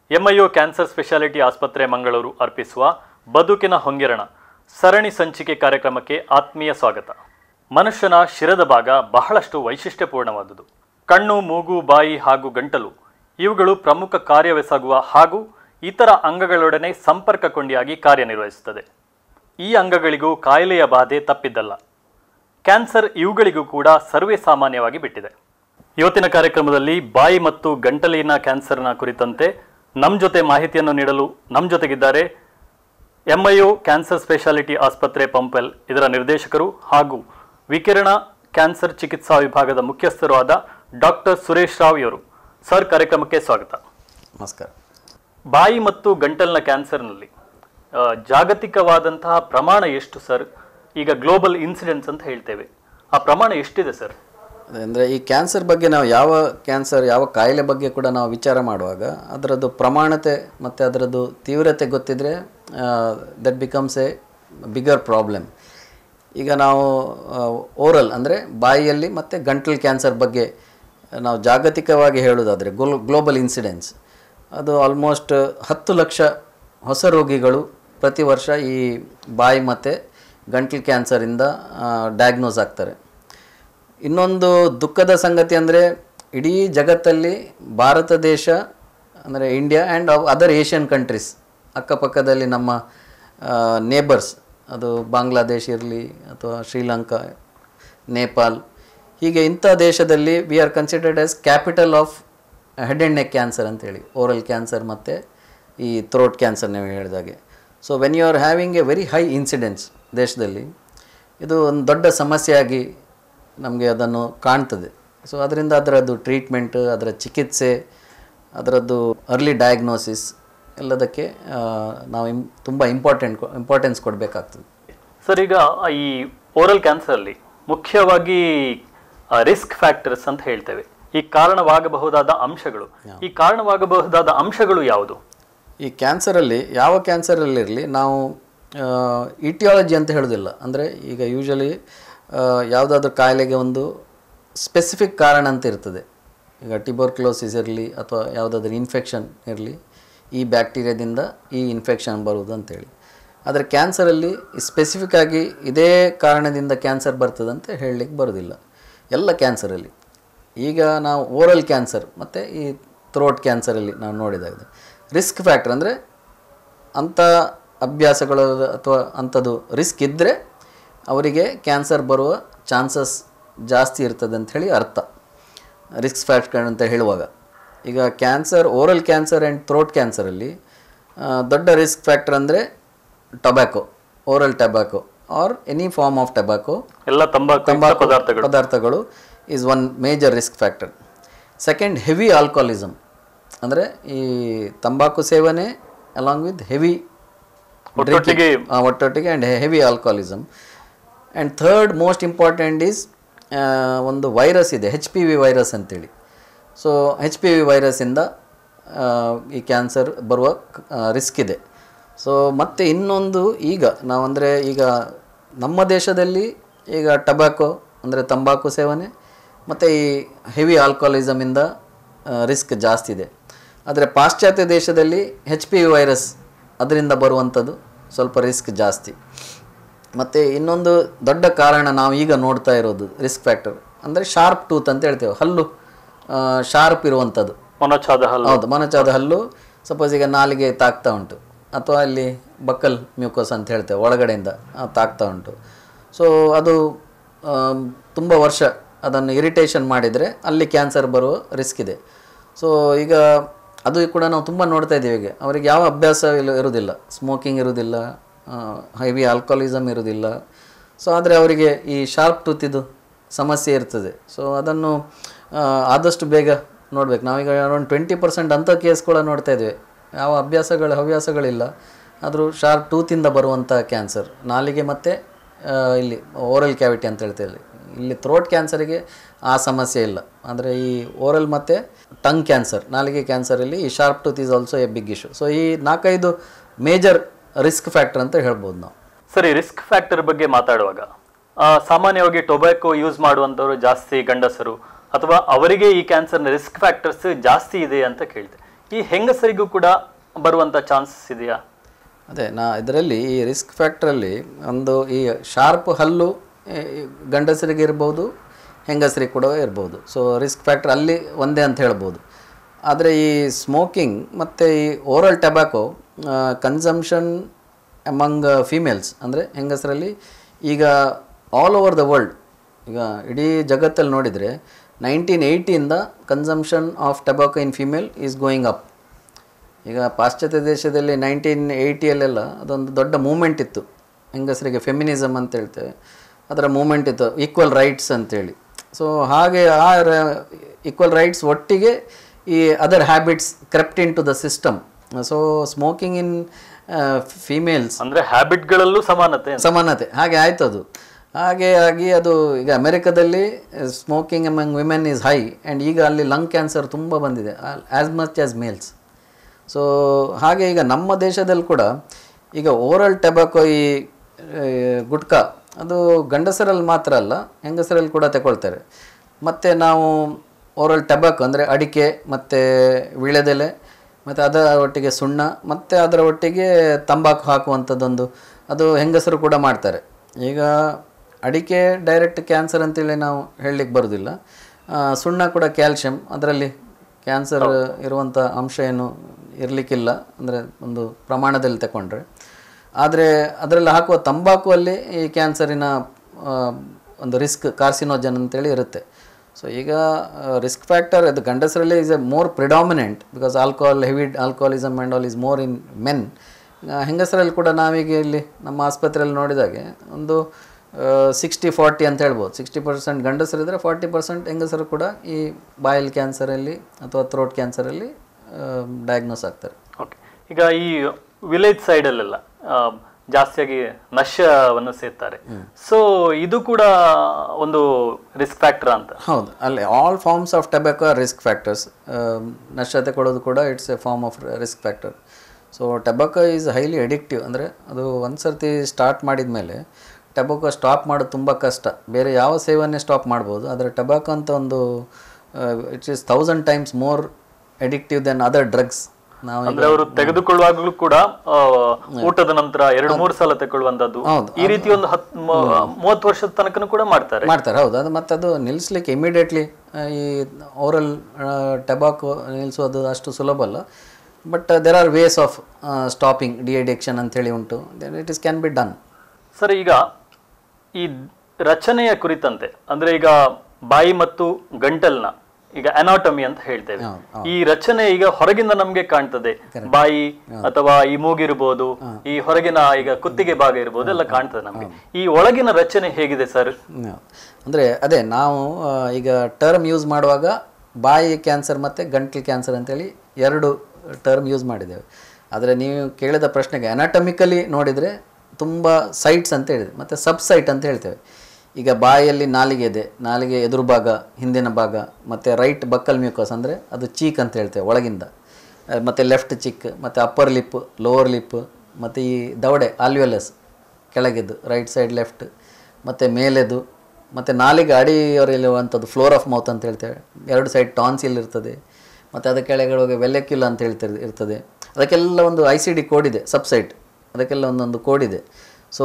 ಎಂಐಒ cancer speciality ಆಸ್ಪತ್ರೆ ಮಂಗಳೂರು ಅರ್ಪಿಸುವ ಬದುಕಿನ ಹೊಂಗಿರಣ ಸರಣಿ ಸಂಚಿಕೆ ಕಾರ್ಯಕ್ರಮಕ್ಕೆ ಆತ್ಮೀಯ ಸ್ವಾಗತ ಮನುಷ್ಯನ ಶಿರದ ಭಾಗ ಬಹಳಷ್ಟು ವೈಶಿಷ್ಟ್ಯಪೂರ್ಣವಾದುದು ಕಣ್ಣು ಮೂಗು ಬಾಯಿ ಹಾಗೂ ಗಂಟಲು ಇವುಗಳು ಪ್ರಮುಖ ಕಾರ್ಯವೆಸಗುವ ಹಾಗೂ ಇತರ ಅಂಗಗಳೊಡನೆ ಸಂಪರ್ಕ ಕೊಂಡಿಯಾಗಿ ಕಾರ್ಯನಿರ್ವಹಿಸುತ್ತದೆ ಈ ಅಂಗಗಳಿಗೂ ಕಾಯಿಲೆಯ ಬಾಧೆ ತಪ್ಪಿದ್ದಲ್ಲ ಕ್ಯಾನ್ಸರ್ ಇವುಗಳಿಗೂ ಕೂಡ ಸರ್ವೇ ಸಾಮಾನ್ಯವಾಗಿ ಬಿಟ್ಟಿದೆ ಇವತ್ತಿನ ಕಾರ್ಯಕ್ರಮದಲ್ಲಿ ಬಾಯಿ ಮತ್ತು ಗಂಟಲಿನ ಕ್ಯಾನ್ಸರ್ನ ಕುರಿತಂತೆ ನಮ್ಮ ಜೊತೆ ಮಾಹಿತಿಯನ್ನು ನೀಡಲು ನಮ್ಮ ಜೊತೆಗಿದ್ದಾರೆ ಎಂಐಒ ಕ್ಯಾನ್ಸರ್ ಸ್ಪೆಷಾಲಿಟಿ ಆಸ್ಪತ್ರೆ ಪಂಪೆಲ್ ಇದರ ನಿರ್ದೇಶಕರು ಹಾಗೂ ವಿಕಿರಣ ಕ್ಯಾನ್ಸರ್ ಚಿಕಿತ್ಸಾ ವಿಭಾಗದ ಮುಖ್ಯಸ್ಥರು ಆದ ಡಾಕ್ಟರ್ ಸುರೇಶ್ ರಾವ್ ಇವರು ಸರ್ ಕಾರ್ಯಕ್ರಮಕ್ಕೆ ಸ್ವಾಗತ ನಮಸ್ಕಾರ ಬಾಯಿ ಮತ್ತು ಗಂಟಲಿನ ಕ್ಯಾನ್ಸರ್ನಲ್ಲಿ ಆ, ಜಾಗತಿಕವಾದಂತಹ ಪ್ರಮಾಣ ಎಷ್ಟು ಸರ್ ಈಗ ಗ್ಲೋಬಲ್ ಇನ್ಸಿಡೆನ್ಸ್ ಅಂತ ಹೇಳ್ತೇವೆ ಆ ಪ್ರಮಾಣ ಎಷ್ಟಿದೆ ಸರ್ ಅಂದರೆ ಈ ಕ್ಯಾನ್ಸರ್ ಬಗ್ಗೆ ನಾವು ಯಾವ ಕ್ಯಾನ್ಸರ್ ಯಾವ ಕಾಯಿಲೆ ಬಗ್ಗೆ ಕೂಡ ನಾವು ವಿಚಾರ ಮಾಡುವಾಗ ಅದರದ್ದು ಪ್ರಮಾಣತೆ ಮತ್ತು ಅದರದ್ದು ತೀವ್ರತೆ ಗೊತ್ತಿದ್ದರೆ that becomes a bigger problem ಈಗ ನಾವು ಓರಲ್ ಅಂದರೆ ಬಾಯಿಯಲ್ಲಿ ಮತ್ತು ಗಂಟಲು ಕ್ಯಾನ್ಸರ್ ಬಗ್ಗೆ ನಾವು ಜಾಗತಿಕವಾಗಿ ಹೇಳೋದಾದರೆ ಗ್ಲೋ ಗ್ಲೋಬಲ್ ಇನ್ಸಿಡೆನ್ಸ್ ಅದು ಆಲ್ಮೋಸ್ಟ್ ಹತ್ತು ಲಕ್ಷ ಹೊಸ ರೋಗಿಗಳು ಪ್ರತಿ ವರ್ಷ ಈ ಬಾಯಿ ಮತ್ತು ಗಂಟಲು ಕ್ಯಾನ್ಸರಿಂದ ಡಯಾಗ್ನೋಸ್ ಆಗ್ತಾರೆ ಇನ್ನೊಂದು ದುಃಖದ ಸಂಗತಿ ಅಂದರೆ ಇಡೀ ಜಗತ್ತಲ್ಲಿ ಭಾರತ ದೇಶ ಅಂದರೆ India and other Asian countries ಅಕ್ಕಪಕ್ಕದಲ್ಲಿ ನಮ್ಮ ನೇಬರ್ಸ್ ಅದು ಬಾಂಗ್ಲಾದೇಶ್ ಇರಲಿ ಅಥವಾ ಶ್ರೀಲಂಕಾ ನೇಪಾಲ್ ಹೀಗೆ ಇಂಥ ದೇಶದಲ್ಲಿ we are considered as capital of head and neck cancer ಅಂತೇಳಿ ಓರಲ್ ಕ್ಯಾನ್ಸರ್ ಮತ್ತು ಈ ಥ್ರೋಟ್ ಕ್ಯಾನ್ಸರ್ ನೀವು ಹೇಳಿದಾಗೆ so when you are having a very high incidence ದೇಶದಲ್ಲಿ ಇದು ಒಂದು ದೊಡ್ಡ ಸಮಸ್ಯೆಯಾಗಿ ನಮಗೆ ಅದನ್ನು ಕಾಣ್ತದೆ ಸೊ ಅದರಿಂದ ಅದರದ್ದು ಟ್ರೀಟ್ಮೆಂಟ್ ಅದರ ಚಿಕಿತ್ಸೆ ಅದರದ್ದು ಅರ್ಲಿ ಡಯಾಗ್ನೋಸಿಸ್ ಎಲ್ಲದಕ್ಕೆ ಆ, ನಾವು ಇಮ್ ತುಂಬ ಇಂಪಾರ್ಟೆಂಟ್ ಇಂಪಾರ್ಟೆನ್ಸ್ ಕೊಡಬೇಕಾಗ್ತದೆ ಸರ್ ಈಗ ಈ ಓರಲ್ ಕ್ಯಾನ್ಸರ್ಲಿ ಮುಖ್ಯವಾಗಿ ರಿಸ್ಕ್ ಫ್ಯಾಕ್ಟರ್ಸ್ ಅಂತ ಹೇಳ್ತೇವೆ ಈ ಕಾರಣವಾಗಬಹುದಾದ ಅಂಶಗಳು ಈ ಕಾರಣವಾಗಬಹುದಾದ ಅಂಶಗಳು ಯಾವುದು ಈ ಕ್ಯಾನ್ಸರಲ್ಲಿ ಯಾವ ಕ್ಯಾನ್ಸರಲ್ಲಿರಲಿ ನಾವು ಇಟಿಯಾಲಜಿ ಅಂತ ಹೇಳೋದಿಲ್ಲ ಅಂದರೆ ಈಗ ಯೂಶಲಿ ಯಾವುದಾದ್ರೂ ಕಾಯಿಲೆಗೆ ಒಂದು ಸ್ಪೆಸಿಫಿಕ್ ಕಾರಣ ಅಂತ ಇರ್ತದೆ ಈಗ ಟಿಬರ್ಕ್ಲೋಸಿಸ್ ಇರಲಿ ಅಥವಾ ಯಾವುದಾದ್ರೂ ಇನ್ಫೆಕ್ಷನ್ ಇರಲಿ ಈ ಬ್ಯಾಕ್ಟೀರಿಯಾದಿಂದ ಈ ಇನ್ಫೆಕ್ಷನ್ ಬರುವುದು ಅಂತೇಳಿ ಆದರೆ ಕ್ಯಾನ್ಸರಲ್ಲಿ ಸ್ಪೆಸಿಫಿಕ್ ಆಗಿ ಇದೇ ಕಾರಣದಿಂದ ಕ್ಯಾನ್ಸರ್ ಬರ್ತದಂತ ಹೇಳಲಿಕ್ಕೆ ಬರೋದಿಲ್ಲ ಎಲ್ಲ ಕ್ಯಾನ್ಸರಲ್ಲಿ ಈಗ ನಾವು ಓರಲ್ ಕ್ಯಾನ್ಸರ್ ಮತ್ತು ಈ ಥ್ರೋಟ್ ಕ್ಯಾನ್ಸರಲ್ಲಿ ನಾವು ನೋಡಿದಾಗ ರಿಸ್ಕ್ ಫ್ಯಾಕ್ಟರ್ ಅಂದರೆ ಅಂಥ ಅಭ್ಯಾಸಗಳು ಅಥವಾ ಅಂಥದ್ದು ರಿಸ್ಕ್ ಇದ್ದರೆ ಅವರಿಗೆ ಕ್ಯಾನ್ಸರ್ ಬರುವ ಚಾನ್ಸಸ್ ಜಾಸ್ತಿ ಇರ್ತದೆ ಅಂತ ಹೇಳಿ ಅರ್ಥ ರಿಸ್ಕ್ ಫ್ಯಾಕ್ಟರ್ ಅಂತ ಹೇಳುವಾಗ ಈಗ cancer oral cancer and throat ಕ್ಯಾನ್ಸರಲ್ಲಿ ದೊಡ್ಡ ರಿಸ್ಕ್ ಫ್ಯಾಕ್ಟರ್ ಅಂದರೆ tobacco oral tobacco or any form of tobacco ಎಲ್ಲ ತಂಬಾಕು ತಂಬಾಕು ಪದಾರ್ಥಗಳು ಪದಾರ್ಥಗಳು is one major risk factor second heavy alcoholism ಅಂದರೆ ಈ ತಂಬಾಕು ಸೇವನೆ ಅಲಾಂಗ್ ವಿತ್ ಹೆವಿ ಒಟ್ಟೊಟ್ಟಿಗೆ ಒಟ್ಟೊಟ್ಟಿಗೆ and heavy alcoholism and third most important is ಒಂದು ವೈರಸ್ ಇದೆ ಹೆಚ್ ಪಿ ವಿ ವೈರಸ್ ಅಂತೇಳಿ ಸೊ ಹೆಚ್ ಪಿ ವಿ ವೈರಸ್ಸಿಂದ ಈ ಕ್ಯಾನ್ಸರ್ ಬರುವ ರಿಸ್ಕ್ ಇದೆ ಸೊ ಮತ್ತು ಇನ್ನೊಂದು ಈಗ ನಾವಂದರೆ ಈಗ ನಮ್ಮ ದೇಶದಲ್ಲಿ ಈಗ ಟಬಾಕೊ ಅಂದರೆ ತಂಬಾಕು ಸೇವನೆ ಮತ್ತು ಈ ಹೆವಿ ಆಲ್ಕೋಲಿಸಮಿಂದ ರಿಸ್ಕ್ ಜಾಸ್ತಿ ಇದೆ ಆದರೆ ಪಾಶ್ಚಾತ್ಯ ದೇಶದಲ್ಲಿ ಹೆಚ್ ಪಿ ವಿ ವೈರಸ್ ಅದರಿಂದ ಬರುವಂಥದ್ದು ಸ್ವಲ್ಪ ರಿಸ್ಕ್ ಜಾಸ್ತಿ ಮತ್ತು ಇನ್ನೊಂದು ದೊಡ್ಡ ಕಾರಣ ನಾವು ಈಗ ನೋಡ್ತಾ ಇರೋದು ರಿಸ್ಕ್ ಫ್ಯಾಕ್ಟರ್ ಅಂದರೆ ಶಾರ್ಪ್ ಟೂತ್ ಅಂತ ಹೇಳ್ತೇವೆ ಹಲ್ಲು ಶಾರ್ಪ್ ಇರುವಂಥದ್ದು ಮೊನಚಾದ ಹಲ್ಲು ಹೌದು ಮೊನಚಾದ ಹಲ್ಲು ಸಪೋಸ್ ಈಗ ನಾಲಿಗೆ ತಾಕ್ತಾ ಉಂಟು ಅಥವಾ ಅಲ್ಲಿ ಬಕ್ಕಲ್ ಮ್ಯೂಕೋಸ್ ಅಂತ ಹೇಳ್ತೇವೆ ಒಳಗಡೆಯಿಂದ ಆ, ತಾಕ್ತಾ ಉಂಟು ಸೊ ಅದು ತುಂಬ ವರ್ಷ ಅದನ್ನು ಇರಿಟೇಷನ್ ಮಾಡಿದರೆ ಅಲ್ಲಿ ಕ್ಯಾನ್ಸರ್ ಬರುವ ರಿಸ್ಕ್ ಇದೆ ಸೊ ಈಗ ಅದು ಕೂಡ ನಾವು ತುಂಬ ನೋಡ್ತಾ ಇದ್ದೀವಿ ಈಗ ಅವರಿಗೆ ಯಾವ ಅಭ್ಯಾಸ ಇಲ್ಲ ಇರೋದಿಲ್ಲ ಸ್ಮೋಕಿಂಗ್ ಇರೋದಿಲ್ಲ ಹೆವಿ ಆಲ್ಕೋಲಿಸಮ್ ಇರೋದಿಲ್ಲ ಸೊ ಆದರೆ ಅವರಿಗೆ ಈ ಶಾರ್ಪ್ ಟೂತಿದು ಸಮಸ್ಯೆ ಇರ್ತದೆ ಸೊ ಅದನ್ನು ಆ, ಆದಷ್ಟು ಬೇಗ ನೋಡ್ಬೇಕು ನಾವೀಗ ಅರೌಂಡ್ ಟ್ವೆಂಟಿ ಪರ್ಸೆಂಟ್ ಅಂಥ ಕೇಸ್ ಕೂಡ ನೋಡ್ತಾ ಇದ್ದೇವೆ ಯಾವ ಅಭ್ಯಾಸಗಳು ಹವ್ಯಾಸಗಳಿಲ್ಲ ಆದರೂ ಶಾರ್ಪ್ ಟೂತಿಂದ ಬರುವಂಥ ಕ್ಯಾನ್ಸರ್ ನಾಲಿಗೆ ಮತ್ತು ಇಲ್ಲಿ ಓರಲ್ ಕ್ಯಾವಿಟಿ ಅಂತ ಹೇಳ್ತೇವೆ ಇಲ್ಲಿ ಥ್ರೋಟ್ ಕ್ಯಾನ್ಸರಿಗೆ ಆ ಸಮಸ್ಯೆ ಇಲ್ಲ ಅಂದರೆ ಈ ಓರಲ್ ಮತ್ತು ಟಂಗ್ ಕ್ಯಾನ್ಸರ್ ನಾಲಿಗೆ ಕ್ಯಾನ್ಸರಲ್ಲಿ ಈ sharp tooth is also a big issue so ಈ ನಾಲ್ಕೈದು ಮೇಜರ್ ರಿಸ್ಕ್ ಫ್ಯಾಕ್ಟರ್ ಅಂತ ಹೇಳ್ಬೋದು ನಾವು ಸರಿ ರಿಸ್ಕ್ ಫ್ಯಾಕ್ಟರ್ ಬಗ್ಗೆ ಮಾತಾಡುವಾಗ ಆ, ಸಾಮಾನ್ಯವಾಗಿ ಟೊಬ್ಯಾಕೊ ಯೂಸ್ ಮಾಡುವಂಥವ್ರು ಜಾಸ್ತಿ ಗಂಡಸರು ಅಥವಾ ಅವರಿಗೆ ಈ ಕ್ಯಾನ್ಸರ್ನ ರಿಸ್ಕ್ ಫ್ಯಾಕ್ಟರ್ಸ್ ಜಾಸ್ತಿ ಇದೆ ಅಂತ ಕೇಳಿದೆ ಈ ಹೆಂಗಸರಿಗೂ ಕೂಡ ಬರುವಂತ ಚಾನ್ಸಸ್ ಇದೆಯಾ ಅದೇ ನಾ ಇದರಲ್ಲಿ ಈ ರಿಸ್ಕ್ ಫ್ಯಾಕ್ಟ್ರಲ್ಲಿ ಒಂದು ಈ ಶಾರ್ಪ್ ಹಲ್ಲು ಈ ಗಂಡಸರಿಗೆ ಇರ್ಬೋದು ಹೆಂಗಸರಿಗೆ ಕೂಡ ಇರ್ಬೋದು ಸೊ ರಿಸ್ಕ್ ಫ್ಯಾಕ್ಟ್ರ್ ಅಲ್ಲಿ ಒಂದೇ ಅಂತ ಹೇಳ್ಬೋದು ಆದರೆ ಈ ಸ್ಮೋಕಿಂಗ್ ಮತ್ತು ಈ oral tobacco consumption among females ಅಂದರೆ ಹೆಂಗಸರಲ್ಲಿ ಈಗ ಆಲ್ ಓವರ್ ದ ವರ್ಲ್ಡ್ ಈಗ ಇಡೀ ಜಗತ್ತಲ್ಲಿ ನೋಡಿದರೆ ನೈನ್ಟೀನ್ ಏಯ್ಟಿಯಿಂದ consumption of tobacco in female is going up ಈಗ ಪಾಶ್ಚಾತ್ಯ ದೇಶದಲ್ಲಿ ನೈನ್ಟೀನ್ ಏಯ್ಟಿಯಲ್ಲೆಲ್ಲ ಅದೊಂದು ದೊಡ್ಡ ಮೂಮೆಂಟ್ ಇತ್ತು ಹೆಂಗಸರಿಗೆ ಫೆಮಿನಿಸಮ್ ಅಂತ ಹೇಳ್ತೇವೆ ಅದರ ಮೂಮೆಂಟ್ ಇತ್ತು ಈಕ್ವಲ್ ರೈಟ್ಸ್ ಅಂತೇಳಿ ಸೊ ಹಾಗೆ ಆ ಈಕ್ವಲ್ ರೈಟ್ಸ್ ಒಟ್ಟಿಗೆ ಈ other habits crept into the system so smoking in females ಅಂದ್ರೆ ಹ್ಯಾಬಿಟ್ಗಳಲ್ಲೂ ಸಮಾನತೆ ಅಂತ. ಸಮಾನತೆ ಹಾಗೆ ಆಯ್ತು ಅದು ಹಾಗೆ ಆಗಿ ಅದು ಈಗ ಅಮೆರಿಕದಲ್ಲಿ smoking among women is high and ಈಗ ಅಲ್ಲಿ ಲಂಗ್ ಕ್ಯಾನ್ಸರ್ ತುಂಬ ಬಂದಿದೆ as much as males so ಹಾಗೆ ಈಗ ನಮ್ಮ ದೇಶದಲ್ಲಿ ಕೂಡ ಈಗ ಓರಲ್ ಟೊಬ್ಯಾಕೊ ಈ ಆ, ಗುಟ್ಕಾ ಅದು ಗಂಡಸರಲ್ಲಿ ಮಾತ್ರ ಅಲ್ಲ ಹೆಂಗಸರಲ್ಲಿ ಕೂಡ ತಗೊಳ್ತಾರೆ ಮತ್ತು ನಾವು ಓರಲ್ ಟೊಬ್ಯಾಕೊ ಅಂದರೆ ಅಡಿಕೆ ಮತ್ತು ವೀಳ್ಯದೆಲೆ ಮತ್ತು ಅದರ ಒಟ್ಟಿಗೆ ಸುಣ್ಣ ಮತ್ತು ಅದರ ಒಟ್ಟಿಗೆ ತಂಬಾಕು ಹಾಕುವಂಥದ್ದೊಂದು ಅದು ಹೆಂಗಸರು ಕೂಡ ಮಾಡ್ತಾರೆ ಈಗ ಅಡಿಕೆ ಡೈರೆಕ್ಟ್ ಕ್ಯಾನ್ಸರ್ ಅಂತೇಳಿ ನಾವು ಹೇಳಲಿಕ್ಕೆ ಬರೋದಿಲ್ಲ ಆ, ಸುಣ್ಣ ಕೂಡ ಕ್ಯಾಲ್ಶಿಯಂ ಅದರಲ್ಲಿ ಕ್ಯಾನ್ಸರ್ ಇರುವಂಥ ಅಂಶ ಏನು ಇರಲಿಕ್ಕಿಲ್ಲ ಅಂದರೆ ಒಂದು ಪ್ರಮಾಣದಲ್ಲಿ ತಗೊಂಡ್ರೆ ಆದರೆ ಅದರಲ್ಲಿ ಹಾಕುವ ತಂಬಾಕು ಅಲ್ಲಿ ಈ ಕ್ಯಾನ್ಸರಿನ ಆ, ಒಂದು ರಿಸ್ಕ್ ಕಾರ್ಸಿನೋಜನ್ ಅಂತೇಳಿ ಇರುತ್ತೆ ಸೊ ಈಗ ರಿಸ್ಕ್ ಫ್ಯಾಕ್ಟರ್ ಅದು ಗಂಡಸರಲ್ಲಿ is a more predominant because alcohol heavy alcoholism and all is more in men ಹೆಂಗಸರಲ್ಲಿ ಕೂಡ ನಾವೀಗ ಇಲ್ಲಿ ನಮ್ಮ ಆಸ್ಪತ್ರೆಯಲ್ಲಿ ನೋಡಿದಾಗೆ ಒಂದು ಸಿಕ್ಸ್ಟಿ ಫಾರ್ಟಿ ಅಂತ ಹೇಳ್ಬೋದು ಸಿಕ್ಸ್ಟಿ ಪರ್ಸೆಂಟ್ ಗಂಡಸರಿದ್ದರೆ ಫಾರ್ಟಿ ಪರ್ಸೆಂಟ್ ಹೆಂಗಸರು ಕೂಡ ಈ ಬಾಯಲ್ ಕ್ಯಾನ್ಸರಲ್ಲಿ ಅಥವಾ ಥ್ರೋಟ್ ಕ್ಯಾನ್ಸರಲ್ಲಿ ಡಯಾಗ್ನೋಸ್ ಆಗ್ತಾರೆ ಓಕೆ ಈಗ ಈ ವಿಲೇಜ್ ಸೈಡಲ್ಲೆಲ್ಲ ಜಾಸ್ತಿಯಾಗಿ ನಶ್ಯವನ್ನು ಸೇರ್ತಾರೆ ಸೊ ಇದು ಕೂಡ ಒಂದು ರಿಸ್ಕ್ ಫ್ಯಾಕ್ಟರ್ ಅಂತ ಹೌದು ಅಲ್ಲಿ all forms of tobacco are risk factors ನಶ್ಯತೆ ಕೊಡೋದು ಕೂಡ it's a form of risk factor so tobacco is highly addictive ಅಂದರೆ ಅದು ಒಂದು ಸರ್ತಿ ಸ್ಟಾರ್ಟ್ ಮಾಡಿದ ಮೇಲೆ ಟೊಬ್ಯಾಕೊ ಸ್ಟಾಪ್ ಮಾಡೋದು ತುಂಬ ಕಷ್ಟ ಬೇರೆ ಯಾವ ಸೇವನೆ ಸ್ಟಾಪ್ ಮಾಡ್ಬೋದು ಆದರೆ ಟೊಬ್ಯಾಕೊ ಅಂತ ಒಂದು it's is thousand times more addictive than other drugs ನಾವು ಅಂದ್ರೆ ಅವರು ತೆಗೆದುಕೊಳ್ಳುವಾಗಲೂ ಕೂಡ ಆ, ಊಟದ ನಂತರ ಎರಡು ಮೂರು ಸಲ ತಗೊಳ್ಳುವಂತದ್ದು ಹೌದು. ಈ ರೀತಿ ಒಂದು ಹತ್ ಮೂವತ್ತು ವರ್ಷದ ತನಕನೂ ಕೂಡ ಮಾಡ್ತಾರೆ ಮಾಡ್ತಾರೆ ಹೌದು ಅದು ಮತ್ತು ಅದು ನಿಲ್ಲಿಸ್ಲಿಕ್ಕೆ ಇಮಿಡಿಯೇಟ್ಲಿ ಈ ಓರಲ್ ಟೊಬ್ಯಾಕೊ ನಿಲ್ಲಿಸೋದು ಅಷ್ಟು ಸುಲಭ ಅಲ್ಲ but there are ways of stopping the addiction ಅಂತೇಳಿ ಉಂಟು then it is can be done sir ಈಗ ಈ ರಚನೆಯ ಕುರಿತಂತೆ ಅಂದ್ರೆ ಈಗ ಬಾಯಿ ಮತ್ತು ಗಂಟಲ್ನ ಈಗ ಅನಾಟಮಿ ಅಂತ ಹೇಳ್ತೇವೆ ಈ ರಚನೆ ಈಗ ಹೊರಗಿಂದ ನಮ್ಗೆ ಕಾಣ್ತದೆ ಬಾಯಿ ಅಥವಾ ಈ ಮೂಗಿರ್ಬೋದು ಈ ಹೊರಗಿನ ಈಗ ಕುತ್ತಿಗೆ ಭಾಗ ಇರ್ಬೋದು ಎಲ್ಲ ಕಾಣ್ತದೆ ನಮ್ಗೆ ಈ ಒಳಗಿನ ರಚನೆ ಹೇಗಿದೆ ಸರ್ ಅಂದರೆ ಅದೇ ನಾವು ಆ, ಈಗ ಟರ್ಮ್ ಯೂಸ್ ಮಾಡುವಾಗ ಬಾಯಿ ಕ್ಯಾನ್ಸರ್ ಮತ್ತು ಗಂಟ್ಲು ಕ್ಯಾನ್ಸರ್ ಅಂತೇಳಿ ಎರಡು ಟರ್ಮ್ ಯೂಸ್ ಮಾಡಿದ್ದೇವೆ ಆದರೆ ನೀವು ಕೇಳಿದ ಪ್ರಶ್ನೆಗೆ ಅನಾಟಮಿಕಲಿ ನೋಡಿದರೆ ತುಂಬ ಸೈಟ್ಸ್ ಅಂತ ಹೇಳಿದೆ ಮತ್ತು ಸಬ್ ಸೈಟ್ ಅಂತ ಹೇಳ್ತೇವೆ ಈಗ ಬಾಯಲ್ಲಿ ನಾಲಿಗೆ ಇದೆ ನಾಲಿಗೆ ಎದುರು ಭಾಗ ಹಿಂದಿನ ಭಾಗ ಮತ್ತು ರೈಟ್ ಬಕ್ಕಲ್ ಮ್ಯೂಕಸ್ ಅಂದರೆ ಅದು ಚೀಕ್ ಅಂತ ಹೇಳ್ತೇವೆ ಒಳಗಿಂದ ಮತ್ತು ಲೆಫ್ಟ್ ಚಿಕ್ ಮತ್ತು ಅಪ್ಪರ್ ಲಿಪ್ ಲೋವರ್ ಲಿಪ್ ಮತ್ತು ಈ ದವಡೆ ಆಲ್ವೆಲಸ್ ಕೆಳಗಿದ್ದು ರೈಟ್ ಸೈಡ್ ಲೆಫ್ಟ್ ಮತ್ತು ಮೇಲೆದು ಮತ್ತು ನಾಲಿಗೆ ಅಡಿಯವರಲ್ಲಿರುವಂಥದ್ದು ಫ್ಲೋರ್ ಆಫ್ ಮೌತ್ ಅಂತ ಹೇಳ್ತೇವೆ ಎರಡು ಸೈಡ್ ಟಾನ್ಸಿಲ್ ಇರ್ತದೆ ಮತ್ತು ಅದರ ಕೆಳಗಡೆ ವೆಲೆಕ್ಯುಲ ಅಂತ ಹೇಳ್ತಿರ್ ಇರ್ತದೆ ಅದಕ್ಕೆಲ್ಲ ಒಂದು ಐ ಸಿ ಡಿ ಕೋಡ್ ಇದೆ ಸಬ್ಸೈಟ್ ಅದಕ್ಕೆಲ್ಲ ಒಂದೊಂದು ಕೋಡ್ ಇದೆ ಸೊ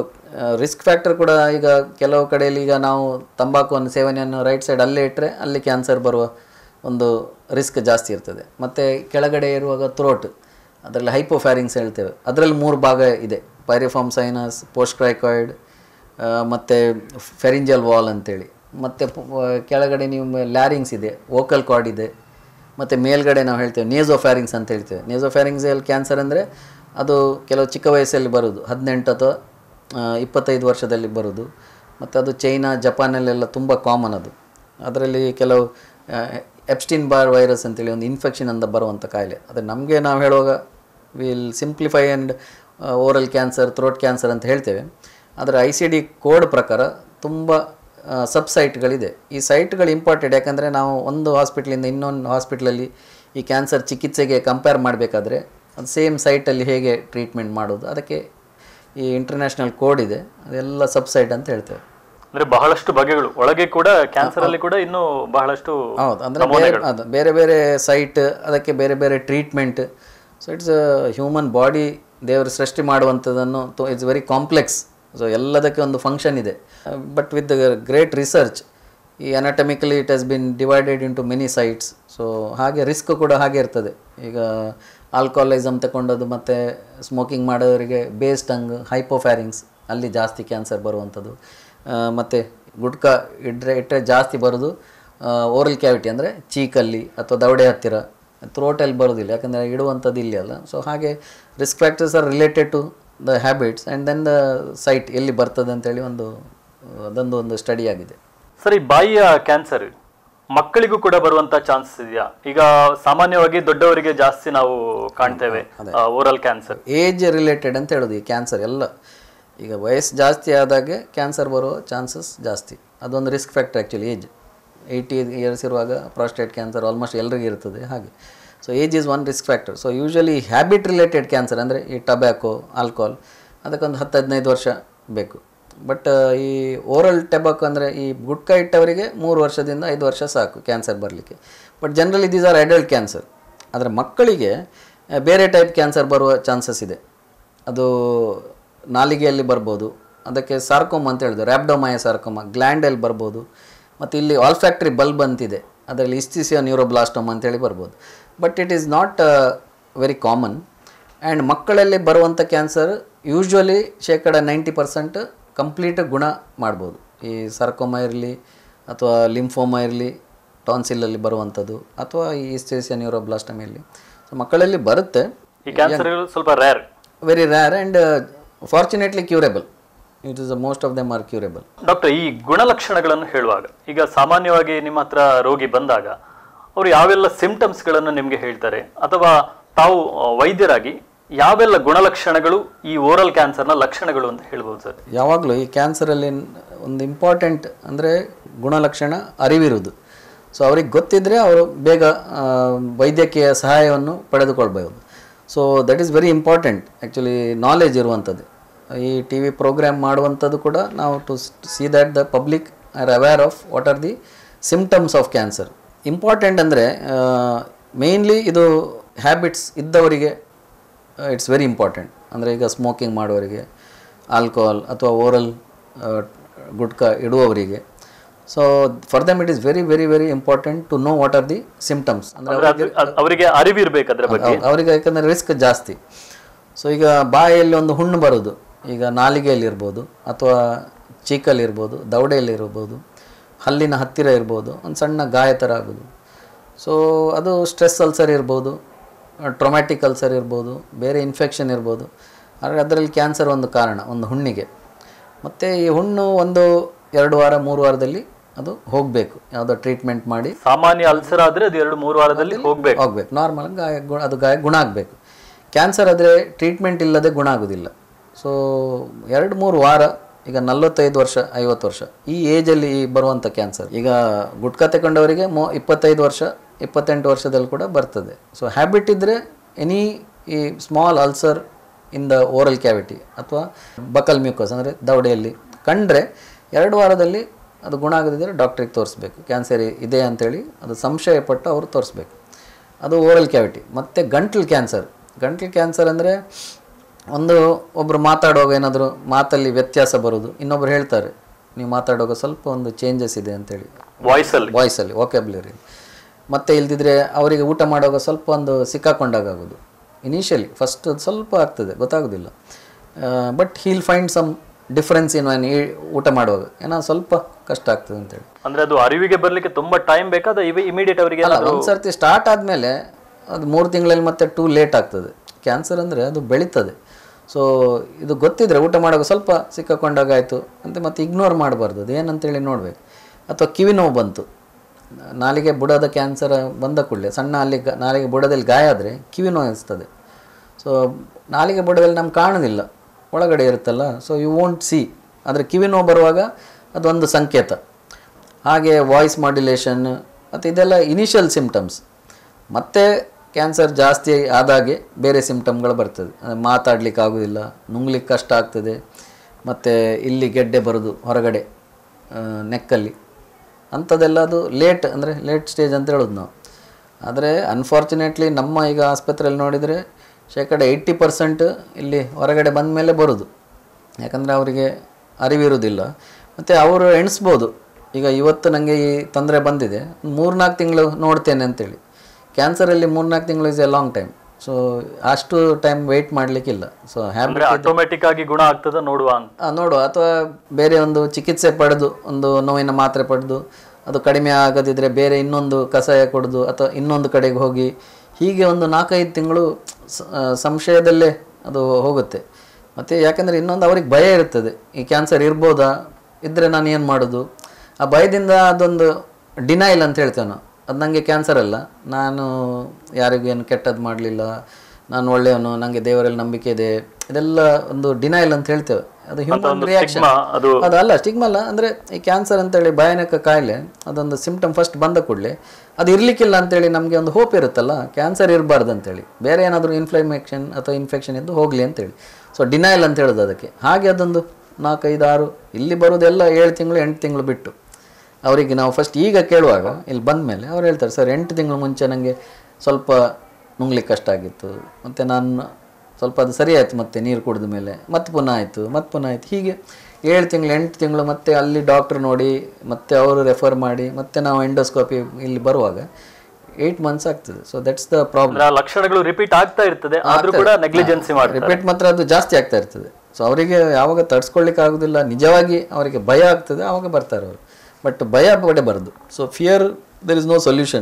ರಿಸ್ಕ್ ಫ್ಯಾಕ್ಟರ್ ಕೂಡ ಈಗ ಕೆಲವು ಕಡೆಯಲ್ಲಿ ಈಗ ನಾವು ತಂಬಾಕುವನ್ನು ಸೇವನೆಯನ್ನು ರೈಟ್ ಸೈಡ್ ಅಲ್ಲೇ ಇಟ್ಟರೆ ಅಲ್ಲಿ ಕ್ಯಾನ್ಸರ್ ಬರುವ ಒಂದು ರಿಸ್ಕ್ ಜಾಸ್ತಿ ಇರ್ತದೆ ಮತ್ತು ಕೆಳಗಡೆ ಇರುವಾಗ ಥ್ರೋಟ್ ಅದರಲ್ಲಿ ಹೈಪೋಫ್ಯಾರಿಂಗ್ಸ್ ಹೇಳ್ತೇವೆ ಅದರಲ್ಲಿ ಮೂರು ಭಾಗ ಇದೆ ಪೈರಿಫಾರ್ಮ್ ಸೈನಸ್ ಪೋಸ್ಟ್ಕ್ರೈಕಾಯ್ಡ್ ಮತ್ತು ಫೆರಿಂಜಲ್ ವಾಲ್ ಅಂತೇಳಿ ಮತ್ತು ಕೆಳಗಡೆ ನೀವು ಲ್ಯಾರಿಂಗ್ಸ್ ಇದೆ ವೋಕಲ್ ಕಾರ್ಡ್ ಇದೆ ಮತ್ತು ಮೇಲ್ಗಡೆ ನಾವು ಹೇಳ್ತೇವೆ ನೇಸೋಫ್ಯಾರಿಂಗ್ಸ್ ಅಂತ ಹೇಳ್ತೇವೆ ನೇಸೋಫ್ಯಾರಿಂಗ್ಸಲ್ಲಿ ಕ್ಯಾನ್ಸರ್ ಅಂದರೆ ಅದು ಕೆಲವು ಚಿಕ್ಕ ವಯಸ್ಸಲ್ಲಿ ಬರೋದು ಹದಿನೆಂಟು ಅಥವಾ ಆ, ಇಪ್ಪತ್ತೈದು ವರ್ಷದಲ್ಲಿ ಬರೋದು ಮತ್ತು ಅದು ಚೈನಾ ಜಪಾನಲ್ಲೆಲ್ಲ ತುಂಬ ಕಾಮನ್ ಅದು ಅದರಲ್ಲಿ ಕೆಲವು ಎಪ್ಸ್ಟಿನ್ ಬಾರ್ ವೈರಸ್ ಅಂತೇಳಿ ಒಂದು ಇನ್ಫೆಕ್ಷನ್ ಅಂತ ಬರುವಂಥ ಕಾಯಿಲೆ ಅದು ನಮಗೆ ನಾವು ಹೇಳುವಾಗ will simplify and oral cancer throat cancer ಅಂತ ಹೇಳ್ತೇವೆ ಆದರೆ ಐ ಸಿ ಡಿ ಕೋಡ್ ಪ್ರಕಾರ ತುಂಬ ಸಬ್ ಸೈಟ್ಗಳಿದೆ ಈ ಸೈಟ್ಗಳು ಇಂಪಾರ್ಟೆಂಟ್ ಯಾಕಂದರೆ ನಾವು ಒಂದು ಹಾಸ್ಪಿಟ್ಲಿಂದ ಇನ್ನೊಂದು ಹಾಸ್ಪಿಟ್ಲಲ್ಲಿ ಈ ಕ್ಯಾನ್ಸರ್ ಚಿಕಿತ್ಸೆಗೆ ಕಂಪೇರ್ ಮಾಡಬೇಕಾದ್ರೆ ಅದು ಸೇಮ್ ಸೈಟಲ್ಲಿ ಹೇಗೆ ಟ್ರೀಟ್ಮೆಂಟ್ ಮಾಡೋದು ಅದಕ್ಕೆ ಈ ಇಂಟರ್ನ್ಯಾಷನಲ್ ಕೋಡ್ ಇದೆ ಅದೆಲ್ಲ ಸಬ್ ಸೈಟ್ ಅಂತ ಹೇಳ್ತೇವೆ ಅಂದ್ರೆ ಬಹಳಷ್ಟು ಬಗೆಗಳು ಒಳಗೆ ಕೂಡ ಕ್ಯಾನ್ಸರ್ ಅಲ್ಲಿ ಕೂಡ ಇನ್ನೂ ಬಹಳಷ್ಟು ಹೌದು ಅಂದರೆ ಬೇರೆ ಅದು ಬೇರೆ ಬೇರೆ ಸೈಟ್ ಅದಕ್ಕೆ ಬೇರೆ ಬೇರೆ treatment so it's human body ದೇವರು ಸೃಷ್ಟಿ ಮಾಡುವಂಥದ್ದನ್ನು ಇಟ್ಸ್ ವೆರಿ ಕಾಂಪ್ಲೆಕ್ಸ್ ಸೊ ಎಲ್ಲದಕ್ಕೆ ಒಂದು ಫಂಕ್ಷನ್ ಇದೆ ಬಟ್ ವಿತ್ ಗ್ರೇಟ್ ರಿಸರ್ಚ್ ಈ anatomically it has been divided into many sites so ಹಾಗೆ ರಿಸ್ಕ್ ಕೂಡ ಹಾಗೆ ಇರ್ತದೆ ಈಗ ಆಲ್ಕೋಹಾಲಿಸಮ್ ತಗೊಂಡದ್ದು ಮತ್ತು ಸ್ಮೋಕಿಂಗ್ ಮಾಡೋರಿಗೆ ಬೇಸ್ ಟಂಗ್ ಹೈಪೋಫ್ಯಾರಿಂಗ್ಸ್ ಅಲ್ಲಿ ಜಾಸ್ತಿ ಕ್ಯಾನ್ಸರ್ ಬರುವಂಥದ್ದು ಮತ್ತು ಗುಟ್ಕಾ ಇಟ್ಟರೆ ಇಟ್ಟರೆ ಜಾಸ್ತಿ ಬರೋದು ಓರಲ್ ಕ್ಯಾವಿಟಿ ಅಂದರೆ ಚೀಕಲ್ಲಿ ಅಥವಾ ದವಡೆ ಹತ್ತಿರ ಥ್ರೋಟಲ್ಲಿ ಬರೋದಿಲ್ಲ ಯಾಕಂದರೆ ಇಡುವಂಥದ್ದು ಇಲ್ಲಿ ಅಲ್ಲ ಸೊ ಹಾಗೆ risk factors are related to the habits and then the site ಎಲ್ಲಿ ಬರ್ತದೆ ಅಂತೇಳಿ ಒಂದು ಅದೊಂದು ಒಂದು ಸ್ಟಡಿ ಆಗಿದೆ ಸರಿ ಬಾಯಿಯ ಕ್ಯಾನ್ಸರ್ ಮಕ್ಕಳಿಗೂ ಕೂಡ ಬರುವಂತ ಚಾನ್ಸಸ್ ಇದೆಯಾ ಈಗ ಸಾಮಾನ್ಯವಾಗಿ ದೊಡ್ಡವರಿಗೆ ಜಾಸ್ತಿ ನಾವು ಕಾಣ್ತೇವೆ ಓರಲ್ ಕ್ಯಾನ್ಸರ್ ಏಜ್ ರಿಲೇಟೆಡ್ ಅಂತ ಹೇಳೋದು ಈ ಕ್ಯಾನ್ಸರ್ ಎಲ್ಲ ಈಗ ವಯಸ್ಸು ಜಾಸ್ತಿ ಆದಾಗೆ ಕ್ಯಾನ್ಸರ್ ಬರೋ ಚಾನ್ಸಸ್ ಜಾಸ್ತಿ ಅದೊಂದು risk factor actually age eighty years ಇರುವಾಗ ಪ್ರಾಸ್ಟೇಟ್ ಕ್ಯಾನ್ಸರ್ ಆಲ್ಮೋಸ್ಟ್ ಎಲ್ರಿಗೂ ಇರ್ತದೆ ಹಾಗೆ so age is one risk factor so usually habit related cancer ಅಂದರೆ ಈ ಟಬ್ಯಾಕೋ ಆಲ್ಕೋಹಾಲ್ ಅದಕ್ಕೊಂದು ಹತ್ತು ಹದಿನೈದು ವರ್ಷ ಬೇಕು ಬಟ್ ಈ ಓರಲ್ ಟೆಬಾಕೋ ಅಂದರೆ ಈ ಗುಟ್ಕಾ ಇಟ್ಟವರಿಗೆ ಮೂರು ವರ್ಷದಿಂದ ಐದು ವರ್ಷ ಸಾಕು ಕ್ಯಾನ್ಸರ್ ಬರಲಿಕ್ಕೆ but generally these are adult cancer ಆದರೆ ಮಕ್ಕಳಿಗೆ ಆ, ಬೇರೆ ಟೈಪ್ ಕ್ಯಾನ್ಸರ್ ಬರುವ ಚಾನ್ಸಸ್ ಇದೆ ಅದು ನಾಲಿಗೆಯಲ್ಲಿ ಬರ್ಬೋದು ಅದಕ್ಕೆ ಸಾರ್ಕೋಮ್ ಅಂತ ಹೇಳಿದ್ರು ರ್ಯಾಬ್ಡೋಮಯ ಸಾರ್ಕೋಮ ಗ್ಲ್ಯಾಂಡಲ್ಲಿ ಬರ್ಬೋದು ಮತ್ತು ಇಲ್ಲಿ ಆಲ್ಫ್ಯಾಕ್ಟ್ರಿ ಬಲ್ಬ್ ಅಂತಿದೆ ಅದರಲ್ಲಿ ಇಸ್ತಿಸಿಯಾ ನ್ಯೂರೋಬ್ಲಾಸ್ಟೋಮ್ ಅಂತೇಳಿ ಬರ್ಬೋದು but it is not very common and ಮಕ್ಕಳಲ್ಲಿ ಬರುವಂಥ ಕ್ಯಾನ್ಸರ್ ಯೂಶ್ವಲಿ ಶೇಕಡ ನೈಂಟಿ ಪರ್ಸೆಂಟ್ ಕಂಪ್ಲೀಟ್ ಗುಣ ಮಾಡ್ಬೋದು ಈ ಸರ್ಕೋಮ ಇರಲಿ ಅಥವಾ ಲಿಂಫೋಮ ಇರಲಿ ಟಾನ್ಸಿಲಲ್ಲಿ ಬರುವಂಥದ್ದು ಅಥವಾ ಈ ಇಸ್ತಿಸಿಯಾ ನ್ಯೂರೋಬ್ಲಾಸ್ಟಮ್ ಇರಲಿ ಸೊ ಮಕ್ಕಳಲ್ಲಿ ಬರುತ್ತೆ ಈ ಕ್ಯಾನ್ಸರ್ ಸ್ವಲ್ಪ rare very rare and fortunately curable it is most of them are curable doctor ಈ ಗುಣಲಕ್ಷಣಗಳನ್ನು ಹೇಳುವಾಗ ಈಗ ಸಾಮಾನ್ಯವಾಗಿ ನಿಮ್ಮ ಹತ್ರ ರೋಗಿ ಬಂದಾಗ ಅವರು ಯಾವೆಲ್ಲ ಸಿಂಪ್ಟಮ್ಸ್ಗಳನ್ನು ನಿಮಗೆ ಹೇಳ್ತಾರೆ ಅಥವಾ ತಾವು ಆ, ವೈದ್ಯರಾಗಿ ಯಾವೆಲ್ಲ ಗುಣಲಕ್ಷಣಗಳು ಈ ಓರಲ್ ಕ್ಯಾನ್ಸರ್ನ ಲಕ್ಷಣಗಳು ಅಂತ ಹೇಳ್ಬೋದು ಸರ್ ಯಾವಾಗಲೂ ಈ ಕ್ಯಾನ್ಸರಲ್ಲಿ ಒಂದು ಇಂಪಾರ್ಟೆಂಟ್ ಅಂದರೆ ಗುಣಲಕ್ಷಣ ಅರಿವಿರುವುದು ಸೊ ಅವ್ರಿಗೆ ಗೊತ್ತಿದ್ದರೆ ಅವರು ಬೇಗ ಆ, ವೈದ್ಯಕೀಯ ಸಹಾಯವನ್ನು ಪಡೆದುಕೊಳ್ಬೋದು so that is very important actually knowledge ಇರುವಂಥದ್ದು ಈ ಟಿ ವಿ ಪ್ರೋಗ್ರಾಮ್ ಮಾಡುವಂಥದ್ದು ಕೂಡ ನಾವು to see that the public are aware of what are the symptoms of cancer important ಅಂದರೆ ಮೇಯ್ನ್ಲಿ ಇದು ಹ್ಯಾಬಿಟ್ಸ್ ಇದ್ದವರಿಗೆ ಇಟ್ಸ್ ವೆರಿ ಇಂಪಾರ್ಟೆಂಟ್ ಅಂದರೆ ಈಗ ಸ್ಮೋಕಿಂಗ್ ಮಾಡುವವರಿಗೆ ಆಲ್ಕೋಹಾಲ್ ಅಥವಾ ಓರಲ್ ಗುಟ್ಕಾ ಇಡುವವರಿಗೆ so for them it is very very very important to know what are the symptoms ಅಂದರೆ ಅಂದ್ರೆ ಅದು- ಅದ್- ಅವರಿಗೆ ಅರಿವಿರ್ಬೇಕು ಅದ್ರ ಬಗ್ಗೆ ಅವರಿಗೆ ಯಾಕಂದರೆ ರಿಸ್ಕ್ ಜಾಸ್ತಿ ಸೊ ಈಗ ಬಾಯಲ್ಲಿ ಒಂದು ಹುಣ್ಣು ಬರೋದು ಈಗ ನಾಲಿಗೆಯಲ್ಲಿ ಇರ್ಬೋದು ಅಥವಾ ಚೀಕಲ್ಲಿ ಇರ್ಬೋದು ದವಡೆಯಲ್ಲಿ ಇರ್ಬೋದು ಹಲ್ಲಿನ ಹತ್ತಿರ ಇರ್ಬೋದು ಒಂದು ಸಣ್ಣ ಗಾಯ ಥರ ಆಗೋದು ಸೊ ಅದು ಸ್ಟ್ರೆಸ್ ಅಲ್ಸರ್ ಇರ್ಬೋದು ಟ್ರೊಮ್ಯಾಟಿಕ್ ಅಲ್ಸರ್ ಇರ್ಬೋದು ಬೇರೆ ಇನ್ಫೆಕ್ಷನ್ ಇರ್ಬೋದು ಆದರೆ ಅದರಲ್ಲಿ ಕ್ಯಾನ್ಸರ್ ಒಂದು ಕಾರಣ ಒಂದು ಹುಣ್ಣಿಗೆ ಮತ್ತು ಈ ಹುಣ್ಣು ಒಂದು ಎರಡು ವಾರ ಮೂರು ವಾರದಲ್ಲಿ ಅದು ಹೋಗಬೇಕು ಯಾವುದೋ ಟ್ರೀಟ್ಮೆಂಟ್ ಮಾಡಿ ಸಾಮಾನ್ಯ ಅಲ್ಸರ್ ಆದ್ರೆ ಅದು ಎರಡು ಮೂರು ವಾರದಲ್ಲಿ ಹೋಗ್ಬೇಕು ಹೋಗ್ಬೇಕು ನಾರ್ಮಲ್ ಗಾಯ ಗು- ಅದು ಗಾಯ ಗುಣ ಆಗಬೇಕು ಕ್ಯಾನ್ಸರ್ ಆದರೆ ಟ್ರೀಟ್ಮೆಂಟ್ ಇಲ್ಲದೆ ಗುಣ ಆಗೋದಿಲ್ಲ ಸೊ ಎರಡು ಮೂರು ವಾರ ಈಗ ನಲವತ್ತೈದು ವರ್ಷ ಐವತ್ತು ವರ್ಷ ಈ ಏಜಲ್ಲಿ ಬರುವಂಥ ಕ್ಯಾನ್ಸರ್ ಈಗ ಗುಟ್ಕಾ ತಗೊಂಡವರಿಗೆ ಮೋ ಇಪ್ಪತ್ತೈದು ವರ್ಷ ಇಪ್ಪತ್ತೆಂಟು ವರ್ಷದಲ್ಲಿ ಕೂಡ ಬರ್ತದೆ ಸೊ ಹ್ಯಾಬಿಟ್ ಇದ್ದರೆ ಎನಿ ಈ small ulcer in the oral cavity ಅಥವಾ ಬಕಲ್ ಮ್ಯೂಕಸ್ ಅಂದರೆ ದವಡೆಯಲ್ಲಿ ಕಂಡ್ರೆ ಎರಡು ವಾರದಲ್ಲಿ ಅದು ಗುಣ ಆಗದಿದ್ದರೆ ಡಾಕ್ಟ್ರಿಗೆ ತೋರಿಸ್ಬೇಕು ಕ್ಯಾನ್ಸರ್ ಇದೆ ಅಂತೇಳಿ ಅದು ಸಂಶಯ ಪಟ್ಟು ಅವರು ತೋರಿಸ್ಬೇಕು ಅದು ಓರಲ್ ಕ್ಯಾವಿಟಿ ಮತ್ತು ಗಂಟ್ಲು ಕ್ಯಾನ್ಸರ್ ಗಂಟ್ಲು ಕ್ಯಾನ್ಸರ್ ಅಂದರೆ ಒಂದು ಒಬ್ಬರು ಮಾತಾಡುವಾಗ ಏನಾದರೂ ಮಾತಲ್ಲಿ ವ್ಯತ್ಯಾಸ ಬರೋದು ಇನ್ನೊಬ್ರು ಹೇಳ್ತಾರೆ ನೀವು ಮಾತಾಡುವಾಗ ಸ್ವಲ್ಪ ಒಂದು ಚೇಂಜಸ್ ಇದೆ ಅಂತೇಳಿ ವಾಯ್ಸ್ ಅಲ್ಲಿ ವಾಯ್ಸಲ್ಲಿ ವೊಕ್ಯಾಬ್ಲರಿ ಮತ್ತೆ ಇಲ್ದಿದ್ರೆ ಅವರಿಗೆ ಊಟ ಮಾಡುವಾಗ ಸ್ವಲ್ಪ ಒಂದು ಸಿಕ್ಕಾಕೊಂಡಾಗ ಆಗೋದು ಇನಿಷಿಯಲಿ ಫಸ್ಟ್ ಸ್ವಲ್ಪ ಆಗ್ತದೆ ಗೊತ್ತಾಗೋದಿಲ್ಲ but he'll find some difference in one ಊಟ ಮಾಡುವಾಗ ಏನೋ ಸ್ವಲ್ಪ ಕಷ್ಟ ಆಗ್ತದೆ ಅಂತೇಳಿ ಅಂದ್ರೆ ಅದು ಅರಿವಿಗೆ ಬರ್ಲಿಕ್ಕೆ ತುಂಬಾ ಟೈಮ್ ಬೇಕಾದ ಇಮಿಡಿಯೇಟ್ ಅವರಿಗೆ ಅಲ್ಲ ಒಂದು ಸರ್ತಿ ಸ್ಟಾರ್ಟ್ ಆದಮೇಲೆ ಅದು ಮೂರು ತಿಂಗಳಲ್ಲಿ ಮತ್ತೆ ಟೂ ಲೇಟ್ ಆಗ್ತದೆ ಕ್ಯಾನ್ಸರ್ ಅಂದರೆ ಅದು ಬೆಳೀತದೆ ಸೊ ಇದು ಗೊತ್ತಿದ್ರೆ ಊಟ ಮಾಡುವಾಗ ಸ್ವಲ್ಪ ಸಿಕ್ಕಾಕೊಂಡಾಗ ಆಯಿತು ಅಂತ ಮತ್ತೆ ಇಗ್ನೋರ್ ಮಾಡಬಾರ್ದು ಅದು ಏನಂತೇಳಿ ನೋಡಬೇಕು ಅಥವಾ ಕಿವಿ ನೋವು ಬಂತು ನಾಲಿಗೆ ಬುಡದ ಕ್ಯಾನ್ಸರ್ ಬಂದ ಕೂಡಲೇ ಸಣ್ಣ ಅಲ್ಲಿ ಗ- ನಾಲಿಗೆ ಬುಡದಲ್ಲಿ ಗಾಯ ಆದರೆ ಕಿವಿ ನೋವು ಅನಿಸ್ತದೆ ಸೊ ನಾಲಿಗೆ ಬುಡದಲ್ಲಿ ನಮ್ಗೆ ಕಾಣೋದಿಲ್ಲ ಒಳಗಡೆ ಇರುತ್ತಲ್ಲ ಸೊ ಯು ವೋಂಟ್ ಸಿ ಆದರೆ ಕಿವಿ ನೋವು ಬರುವಾಗ ಅದೊಂದು ಸಂಕೇತ ಹಾಗೆ ವಾಯ್ಸ್ ಮಾಡ್ಯುಲೇಷನ್ ಮತ್ತು ಇದೆಲ್ಲ ಇನಿಷಿಯಲ್ ಸಿಮ್ಟಮ್ಸ್ ಮತ್ತೆ ಕ್ಯಾನ್ಸರ್ ಜಾಸ್ತಿ ಆದಾಗೆ ಬೇರೆ ಸಿಮ್ಟಮ್ಗಳು ಬರ್ತದೆ ಅಂದರೆ ಮಾತಾಡ್ಲಿಕ್ಕೆ ಆಗೋದಿಲ್ಲ ನುಂಗ್ಲಿಕ್ಕೆ ಕಷ್ಟ ಆಗ್ತದೆ ಮತ್ತು ಇಲ್ಲಿ ಗೆಡ್ಡೆ ಬರೋದು ಹೊರಗಡೆ ನೆಕ್ಕಲ್ಲಿ ಅಂಥದ್ದೆಲ್ಲ ಅದು ಲೇಟ್ ಅಂದರೆ ಲೇಟ್ ಸ್ಟೇಜ್ ಅಂತ ಹೇಳೋದು ನಾವು ಆದರೆ ಅನ್ಫಾರ್ಚುನೇಟ್ಲಿ ನಮ್ಮ ಈಗ ಆಸ್ಪತ್ರೆಯಲ್ಲಿ ನೋಡಿದರೆ ಶೇಕಡ ಏಯ್ಟಿ ಪರ್ಸೆಂಟ್ ಇಲ್ಲಿ ಹೊರಗಡೆ ಬಂದ ಮೇಲೆ ಬರೋದು ಯಾಕಂದರೆ ಅವರಿಗೆ ಅರಿವಿರುವುದಿಲ್ಲ ಮತ್ತು ಅವರು ಎಣಿಸ್ಬೋದು ಈಗ ಇವತ್ತು ನನಗೆ ಈ ತೊಂದರೆ ಬಂದಿದೆ ಮೂರ್ನಾಲ್ಕು ತಿಂಗಳು ನೋಡ್ತೇನೆ ಅಂತೇಳಿ ಕ್ಯಾನ್ಸರಲ್ಲಿ ಮೂರ್ನಾಲ್ಕು ತಿಂಗಳು is a long time so ಅಷ್ಟು ಟೈಮ್ ವೆಯ್ಟ್ ಮಾಡಲಿಕ್ಕಿಲ್ಲ ಸೊ ಹ್ಯಾಬಿಟ್ ಅಂದ್ರೆ ಆಟೋಮೆಟಿಕ್ ಆಗಿ ಗುಣ ಆಗ್ತದ ನೋಡುವ ಅಂತ ಆ, ನೋಡುವ ಅಥವಾ ಬೇರೆ ಒಂದು ಚಿಕಿತ್ಸೆ ಪಡೆದು ಒಂದು ನೋವಿನ ಮಾತ್ರೆ ಪಡೆದು ಅದು ಕಡಿಮೆ ಆಗದಿದ್ದರೆ ಬೇರೆ ಇನ್ನೊಂದು ಕಷಾಯ ಕೊಡೋದು ಅಥವಾ ಇನ್ನೊಂದು ಕಡೆಗೆ ಹೋಗಿ ಹೀಗೆ ಒಂದು ನಾಲ್ಕೈದು ತಿಂಗಳು ಸ- ಆ, ಸಂಶಯದಲ್ಲೇ ಅದು ಹೋಗುತ್ತೆ ಮತ್ತು ಯಾಕೆಂದರೆ ಇನ್ನೊಂದು ಅವ್ರಿಗೆ ಭಯ ಇರ್ತದೆ ಈ ಕ್ಯಾನ್ಸರ್ ಇರ್ಬೋದಾ ಇದ್ದರೆ ನಾನು ಏನು ಮಾಡೋದು ಆ ಭಯದಿಂದ ಅದೊಂದು ಡಿನೈಲ್ ಅಂತ ಹೇಳ್ತೇವೆ ನಾವು ಅದು ನನಗೆ ಕ್ಯಾನ್ಸರ್ ಅಲ್ಲ ನಾನು ಯಾರಿಗೇನು ಕೆಟ್ಟದ್ದು ಮಾಡಲಿಲ್ಲ ನಾನು ಒಳ್ಳೆಯವನು ನನಗೆ ದೇವರಲ್ಲಿ ನಂಬಿಕೆ ಇದೆ ಇದೆಲ್ಲ ಒಂದು ಡಿನೈಲ್ ಅಂತ ಹೇಳ್ತೇವೆ ಅದು ಹ್ಯೂಮನ್ ರಿಯಾಕ್ಷನ್ ಸ್ಟಿಗ್ಮಾ ಅದು ಅದು ಅಲ್ಲ ಸ್ಟಿಗ್ಮಾ ಅಲ್ಲ ಅಂದರೆ ಈ ಕ್ಯಾನ್ಸರ್ ಅಂತೇಳಿ ಭಯಾನಕ ಕಾಯಿಲೆ ಅದೊಂದು ಸಿಂಪ್ಟಮ್ ಫಸ್ಟ್ ಬಂದ ಕೂಡಲೇ ಅದು ಇರಲಿಕ್ಕಿಲ್ಲ ಅಂತೇಳಿ ನಮಗೆ ಒಂದು ಹೋಪ್ ಇರುತ್ತಲ್ಲ ಕ್ಯಾನ್ಸರ್ ಇರಬಾರ್ದು ಅಂತೇಳಿ ಬೇರೆ ಏನಾದರೂ ಇನ್ಫ್ಲಮೇಷನ್ ಅಥವಾ ಇನ್ಫೆಕ್ಷನ್ ಇದ್ದು ಹೋಗಲಿ ಅಂತೇಳಿ ಸೊ ಡಿನೈಲ್ ಅಂತ ಹೇಳೋದು ಅದಕ್ಕೆ ಹಾಗೆ ಅದೊಂದು ನಾಲ್ಕೈದು ಆರು ಇಲ್ಲಿ ಬರೋದೆಲ್ಲ ಏಳು ತಿಂಗಳು ಎಂಟು ತಿಂಗಳು ಬಿಟ್ಟು ಅವರಿಗೆ ನಾವು ಫಸ್ಟ್ ಈಗ ಕೇಳುವಾಗ ಇಲ್ಲಿ ಬಂದ ಮೇಲೆ ಅವ್ರು ಹೇಳ್ತಾರೆ ಸರ್ ಎಂಟು ತಿಂಗಳು ಮುಂಚೆ ನನಗೆ ಸ್ವಲ್ಪ ನುಂಗ್ಲಿಕ್ಕೆ ಕಷ್ಟ ಆಗಿತ್ತು ಮತ್ತು ನಾನು ಸ್ವಲ್ಪ ಅದು ಸರಿ ಆಯಿತು ಮತ್ತೆ ನೀರು ಕುಡಿದ ಮೇಲೆ ಮತ್ತೆ ಪುನಃ ಆಯಿತು ಮತ್ತೆ ಪುನಃ ಆಯಿತು ಹೀಗೆ ಏಳು ತಿಂಗಳು ಎಂಟು ತಿಂಗಳು ಮತ್ತೆ ಅಲ್ಲಿ ಡಾಕ್ಟ್ರ್ ನೋಡಿ ಮತ್ತೆ ಅವರು ರೆಫರ್ ಮಾಡಿ ಮತ್ತೆ ನಾವು ಎಂಡೋಸ್ಕೋಪಿ ಇಲ್ಲಿ ಬರುವಾಗ ಏಯ್ಟ್ ಮಂತ್ಸ್ ಆಗ್ತದೆ ಸೊ ದಟ್ಸ್ ದ ಪ್ರಾಬ್ಲಮ್ ಅಂದ್ರೆ ಆ ಲಕ್ಷಣಗಳು ರಿಪೀಟ್ ಆಗ್ತಾ ಇರ್ತದೆ ಆದ್ರೂ ಕೂಡ ನೆಗ್ಲಿಜೆನ್ಸಿ ಮಾಡ್ತಾರೆ ರಿಪೀಟ್ ಮಾತ್ರ ಅದು ಜಾಸ್ತಿ ಆಗ್ತಾ ಇರ್ತದೆ ಸೊ ಅವರಿಗೆ ಯಾವಾಗ ತಡ್ಸ್ಕೊಳ್ಲಿಕ್ಕೆ ಆಗೋದಿಲ್ಲ ನಿಜವಾಗಿ ಅವರಿಗೆ ಭಯ ಆಗ್ತದೆ ಆವಾಗ ಬರ್ತಾರೆ ಅವರು ಬಟ್ ಭಯ ಪಡಬಾರ್ದು so fear there is no solution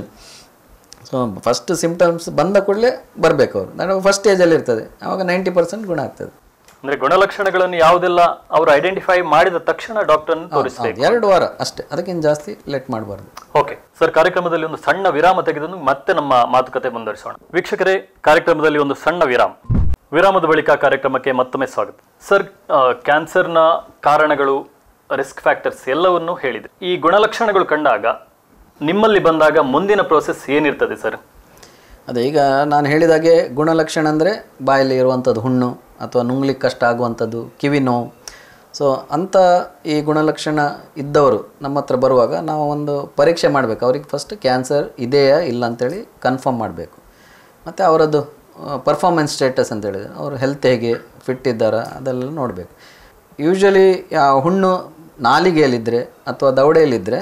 so first symptoms ಬಂದ ಕೂಡಲೇ ಬರಬೇಕು ಅವರು ನಾನು ಫಸ್ಟ್ ಸ್ಟೇಜಲ್ಲಿ ಇರ್ತದೆ ಆವಾಗ ನೈಂಟಿ ಪರ್ಸೆಂಟ್ ಗುಣ ಆಗ್ತದೆ ಅಂದ್ರೆ ಗುಣಲಕ್ಷಣಗಳನ್ನು ಯಾವುದೆಲ್ಲ ಅವರು ಐಡೆಂಟಿಫೈ ಮಾಡಿದ ತಕ್ಷಣ ಡಾಕ್ಟರ್ ತೋರಿಸ್ಬೇಕು ಹೌದು, ಎರಡು ವಾರ ಅಷ್ಟೇ ಅದಕ್ಕಿಂತ ಜಾಸ್ತಿ ಲೆಟ್ ಮಾಡಬಾರ್ದು ಓಕೆ ಸರ್ ಕಾರ್ಯಕ್ರಮದಲ್ಲಿ ಒಂದು ಸಣ್ಣ ವಿರಾಮ ತೆಗೆದು ಮತ್ತೆ ನಮ್ಮ ಮಾತುಕತೆ ಮುಂದುವರಿಸೋಣ ವೀಕ್ಷಕರೇ ಕಾರ್ಯಕ್ರಮದಲ್ಲಿ ಒಂದು ಸಣ್ಣ ವಿರಾಮ ವಿರಾಮದ ಬಳಿಕ ಕಾರ್ಯಕ್ರಮಕ್ಕೆ ಮತ್ತೊಮ್ಮೆ ಸ್ವಾಗತ ಸರ್ ಆ, ಕ್ಯಾನ್ಸರ್ನ ಕಾರಣಗಳು ರಿಸ್ಕ್ ಫ್ಯಾಕ್ಟರ್ಸ್ ಎಲ್ಲವನ್ನೂ ಹೇಳಿದೆ ಈ ಗುಣಲಕ್ಷಣಗಳು ಕಂಡಾಗ ನಿಮ್ಮಲ್ಲಿ ಬಂದಾಗ ಮುಂದಿನ ಪ್ರೋಸೆಸ್ ಏನಿರ್ತದೆ ಸರ್ ಅದೇ ಈಗ ನಾನು ಹೇಳಿದಾಗೆ ಗುಣಲಕ್ಷಣ ಅಂದರೆ ಬಾಯಲ್ಲಿ ಇರುವಂಥದ್ದು ಹುಣ್ಣು ಅಥವಾ ನುಂಗ್ಲಿಕ್ಕೆ ಕಷ್ಟ ಆಗುವಂಥದ್ದು ಕಿವಿ ನೋವು ಸೊ ಅಂಥ ಈ ಗುಣಲಕ್ಷಣ ಇದ್ದವರು ನಮ್ಮ ಹತ್ರ ಬರುವಾಗ ನಾವು ಒಂದು ಪರೀಕ್ಷೆ ಮಾಡಬೇಕು ಅವ್ರಿಗೆ ಫಸ್ಟ್ ಕ್ಯಾನ್ಸರ್ ಇದೆಯಾ ಇಲ್ಲ ಅಂತೇಳಿ ಕನ್ಫರ್ಮ್ ಮಾಡಬೇಕು ಮತ್ತು ಅವರದ್ದು ಪರ್ಫಾರ್ಮೆನ್ಸ್ ಸ್ಟೇಟಸ್ ಅಂತ ಹೇಳಿದ್ರೆ ಅವ್ರ ಹೆಲ್ತ್ ಹೇಗೆ ಫಿಟ್ ಇದ್ದಾರಾ ಅದೆಲ್ಲ ನೋಡಬೇಕು ಯೂಶ್ವಲಿ ಹುಣ್ಣು ನಾಲಿಗೆಯಲ್ಲಿದ್ದರೆ ಅಥವಾ ದವಡೆಯಲ್ಲಿದ್ದರೆ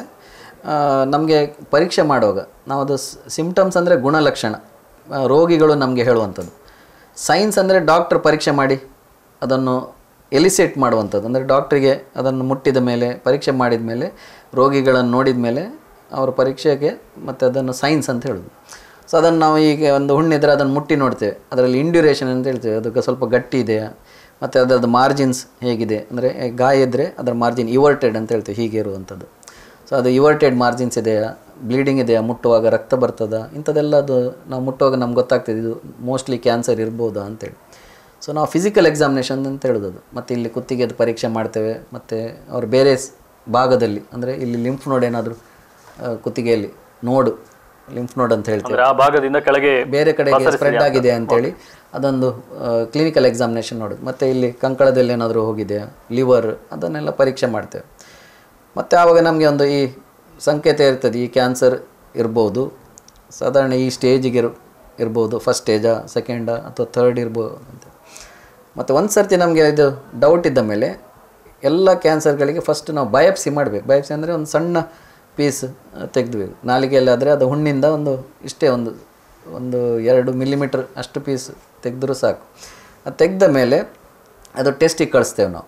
ನಮಗೆ ಪರೀಕ್ಷೆ ಮಾಡುವಾಗ ನಾವು ಅದು ಸಿಂಪ್ಟಮ್ಸ್ ಅಂದರೆ ಗುಣಲಕ್ಷಣ ಆ, ರೋಗಿಗಳು ನಮಗೆ ಹೇಳುವಂಥದ್ದು ಸೈನ್ಸ್ ಅಂದರೆ ಡಾಕ್ಟ್ರ್ ಪರೀಕ್ಷೆ ಮಾಡಿ ಅದನ್ನು ಎಲಿಸೇಟ್ ಮಾಡುವಂಥದ್ದು ಅಂದರೆ ಡಾಕ್ಟ್ರಿಗೆ ಅದನ್ನು ಮುಟ್ಟಿದ ಮೇಲೆ ಪರೀಕ್ಷೆ ಮಾಡಿದ ಮೇಲೆ ರೋಗಿಗಳನ್ನು ನೋಡಿದ ಮೇಲೆ ಅವರ ಪರೀಕ್ಷೆಗೆ ಮತ್ತು ಅದನ್ನು ಸೈನ್ಸ್ ಅಂತ ಹೇಳೋದು ಸೊ ಅದನ್ನು ನಾವು ಈಗ ಒಂದು ಹುಣ್ಣಿದ್ರೆ ಅದನ್ನು ಮುಟ್ಟಿ ನೋಡ್ತೇವೆ ಅದರಲ್ಲಿ ಇಂಡ್ಯೂರೇಷನ್ ಅಂತ ಹೇಳ್ತೇವೆ ಅದಕ್ಕೆ ಸ್ವಲ್ಪ ಗಟ್ಟಿ ಇದೆಯಾ ಮತ್ತು ಅದರದ್ದು ಮಾರ್ಜಿನ್ಸ್ ಹೇಗಿದೆ ಅಂದರೆ ಗಾಯ ಇದ್ದರೆ ಅದರ ಮಾರ್ಜಿನ್ ಇವರ್ಟೆಡ್ ಅಂತ ಹೇಳ್ತೇವೆ ಹೀಗೆ ಇರುವಂಥದ್ದು ಸೊ ಅದು ಇವರ್ಟೆಡ್ ಮಾರ್ಜಿನ್ಸ್ ಇದೆಯಾ ಬ್ಲೀಡಿಂಗ್ ಇದೆಯಾ ಮುಟ್ಟುವಾಗ ರಕ್ತ ಬರ್ತದ ಇಂಥದ್ದೆಲ್ಲ ಅದು ನಾವು ಮುಟ್ಟುವಾಗ ನಮ್ಗೆ ಗೊತ್ತಾಗ್ತದೆ ಇದು ಮೋಸ್ಟ್ಲಿ ಕ್ಯಾನ್ಸರ್ ಇರ್ಬೋದಾ ಅಂತೇಳಿ ಸೊ ನಾವು ಫಿಸಿಕಲ್ ಎಕ್ಸಾಮಿನೇಷನ್ ಅಂತ ಹೇಳೋದು ಅದು ಮತ್ತು ಇಲ್ಲಿ ಕುತ್ತಿಗೆದು ಪರೀಕ್ಷೆ ಮಾಡ್ತೇವೆ ಮತ್ತು ಅವ್ರು ಬೇರೆ ಸ್- ಭಾಗದಲ್ಲಿ ಅಂದರೆ ಇಲ್ಲಿ ಲಿಂಫ್ ನೋಡ್ ಏನಾದರೂ ಕುತ್ತಿಗೆಯಲ್ಲಿ ನೋಡು ಲಿಂಫ್ ನೋಡ್ ಅಂತ ಹೇಳ್ತೇವೆ ಅಂದ್ರೆ ಆ ಭಾಗದಿಂದ ಕೆಳಗೆ ಬೇರೆ ಕಡೆಗೆ ಸ್ಪ್ರೆಡ್ ಆಗಿದೆ ಅಂತೇಳಿ ಅದೊಂದು ಕ್ಲಿನಿಕಲ್ ಎಕ್ಸಾಮಿನೇಷನ್ ನೋಡೋದು ಮತ್ತು ಇಲ್ಲಿ ಕಂಕಳದಲ್ಲಿ ಏನಾದರೂ ಹೋಗಿದೆಯಾ ಲಿವರ್ ಅದನ್ನೆಲ್ಲ ಪರೀಕ್ಷೆ ಮಾಡ್ತೇವೆ ಮತ್ತು ಆವಾಗ ನಮಗೆ ಒಂದು ಈ ಸಂಕೇತ ಇರ್ತದೆ ಈ ಕ್ಯಾನ್ಸರ್ ಇರ್ಬೋದು ಸಾಧಾರಣ ಈ ಸ್ಟೇಜಿಗೆ ಇರ್ ಇರ್ಬೋದು ಫಸ್ಟ್ ಸ್ಟೇಜಾ ಸೆಕೆಂಡಾ ಅಥವಾ ಥರ್ಡ್ ಇರ್ಬೋದು ಅಂತ ಮತ್ತು ಒಂದು ಸರ್ತಿ ನಮಗೆ ಇದು ಡೌಟ್ ಇದ್ದ ಮೇಲೆ ಎಲ್ಲ ಕ್ಯಾನ್ಸರ್ಗಳಿಗೆ ಫಸ್ಟ್ ನಾವು ಬಯಾಪ್ಸಿ ಮಾಡಬೇಕು ಬಯಾಪ್ಸಿ ಅಂದರೆ ಒಂದು ಸಣ್ಣ ಪೀಸ್ ತೆಗೆದ್ವಿ ನಾಲಿಗೆಯಲ್ಲಿ ಆದರೆ ಅದು ಹುಣ್ಣಿಂದ ಒಂದು ಇಷ್ಟೇ ಒಂದು ಒಂದು ಎರಡು ಮಿಲಿಮೀಟ್ರ್ ಅಷ್ಟು ಪೀಸ್ ತೆಗೆದ್ರೂ ಸಾಕು ಅದು ತೆಗೆದ ಮೇಲೆ ಅದು ಟೆಸ್ಟಿಗೆ ಕಳಿಸ್ತೇವೆ ನಾವು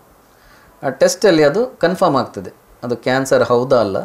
ಆ ಟೆಸ್ಟಲ್ಲಿ ಅದು ಕನ್ಫರ್ಮ್ ಆಗ್ತದೆ ಅದು ಕ್ಯಾನ್ಸರ್ ಹೌದಾ ಅಲ್ಲ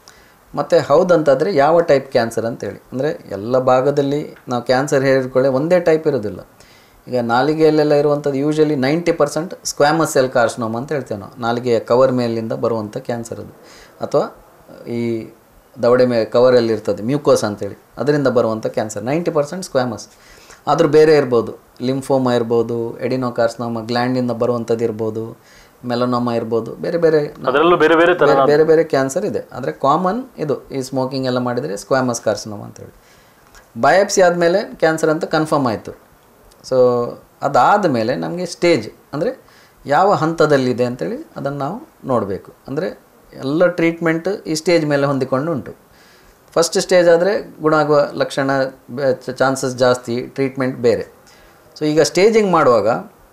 ಮತ್ತು ಹೌದಂತಾದರೆ ಯಾವ ಟೈಪ್ ಕ್ಯಾನ್ಸರ್ ಅಂತೇಳಿ ಅಂದರೆ ಎಲ್ಲ ಭಾಗದಲ್ಲಿ ನಾವು ಕ್ಯಾನ್ಸರ್ ಹೇಳಿಕೊಳ್ಳೆ ಒಂದೇ ಟೈಪ್ ಇರೋದಿಲ್ಲ ಈಗ ನಾಲಿಗೆಯಲ್ಲೆಲ್ಲ ಇರುವಂಥದ್ದು usually ninety percent squamous cell carcinoma ಅಂತ ಹೇಳ್ತೇವೆ ನಾವು ನಾಲಿಗೆಯ ಕವರ್ ಮೇಲಿಂದ ಬರುವಂಥ ಕ್ಯಾನ್ಸರ್ ಅದು ಅಥವಾ ಈ ದವಡೆ ಮೇ ಕವರಲ್ಲಿ ಇರ್ತದೆ ಮ್ಯೂಕೋಸ್ ಅಂತೇಳಿ ಅದರಿಂದ ಬರುವಂಥ ಕ್ಯಾನ್ಸರ್ ನೈಂಟಿ ಪರ್ಸೆಂಟ್ ಸ್ಕ್ವಾಮಸ್ ಆದರೂ ಬೇರೆ ಇರ್ಬೋದು ಲಿಂಫೋಮಾ ಇರ್ಬೋದು ಎಡಿನೋಕಾರ್ಸ್ನೋಮ ಗ್ಲ್ಯಾಂಡಿಂದ ಬರುವಂಥದ್ದು ಇರ್ಬೋದು ಮೆಲನೋಮಾ ಇರ್ಬೋದು ಬೇರೆ ಬೇರೆ ಅದರಲ್ಲೂ ಬೇರೆ ಬೇರೆ ತರ ಬೇರೆ ಬೇರೆ ಬೇರೆ ಕ್ಯಾನ್ಸರ್ ಇದೆ ಆದರೆ ಕಾಮನ್ ಇದು ಈ ಸ್ಮೋಕಿಂಗ್ ಎಲ್ಲ ಮಾಡಿದರೆ ಸ್ಕ್ವಾಮಸ್ ಕಾರ್ಸಿನೋಮ ಅಂತೇಳಿ ಬಯಾಪ್ಸಿ ಆದಮೇಲೆ ಕ್ಯಾನ್ಸರ್ ಅಂತ ಕನ್ಫರ್ಮ್ ಆಯಿತು ಸೊ ಅದಾದ ಮೇಲೆ ನಮಗೆ ಸ್ಟೇಜ್ ಅಂದರೆ ಯಾವ ಹಂತದಲ್ಲಿದೆ ಅಂತೇಳಿ ಅದನ್ನು ನಾವು ನೋಡಬೇಕು ಅಂದರೆ ಎಲ್ಲ ಟ್ರೀಟ್ಮೆಂಟ್ ಈ ಸ್ಟೇಜ್ ಮೇಲೆ ಹೊಂದಿಕೊಂಡು ಉಂಟು ಫಸ್ಟ್ ಸ್ಟೇಜ್ ಆದರೆ ಗುಣ ಆಗುವ ಲಕ್ಷಣ ಚಾನ್ಸಸ್ ಜಾಸ್ತಿ ಟ್ರೀಟ್ಮೆಂಟ್ ಬೇರೆ ಸೊ ಈಗ ಸ್ಟೇಜಿಂಗ್ ಮಾಡುವಾಗ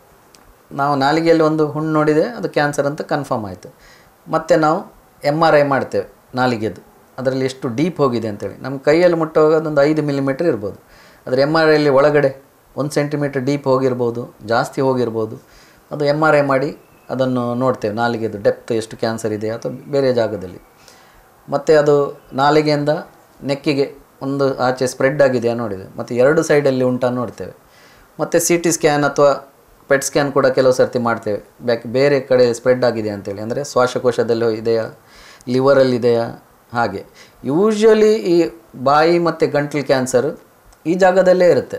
ನಾವು ನಾಲಿಗೆಯಲ್ಲಿ ಒಂದು ಹುಣ್ಣು ನೋಡಿದೆ ಅದು ಕ್ಯಾನ್ಸರ್ ಅಂತ ಕನ್ಫರ್ಮ್ ಆಯಿತು ಮತ್ತು ನಾವು ಎಮ್ ಆರ್ ಐ ಮಾಡ್ತೇವೆ ನಾಲಿಗೆದು ಅದರಲ್ಲಿ ಎಷ್ಟು ಡೀಪ್ ಹೋಗಿದೆ ಅಂತೇಳಿ ನಮ್ಮ ಕೈಯಲ್ಲಿ ಮುಟ್ಟುವಾಗ ಅದೊಂದು ಐದು ಮಿಲಿಮೀಟ್ರ್ ಇರ್ಬೋದು ಆದರೆ ಎಮ್ ಆರ್ ಐಲಿ ಒಳಗಡೆ ಒಂದು ಸೆಂಟಿಮೀಟ್ರ್ ಡೀಪ್ ಹೋಗಿರ್ಬೋದು ಜಾಸ್ತಿ ಹೋಗಿರ್ಬೋದು ಅದು ಎಮ್ ಆರ್ ಐ ಮಾಡಿ ಅದನ್ನು ನೋಡ್ತೇವೆ ನಾಲಿಗೆದು ಡೆಪ್ತ್ ಎಷ್ಟು ಕ್ಯಾನ್ಸರ್ ಇದೆ ಅಥವಾ ಬೇರೆ ಜಾಗದಲ್ಲಿ ಮತ್ತು ಅದು ನಾಲಿಗೆಯಿಂದ ನೆಕ್ಕಿಗೆ ಒಂದು ಆಚೆ ಸ್ಪ್ರೆಡ್ ಆಗಿದೆಯಾ ನೋಡಿದೆ ಮತ್ತು ಎರಡು ಸೈಡಲ್ಲಿ ಉಂಟಾ ನೋಡ್ತೇವೆ ಮತ್ತು ಸಿ ಟಿ ಸ್ಕ್ಯಾನ್ ಅಥವಾ ಪೆಟ್ ಸ್ಕ್ಯಾನ್ ಕೂಡ ಕೆಲವು ಸರ್ತಿ ಮಾಡ್ತೇವೆ ಬ್ಯಾಕ್ ಬೇರೆ ಕಡೆ ಸ್ಪ್ರೆಡ್ ಆಗಿದೆ ಅಂತೇಳಿ ಅಂದರೆ ಶ್ವಾಸಕೋಶದಲ್ಲಿ ಇದೆಯಾ ಲಿವರಲ್ಲಿ ಇದೆಯಾ ಹಾಗೆ ಯೂಶ್ವಲಿ ಈ ಬಾಯಿ ಮತ್ತು ಗಂಟ್ಲು ಕ್ಯಾನ್ಸರ್ ಈ ಜಾಗದಲ್ಲೇ ಇರುತ್ತೆ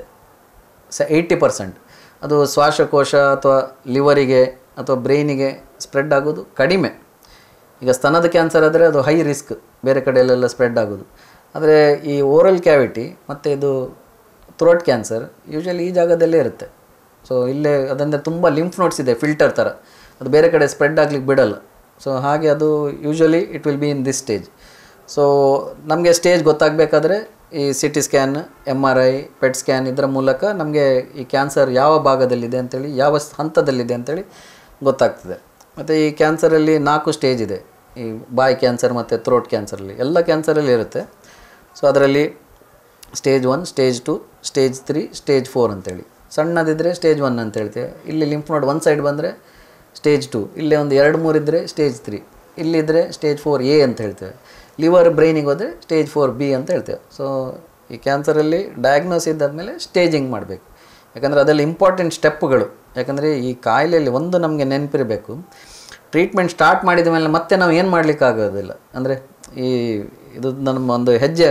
ಸ ಏಯ್ಟಿ ಪರ್ಸೆಂಟ್ ಅದು ಶ್ವಾಸಕೋಶ ಅಥವಾ ಲಿವರಿಗೆ ಅಥವಾ ಬ್ರೈನಿಗೆ ಸ್ಪ್ರೆಡ್ ಆಗೋದು ಕಡಿಮೆ ಈಗ ಸ್ತನದ ಕ್ಯಾನ್ಸರ್ ಆದರೆ ಅದು ಹೈ ರಿಸ್ಕ್ ಬೇರೆ ಕಡೆಯಲ್ಲೆಲ್ಲ ಸ್ಪ್ರೆಡ್ ಆಗೋದು ಆದರೆ ಈ ಓರಲ್ ಕ್ಯಾವಿಟಿ ಮತ್ತು ಇದು ಥ್ರೋಟ್ ಕ್ಯಾನ್ಸರ್ ಯೂಶಲಿ ಈ ಜಾಗದಲ್ಲೇ ಇರುತ್ತೆ ಸೊ ಇಲ್ಲೇ ಅದಂದರೆ ತುಂಬ ಲಿಂಫ್ ನೋಟ್ಸ್ ಇದೆ ಫಿಲ್ಟರ್ ಥರ ಅದು ಬೇರೆ ಕಡೆ ಸ್ಪ್ರೆಡ್ ಆಗ್ಲಿಕ್ಕೆ ಬಿಡಲ್ಲ ಸೊ ಹಾಗೆ ಅದು usually it will be in this stage so ನಮಗೆ ಸ್ಟೇಜ್ ಗೊತ್ತಾಗಬೇಕಾದ್ರೆ ಈ C T scan M R I PET scan ಇದರ ಮೂಲಕ ನಮಗೆ ಈ ಕ್ಯಾನ್ಸರ್ ಯಾವ ಭಾಗದಲ್ಲಿದೆ ಅಂತೇಳಿ ಯಾವ ಸ್- ಹಂತದಲ್ಲಿದೆ ಅಂತೇಳಿ ಗೊತ್ತಾಗ್ತದೆ ಮತ್ತು ಈ ಕ್ಯಾನ್ಸರಲ್ಲಿ ನಾಲ್ಕು ಸ್ಟೇಜ್ ಇದೆ ಈ ಬಾಯಿ ಕ್ಯಾನ್ಸರ್ ಮತ್ತು ಥ್ರೋಟ್ ಕ್ಯಾನ್ಸರಲ್ಲಿ ಎಲ್ಲ ಕ್ಯಾನ್ಸರಲ್ಲಿ ಇರುತ್ತೆ ಸೊ ಅದರಲ್ಲಿ stage one stage two stage three stage four ಅಂತೇಳಿ ಸಣ್ಣದಿದ್ದರೆ ಸ್ಟೇಜ್ ಒನ್ ಅಂತ ಹೇಳ್ತೇವೆ ಇಲ್ಲಿ ಲಿಂಫ್ ನೋಡ್ ಒಂದು ಸೈಡ್ ಬಂದರೆ ಸ್ಟೇಜ್ ಟು ಇಲ್ಲೇ ಒಂದು ಎರಡು ಮೂರು ಇದ್ದರೆ ಸ್ಟೇಜ್ ತ್ರೀ ಇಲ್ಲಿದ್ದರೆ ಸ್ಟೇಜ್ ಫೋರ್ ಎ ಅಂತ ಹೇಳ್ತೇವೆ ಲಿವರ್ ಬ್ರೈನಿಗೆ ಹೋದರೆ ಸ್ಟೇಜ್ ಫೋರ್ ಬಿ ಅಂತ ಹೇಳ್ತೇವೆ ಸೊ ಈ ಕ್ಯಾನ್ಸರಲ್ಲಿ ಡಯಾಗ್ನೋಸ್ ಇದ್ದಾದಮೇಲೆ ಸ್ಟೇಜಿಂಗ್ ಮಾಡಬೇಕು ಯಾಕಂದರೆ ಅದರಲ್ಲಿ ಇಂಪಾರ್ಟೆಂಟ್ ಸ್ಟೆಪ್ಗಳು ಯಾಕಂದರೆ ಈ ಕಾಯಿಲೆಯಲ್ಲಿ ಒಂದು ನಮಗೆ ನೆನಪಿರಬೇಕು ಟ್ರೀಟ್ಮೆಂಟ್ ಸ್ಟಾರ್ಟ್ ಮಾಡಿದ ಮೇಲೆ ಮತ್ತೆ ನಾವು ಏನು ಮಾಡಲಿಕ್ಕಾಗೋದಿಲ್ಲ ಅಂದರೆ ಈ ಇದು ನಮ್ಮ ಒಂದು ಹೆಜ್ಜೆ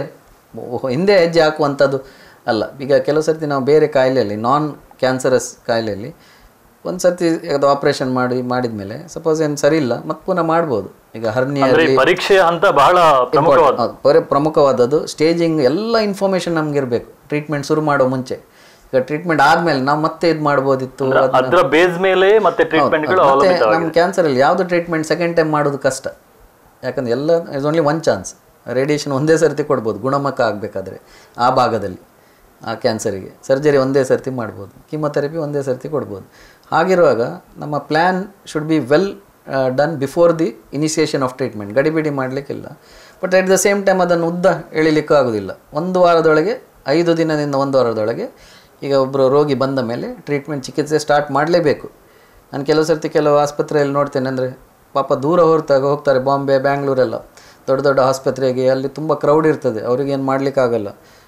ಹಿಂದೆ ಹೆಜ್ಜೆ ಹಾಕುವಂಥದ್ದು ಅಲ್ಲ ಈಗ ಕೆಲವು ಸರ್ತಿ ನಾವು ಬೇರೆ ಕಾಯಿಲೆಯಲ್ಲಿ ನಾನ್ ಕ್ಯಾನ್ಸರಸ್ ಕಾಯಿಲೆಯಲ್ಲಿ ಒಂದು ಸರ್ತಿ ಅದು ಆಪ್ರೇಷನ್ ಮಾಡಿ ಮಾಡಿದ ಮೇಲೆ ಸಪೋಸ್ ಏನು ಸರಿ ಇಲ್ಲ ಮತ್ತೆ ಪುನಃ ಮಾಡ್ಬೋದು ಈಗ ಹರ್ನಿಯ ಅಂದ್ರೆ ಈ ಪರೀಕ್ಷೆಯ ಹಂತ ಬಹಳ ಪ್ರಮುಖವಾದ ಹೌದು, ಬರೀ ಪ್ರಮುಖವಾದದ್ದು ಸ್ಟೇಜಿಂಗ್ ಎಲ್ಲ ಇನ್ಫಾರ್ಮೇಷನ್ ನಮ್ಗೆ ಇರಬೇಕು ಟ್ರೀಟ್ಮೆಂಟ್ ಶುರು ಮಾಡೋ ಮುಂಚೆ ಈಗ ಟ್ರೀಟ್ಮೆಂಟ್ ಆದಮೇಲೆ ನಾವು ಮತ್ತೆ ಇದು ಮಾಡ್ಬೋದಿತ್ತು ಅದ್- ಅದ್ರ ಬೇಸ್ ಮೇಲೆ ಮತ್ತೆ ಟ್ರೀಟ್ಮೆಂಟ್ಗಳು ಮತ್ತೆ ಅವಲಂಬಿತ ನಮ್ಮ ಕ್ಯಾನ್ಸರಲ್ಲಿ ಯಾವುದು ಟ್ರೀಟ್ಮೆಂಟ್ ಸೆಕೆಂಡ್ ಟೈಮ್ ಮಾಡೋದು ಕಷ್ಟ ಯಾಕಂದ್ರೆ ಎಲ್ಲ is only one chance radiation ಒಂದೇ ಸರ್ತಿ ಕೊಡ್ಬೋದು ಗುಣಮುಖ ಆಗಬೇಕಾದ್ರೆ ಆ ಭಾಗದಲ್ಲಿ ಆ ಕ್ಯಾನ್ಸರಿಗೆ ಸರ್ಜರಿ ಒಂದೇ ಸರ್ತಿ ಮಾಡ್ಬೋದು ಕೀಮೊಥೆರಪಿ ಒಂದೇ ಸರ್ತಿ ಕೊಡ್ಬೋದು ಹಾಗಿರುವಾಗ ನಮ್ಮ plan should be well done before the initiation of treatment ಗಡಿಬಿಡಿ ಮಾಡಲಿಕ್ಕಿಲ್ಲ but at the same time ಅದನ್ನು ಉದ್ದ ಎಳಿಲಿಕ್ಕೂ ಆಗೋದಿಲ್ಲ ಒಂದು ವಾರದೊಳಗೆ ಐದು ದಿನದಿಂದ ಒಂದು ವಾರದೊಳಗೆ ಈಗ ಒಬ್ಬರು ರೋಗಿ ಬಂದ ಮೇಲೆ ಟ್ರೀಟ್ಮೆಂಟ್ ಚಿಕಿತ್ಸೆ ಸ್ಟಾರ್ಟ್ ಮಾಡಲೇಬೇಕು ನಾನು ಕೆಲವು ಸರ್ತಿ ಕೆಲವು ಆಸ್ಪತ್ರೆಯಲ್ಲಿ ನೋಡ್ತೇನೆ ಅಂದರೆ ಪಾಪ ದೂರ ಹೊರತಾಗ ಹೋಗ್ತಾರೆ ಬಾಂಬೆ ಬ್ಯಾಂಗ್ಳೂರೆಲ್ಲ ದೊಡ್ಡ ದೊಡ್ಡ ಆಸ್ಪತ್ರೆಗೆ ಅಲ್ಲಿ ತುಂಬ ಕ್ರೌಡ್ ಇರ್ತದೆ ಅವ್ರಿಗೇನು ಮಾಡಲಿಕ್ಕಾಗಲ್ಲ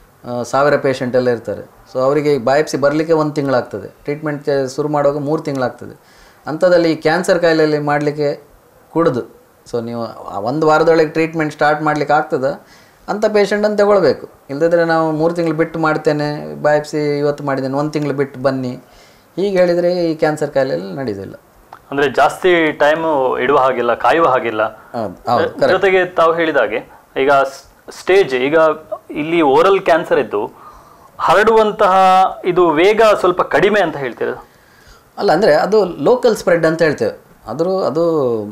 ಸಾವಿರ ಪೇಷಂಟ್ ಎಲ್ಲ ಇರ್ತಾರೆ ಸೊ ಅವರಿಗೆ ಬಾಯಪ್ಸಿ ಬರಲಿಕ್ಕೆ ಒಂದು ತಿಂಗಳಾಗ್ತದೆ ಟ್ರೀಟ್ಮೆಂಟ್ ಶುರು ಮಾಡುವಾಗ ಮೂರು ತಿಂಗಳಾಗ್ತದೆ ಅಂಥದ್ದಲ್ಲಿ ಈ ಕ್ಯಾನ್ಸರ್ ಕಾಯಿಲೆಯಲ್ಲಿ ಮಾಡಲಿಕ್ಕೆ ಕುಡ್ದು ಸೊ ನೀವು ಆ ಒಂದು ವಾರದೊಳಗೆ ಟ್ರೀಟ್ಮೆಂಟ್ ಸ್ಟಾರ್ಟ್ ಮಾಡ್ಲಿಕ್ಕೆ ಆಗ್ತದ ಅಂಥ ಪೇಷಂಟನ್ನು ತಗೊಳ್ಬೇಕು ಇಲ್ಲದಿದ್ದರೆ ನಾವು ಮೂರು ತಿಂಗಳು ಬಿಟ್ಟು ಮಾಡ್ತೇನೆ ಬಾಯಪ್ಸಿ ಇವತ್ತು ಮಾಡಿದ್ದೇನೆ ಒಂದು ತಿಂಗಳು ಬಿಟ್ಟು ಬನ್ನಿ ಹೀಗೆ ಹೇಳಿದರೆ ಈ ಕ್ಯಾನ್ಸರ್ ಕಾಯಿಲೆಯಲ್ಲಿ ನಡೆಯೋದಿಲ್ಲ ಅಂದ್ರೆ ಜಾಸ್ತಿ ಟೈಮ್ ಇಡುವ ಹಾಗಿಲ್ಲ ಕಾಯುವ ಹಾಗಿಲ್ಲ ಹೌದು ಹೌದು ಜೊತೆಗೆ ತಾವು ಹೇಳಿದಾಗೆ ಈಗ ಸ್ಟೇಜ್ ಈಗ ಇಲ್ಲಿ ಓರಲ್ ಕ್ಯಾನ್ಸರ್ ಇದ್ದು ಹರಡುವಂತಹ ಇದು ವೇಗ ಸ್ವಲ್ಪ ಕಡಿಮೆ ಅಂತ ಹೇಳ್ತೀರಾ ಅಲ್ಲ ಅಂದರೆ ಅದು ಲೋಕಲ್ ಸ್ಪ್ರೆಡ್ ಅಂತ ಹೇಳ್ತೇವೆ ಆದರೂ ಅದು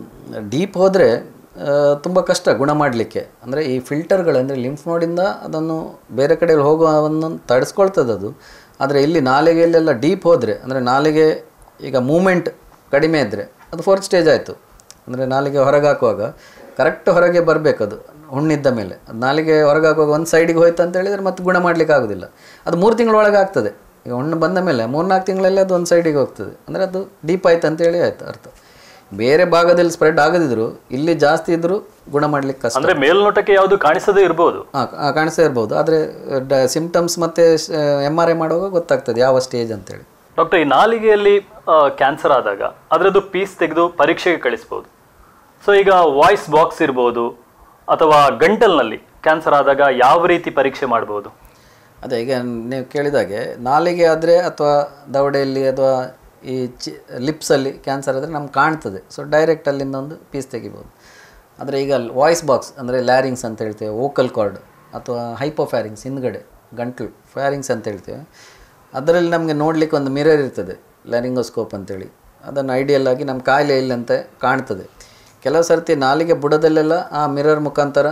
ಡೀಪ್ ಹೋದರೆ ತುಂಬ ಕಷ್ಟ ಗುಣ ಮಾಡಲಿಕ್ಕೆ ಅಂದರೆ ಈ ಫಿಲ್ಟರ್ಗಳು ಅಂದರೆ ಲಿಂಫ್ ನೋಡಿಂದ ಅದನ್ನು ಬೇರೆ ಕಡೆ ಹೋಗುವನ್ನು ತಡಿಸ್ಕೊಳ್ತದೆ ಅದು ಆದರೆ ಇಲ್ಲಿ ನಾಲಿಗೆಯಲ್ಲೆಲ್ಲ ಡೀಪ್ ಹೋದರೆ ಅಂದರೆ ನಾಲಿಗೆ ಈಗ ಮೂಮೆಂಟ್ ಕಡಿಮೆ ಇದ್ದರೆ ಅದು ಫೋರ್ತ್ ಸ್ಟೇಜ್ ಆಯಿತು ಅಂದರೆ ನಾಲಿಗೆ ಹೊರಗೆ ಹಾಕುವಾಗ ಕರೆಕ್ಟ್ ಹೊರಗೆ ಬರಬೇಕು ಅದು ಹುಣ್ಣಿದ್ದ ಮೇಲೆ ಅದು ನಾಲಿಗೆ ಹೊರಗೆ ಹಾಕುವಾಗ ಒಂದು ಸೈಡಿಗೆ ಹೋಯ್ತು ಅಂತ ಹೇಳಿದರೆ ಮತ್ತೆ ಗುಣ ಮಾಡಲಿಕ್ಕೆ ಆಗೋದಿಲ್ಲ ಅದು ಮೂರು ತಿಂಗಳೊಳಗೆ ಆಗ್ತದೆ ಈಗ ಹುಣ್ಣು ಬಂದ ಮೇಲೆ ಮೂರ್ನಾಲ್ಕು ತಿಂಗಳಲ್ಲಿ ಅದು ಒಂದು ಸೈಡಿಗೆ ಹೋಗ್ತದೆ ಅಂದರೆ ಅದು ಡೀಪ್ ಆಯ್ತು ಅಂತೇಳಿ ಆಯ್ತು ಅರ್ಥ ಬೇರೆ ಭಾಗದಲ್ಲಿ ಸ್ಪ್ರೆಡ್ ಆಗದಿದ್ರು ಇಲ್ಲಿ ಜಾಸ್ತಿ ಇದ್ದರೂ ಗುಣ ಮಾಡ್ಲಿಕ್ಕೆ ಕಷ್ಟ ಅಂದ್ರೆ ಮೇಲ್ನೋಟಕ್ಕೆ ಯಾವುದು ಕಾಣಿಸದೇ ಇರ್ಬೋದು ಹಾಂ ಕಾಣಿಸ್ತಾ ಇರ್ಬೋದು ಆದರೆ ಸಿಮ್ಟಮ್ಸ್ ಮತ್ತು ಎಮ್ ಆರ್ ಐ ಮಾಡುವಾಗ ಗೊತ್ತಾಗ್ತದೆ ಯಾವ ಸ್ಟೇಜ್ ಅಂತೇಳಿ ಡಾಕ್ಟರ್ ಈ ನಾಲಿಗೆಯಲ್ಲಿ ಕ್ಯಾನ್ಸರ್ ಆದಾಗ ಅದರದ್ದು ಪೀಸ್ ತೆಗೆದು ಪರೀಕ್ಷೆಗೆ ಕಳಿಸ್ಬೋದು ಸೊ ಈಗ ವಾಯ್ಸ್ ಬಾಕ್ಸ್ ಇರ್ಬೋದು ಅಥವಾ ಗಂಟಲ್ನಲ್ಲಿ ಕ್ಯಾನ್ಸರ್ ಆದಾಗ ಯಾವ ರೀತಿ ಪರೀಕ್ಷೆ ಮಾಡ್ಬೋದು ಅದೇ ಈಗ ನೀವು ಕೇಳಿದಾಗೆ ನಾಲಿಗೆ ಆದರೆ ಅಥವಾ ದವಡೆಯಲ್ಲಿ ಅಥವಾ ಈ ಚಿ ಲಿಪ್ಸಲ್ಲಿ ಕ್ಯಾನ್ಸರ್ ಆದರೆ ನಮ್ಗೆ ಕಾಣ್ತದೆ ಸೊ ಡೈರೆಕ್ಟ್ ಅಲ್ಲಿಂದ ಒಂದು ಪೀಸ್ ತೆಗಿಬೋದು ಆದರೆ ಈಗ ವಾಯ್ಸ್ ಬಾಕ್ಸ್ ಅಂದರೆ ಲ್ಯಾರಿಂಗ್ಸ್ ಅಂತ ಹೇಳ್ತೇವೆ ವೋಕಲ್ ಕಾರ್ಡ್ ಅಥವಾ ಹೈಪೋಫ್ಯಾರಿಂಗ್ಸ್ ಹಿಂದ್ಗಡೆ ಗಂಟ್ಲು ಫ್ಯಾರಿಂಗ್ಸ್ ಅಂತ ಹೇಳ್ತೇವೆ ಅದರಲ್ಲಿ ನಮಗೆ ನೋಡಲಿಕ್ಕೆ ಒಂದು ಮಿರರ್ ಇರ್ತದೆ ಲ್ಯಾರಿಂಗೋಸ್ಕೋಪ್ ಅಂತೇಳಿ ಅದನ್ನು ಐಡಿಯಲ್ ಆಗಿ ನಮ್ಮ ಕಾಯಿಲೆ ಇಲ್ಲ ಅಂತ ಕಾಣ್ತದೆ ಕೆಲವು ಸರ್ತಿ ನಾಲಿಗೆ ಬುಡದಲ್ಲೆಲ್ಲ ಆ ಮಿರರ್ ಮುಖಾಂತರ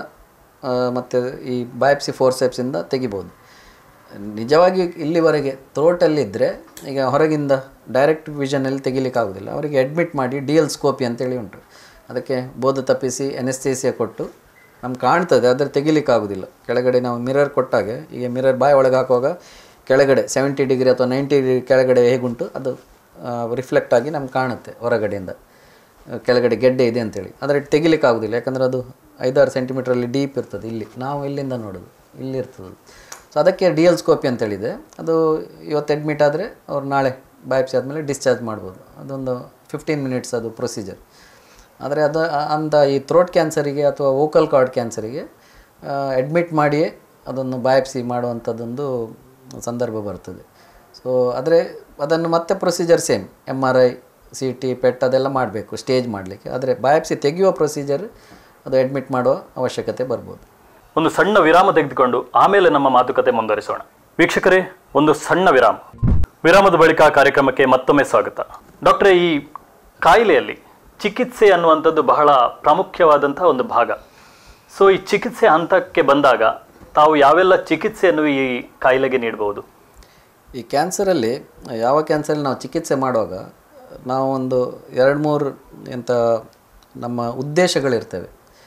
ಮತ್ತು ಈ ಬಯಾಪ್ಸಿ ಫೋರ್ಸೆಪ್ಸಿಂದ ತೆಗಿಬೋದು ನಿಜವಾಗಿ ಇಲ್ಲಿವರೆಗೆ ಥ್ರೋಟಲ್ಲಿದ್ದರೆ ಈಗ ಹೊರಗಿಂದ ಡೈರೆಕ್ಟ್ ವಿಷನಲ್ಲಿ ತೆಗಿಲಿಕ್ಕಾಗೋದಿಲ್ಲ ಅವರಿಗೆ ಅಡ್ಮಿಟ್ ಮಾಡಿ ಡಿ ಎಲ್ ಸ್ಕೋಪಿ ಅಂತೇಳಿ ಉಂಟು ಅದಕ್ಕೆ ಬೋಧ ತಪ್ಪಿಸಿ ಎನೆಸ್ಥೇಸಿಯ ಕೊಟ್ಟು ನಮ್ಗೆ ಕಾಣ್ತದೆ ಆದರೆ ತೆಗಿಲಿಕ್ಕಾಗೋದಿಲ್ಲ ಕೆಳಗಡೆ ನಾವು ಮಿರರ್ ಕೊಟ್ಟಾಗೆ ಈಗ ಮಿರರ್ ಬಾಯಿ ಒಳಗೆ ಹಾಕುವಾಗ ಕೆಳಗಡೆ ಸೆವೆಂಟಿ ಡಿಗ್ರಿ ಅಥವಾ ನೈಂಟಿ ಡಿಗ್ರಿ ಕೆಳಗಡೆ ಹೇಗುಂಟು ಅದು ರಿಫ್ಲೆಕ್ಟ್ ಆಗಿ ನಮ್ಗೆ ಕಾಣುತ್ತೆ ಹೊರಗಡೆಯಿಂದ ಆ, ಕೆಳಗಡೆ ಗೆಡ್ಡೆ ಇದೆ ಅಂತೇಳಿ ಆದರೆ ತೆಗಿಲಿಕ್ಕೆ ಆಗೋದಿಲ್ಲ ಯಾಕಂದರೆ ಅದು ಐದಾರು ಸೆಂಟಿಮೀಟ್ರಲ್ಲಿ ಡೀಪ್ ಇರ್ತದೆ ಇಲ್ಲಿ ನಾವು ಇಲ್ಲಿಂದ ನೋಡೋದು ಇಲ್ಲಿ ಇರ್ತದೆ ಸೊ ಅದಕ್ಕೆ ಡಿ ಎಲ್ ಸ್ಕೋಪಿ ಅಂತೇಳಿದೆ ಅದು ಇವತ್ತು ಅಡ್ಮಿಟ್ ಆದರೆ ಅವ್ರು ನಾಳೆ ಬಯಾಪ್ಸಿ ಆದಮೇಲೆ ಡಿಸ್ಚಾರ್ಜ್ ಮಾಡ್ಬೋದು ಅದೊಂದು ಫಿಫ್ಟೀನ್ ಮಿನಿಟ್ಸ್ ಅದು ಪ್ರೊಸೀಜರ್ ಆದರೆ ಅದು ಆ- ಅಂಥ ಈ ಥ್ರೋಟ್ ಕ್ಯಾನ್ಸರಿಗೆ ಅಥವಾ ವೋಕಲ್ ಕಾರ್ಡ್ ಕ್ಯಾನ್ಸರಿಗೆ ಅಡ್ಮಿಟ್ ಮಾಡಿಯೇ ಅದನ್ನು ಬಯಾಪ್ಸಿ ಮಾಡುವಂಥದ್ದೊಂದು ಸಂದರ್ಭ ಬರ್ತದೆ ಸೊ ಆದರೆ ಅದನ್ನು ಮತ್ತೆ procedure same M R I C T PET ಅದೆಲ್ಲ ಮಾಡಬೇಕು ಸ್ಟೇಜ್ ಮಾಡಲಿಕ್ಕೆ ಆದರೆ ಬಯಾಪ್ಸಿ ತೆಗೆಯುವ ಪ್ರೊಸೀಜರ್ ಅದು ಅಡ್ಮಿಟ್ ಮಾಡುವ ಅವಶ್ಯಕತೆ ಬರ್ಬೋದು ಒಂದು ಸಣ್ಣ ವಿರಾಮ ತೆಗೆದುಕೊಂಡು ಆಮೇಲೆ ನಮ್ಮ ಮಾತುಕತೆ ಮುಂದುವರಿಸೋಣ ವೀಕ್ಷಕರೇ ಒಂದು ಸಣ್ಣ ವಿರಾಮ ವಿರಾಮದ ಬಳಿಕ ಕಾರ್ಯಕ್ರಮಕ್ಕೆ ಮತ್ತೊಮ್ಮೆ ಸ್ವಾಗತ ಡಾಕ್ಟ್ರೇ ಈ ಕಾಯಿಲೆಯಲ್ಲಿ ಚಿಕಿತ್ಸೆ ಅನ್ನುವಂಥದ್ದು ಬಹಳ ಪ್ರಾಮುಖ್ಯವಾದಂತಹ ಒಂದು ಭಾಗ ಸೊ ಈ ಚಿಕಿತ್ಸೆ ಹಂತಕ್ಕೆ ಬಂದಾಗ ತಾವು ಯಾವೆಲ್ಲ ಚಿಕಿತ್ಸೆಯನ್ನು ಈ ಕಾಯಿಲೆಗೆ ನೀಡಬಹುದು ಈ ಕ್ಯಾನ್ಸರಲ್ಲಿ ಯಾವ ಕ್ಯಾನ್ಸರಲ್ಲಿ ನಾವು ಚಿಕಿತ್ಸೆ ಮಾಡುವಾಗ ನಾವು ಒಂದು ಎರಡು ಮೂರು ಎಂಥ ನಮ್ಮ ಉದ್ದೇಶಗಳಿರ್ತವೆ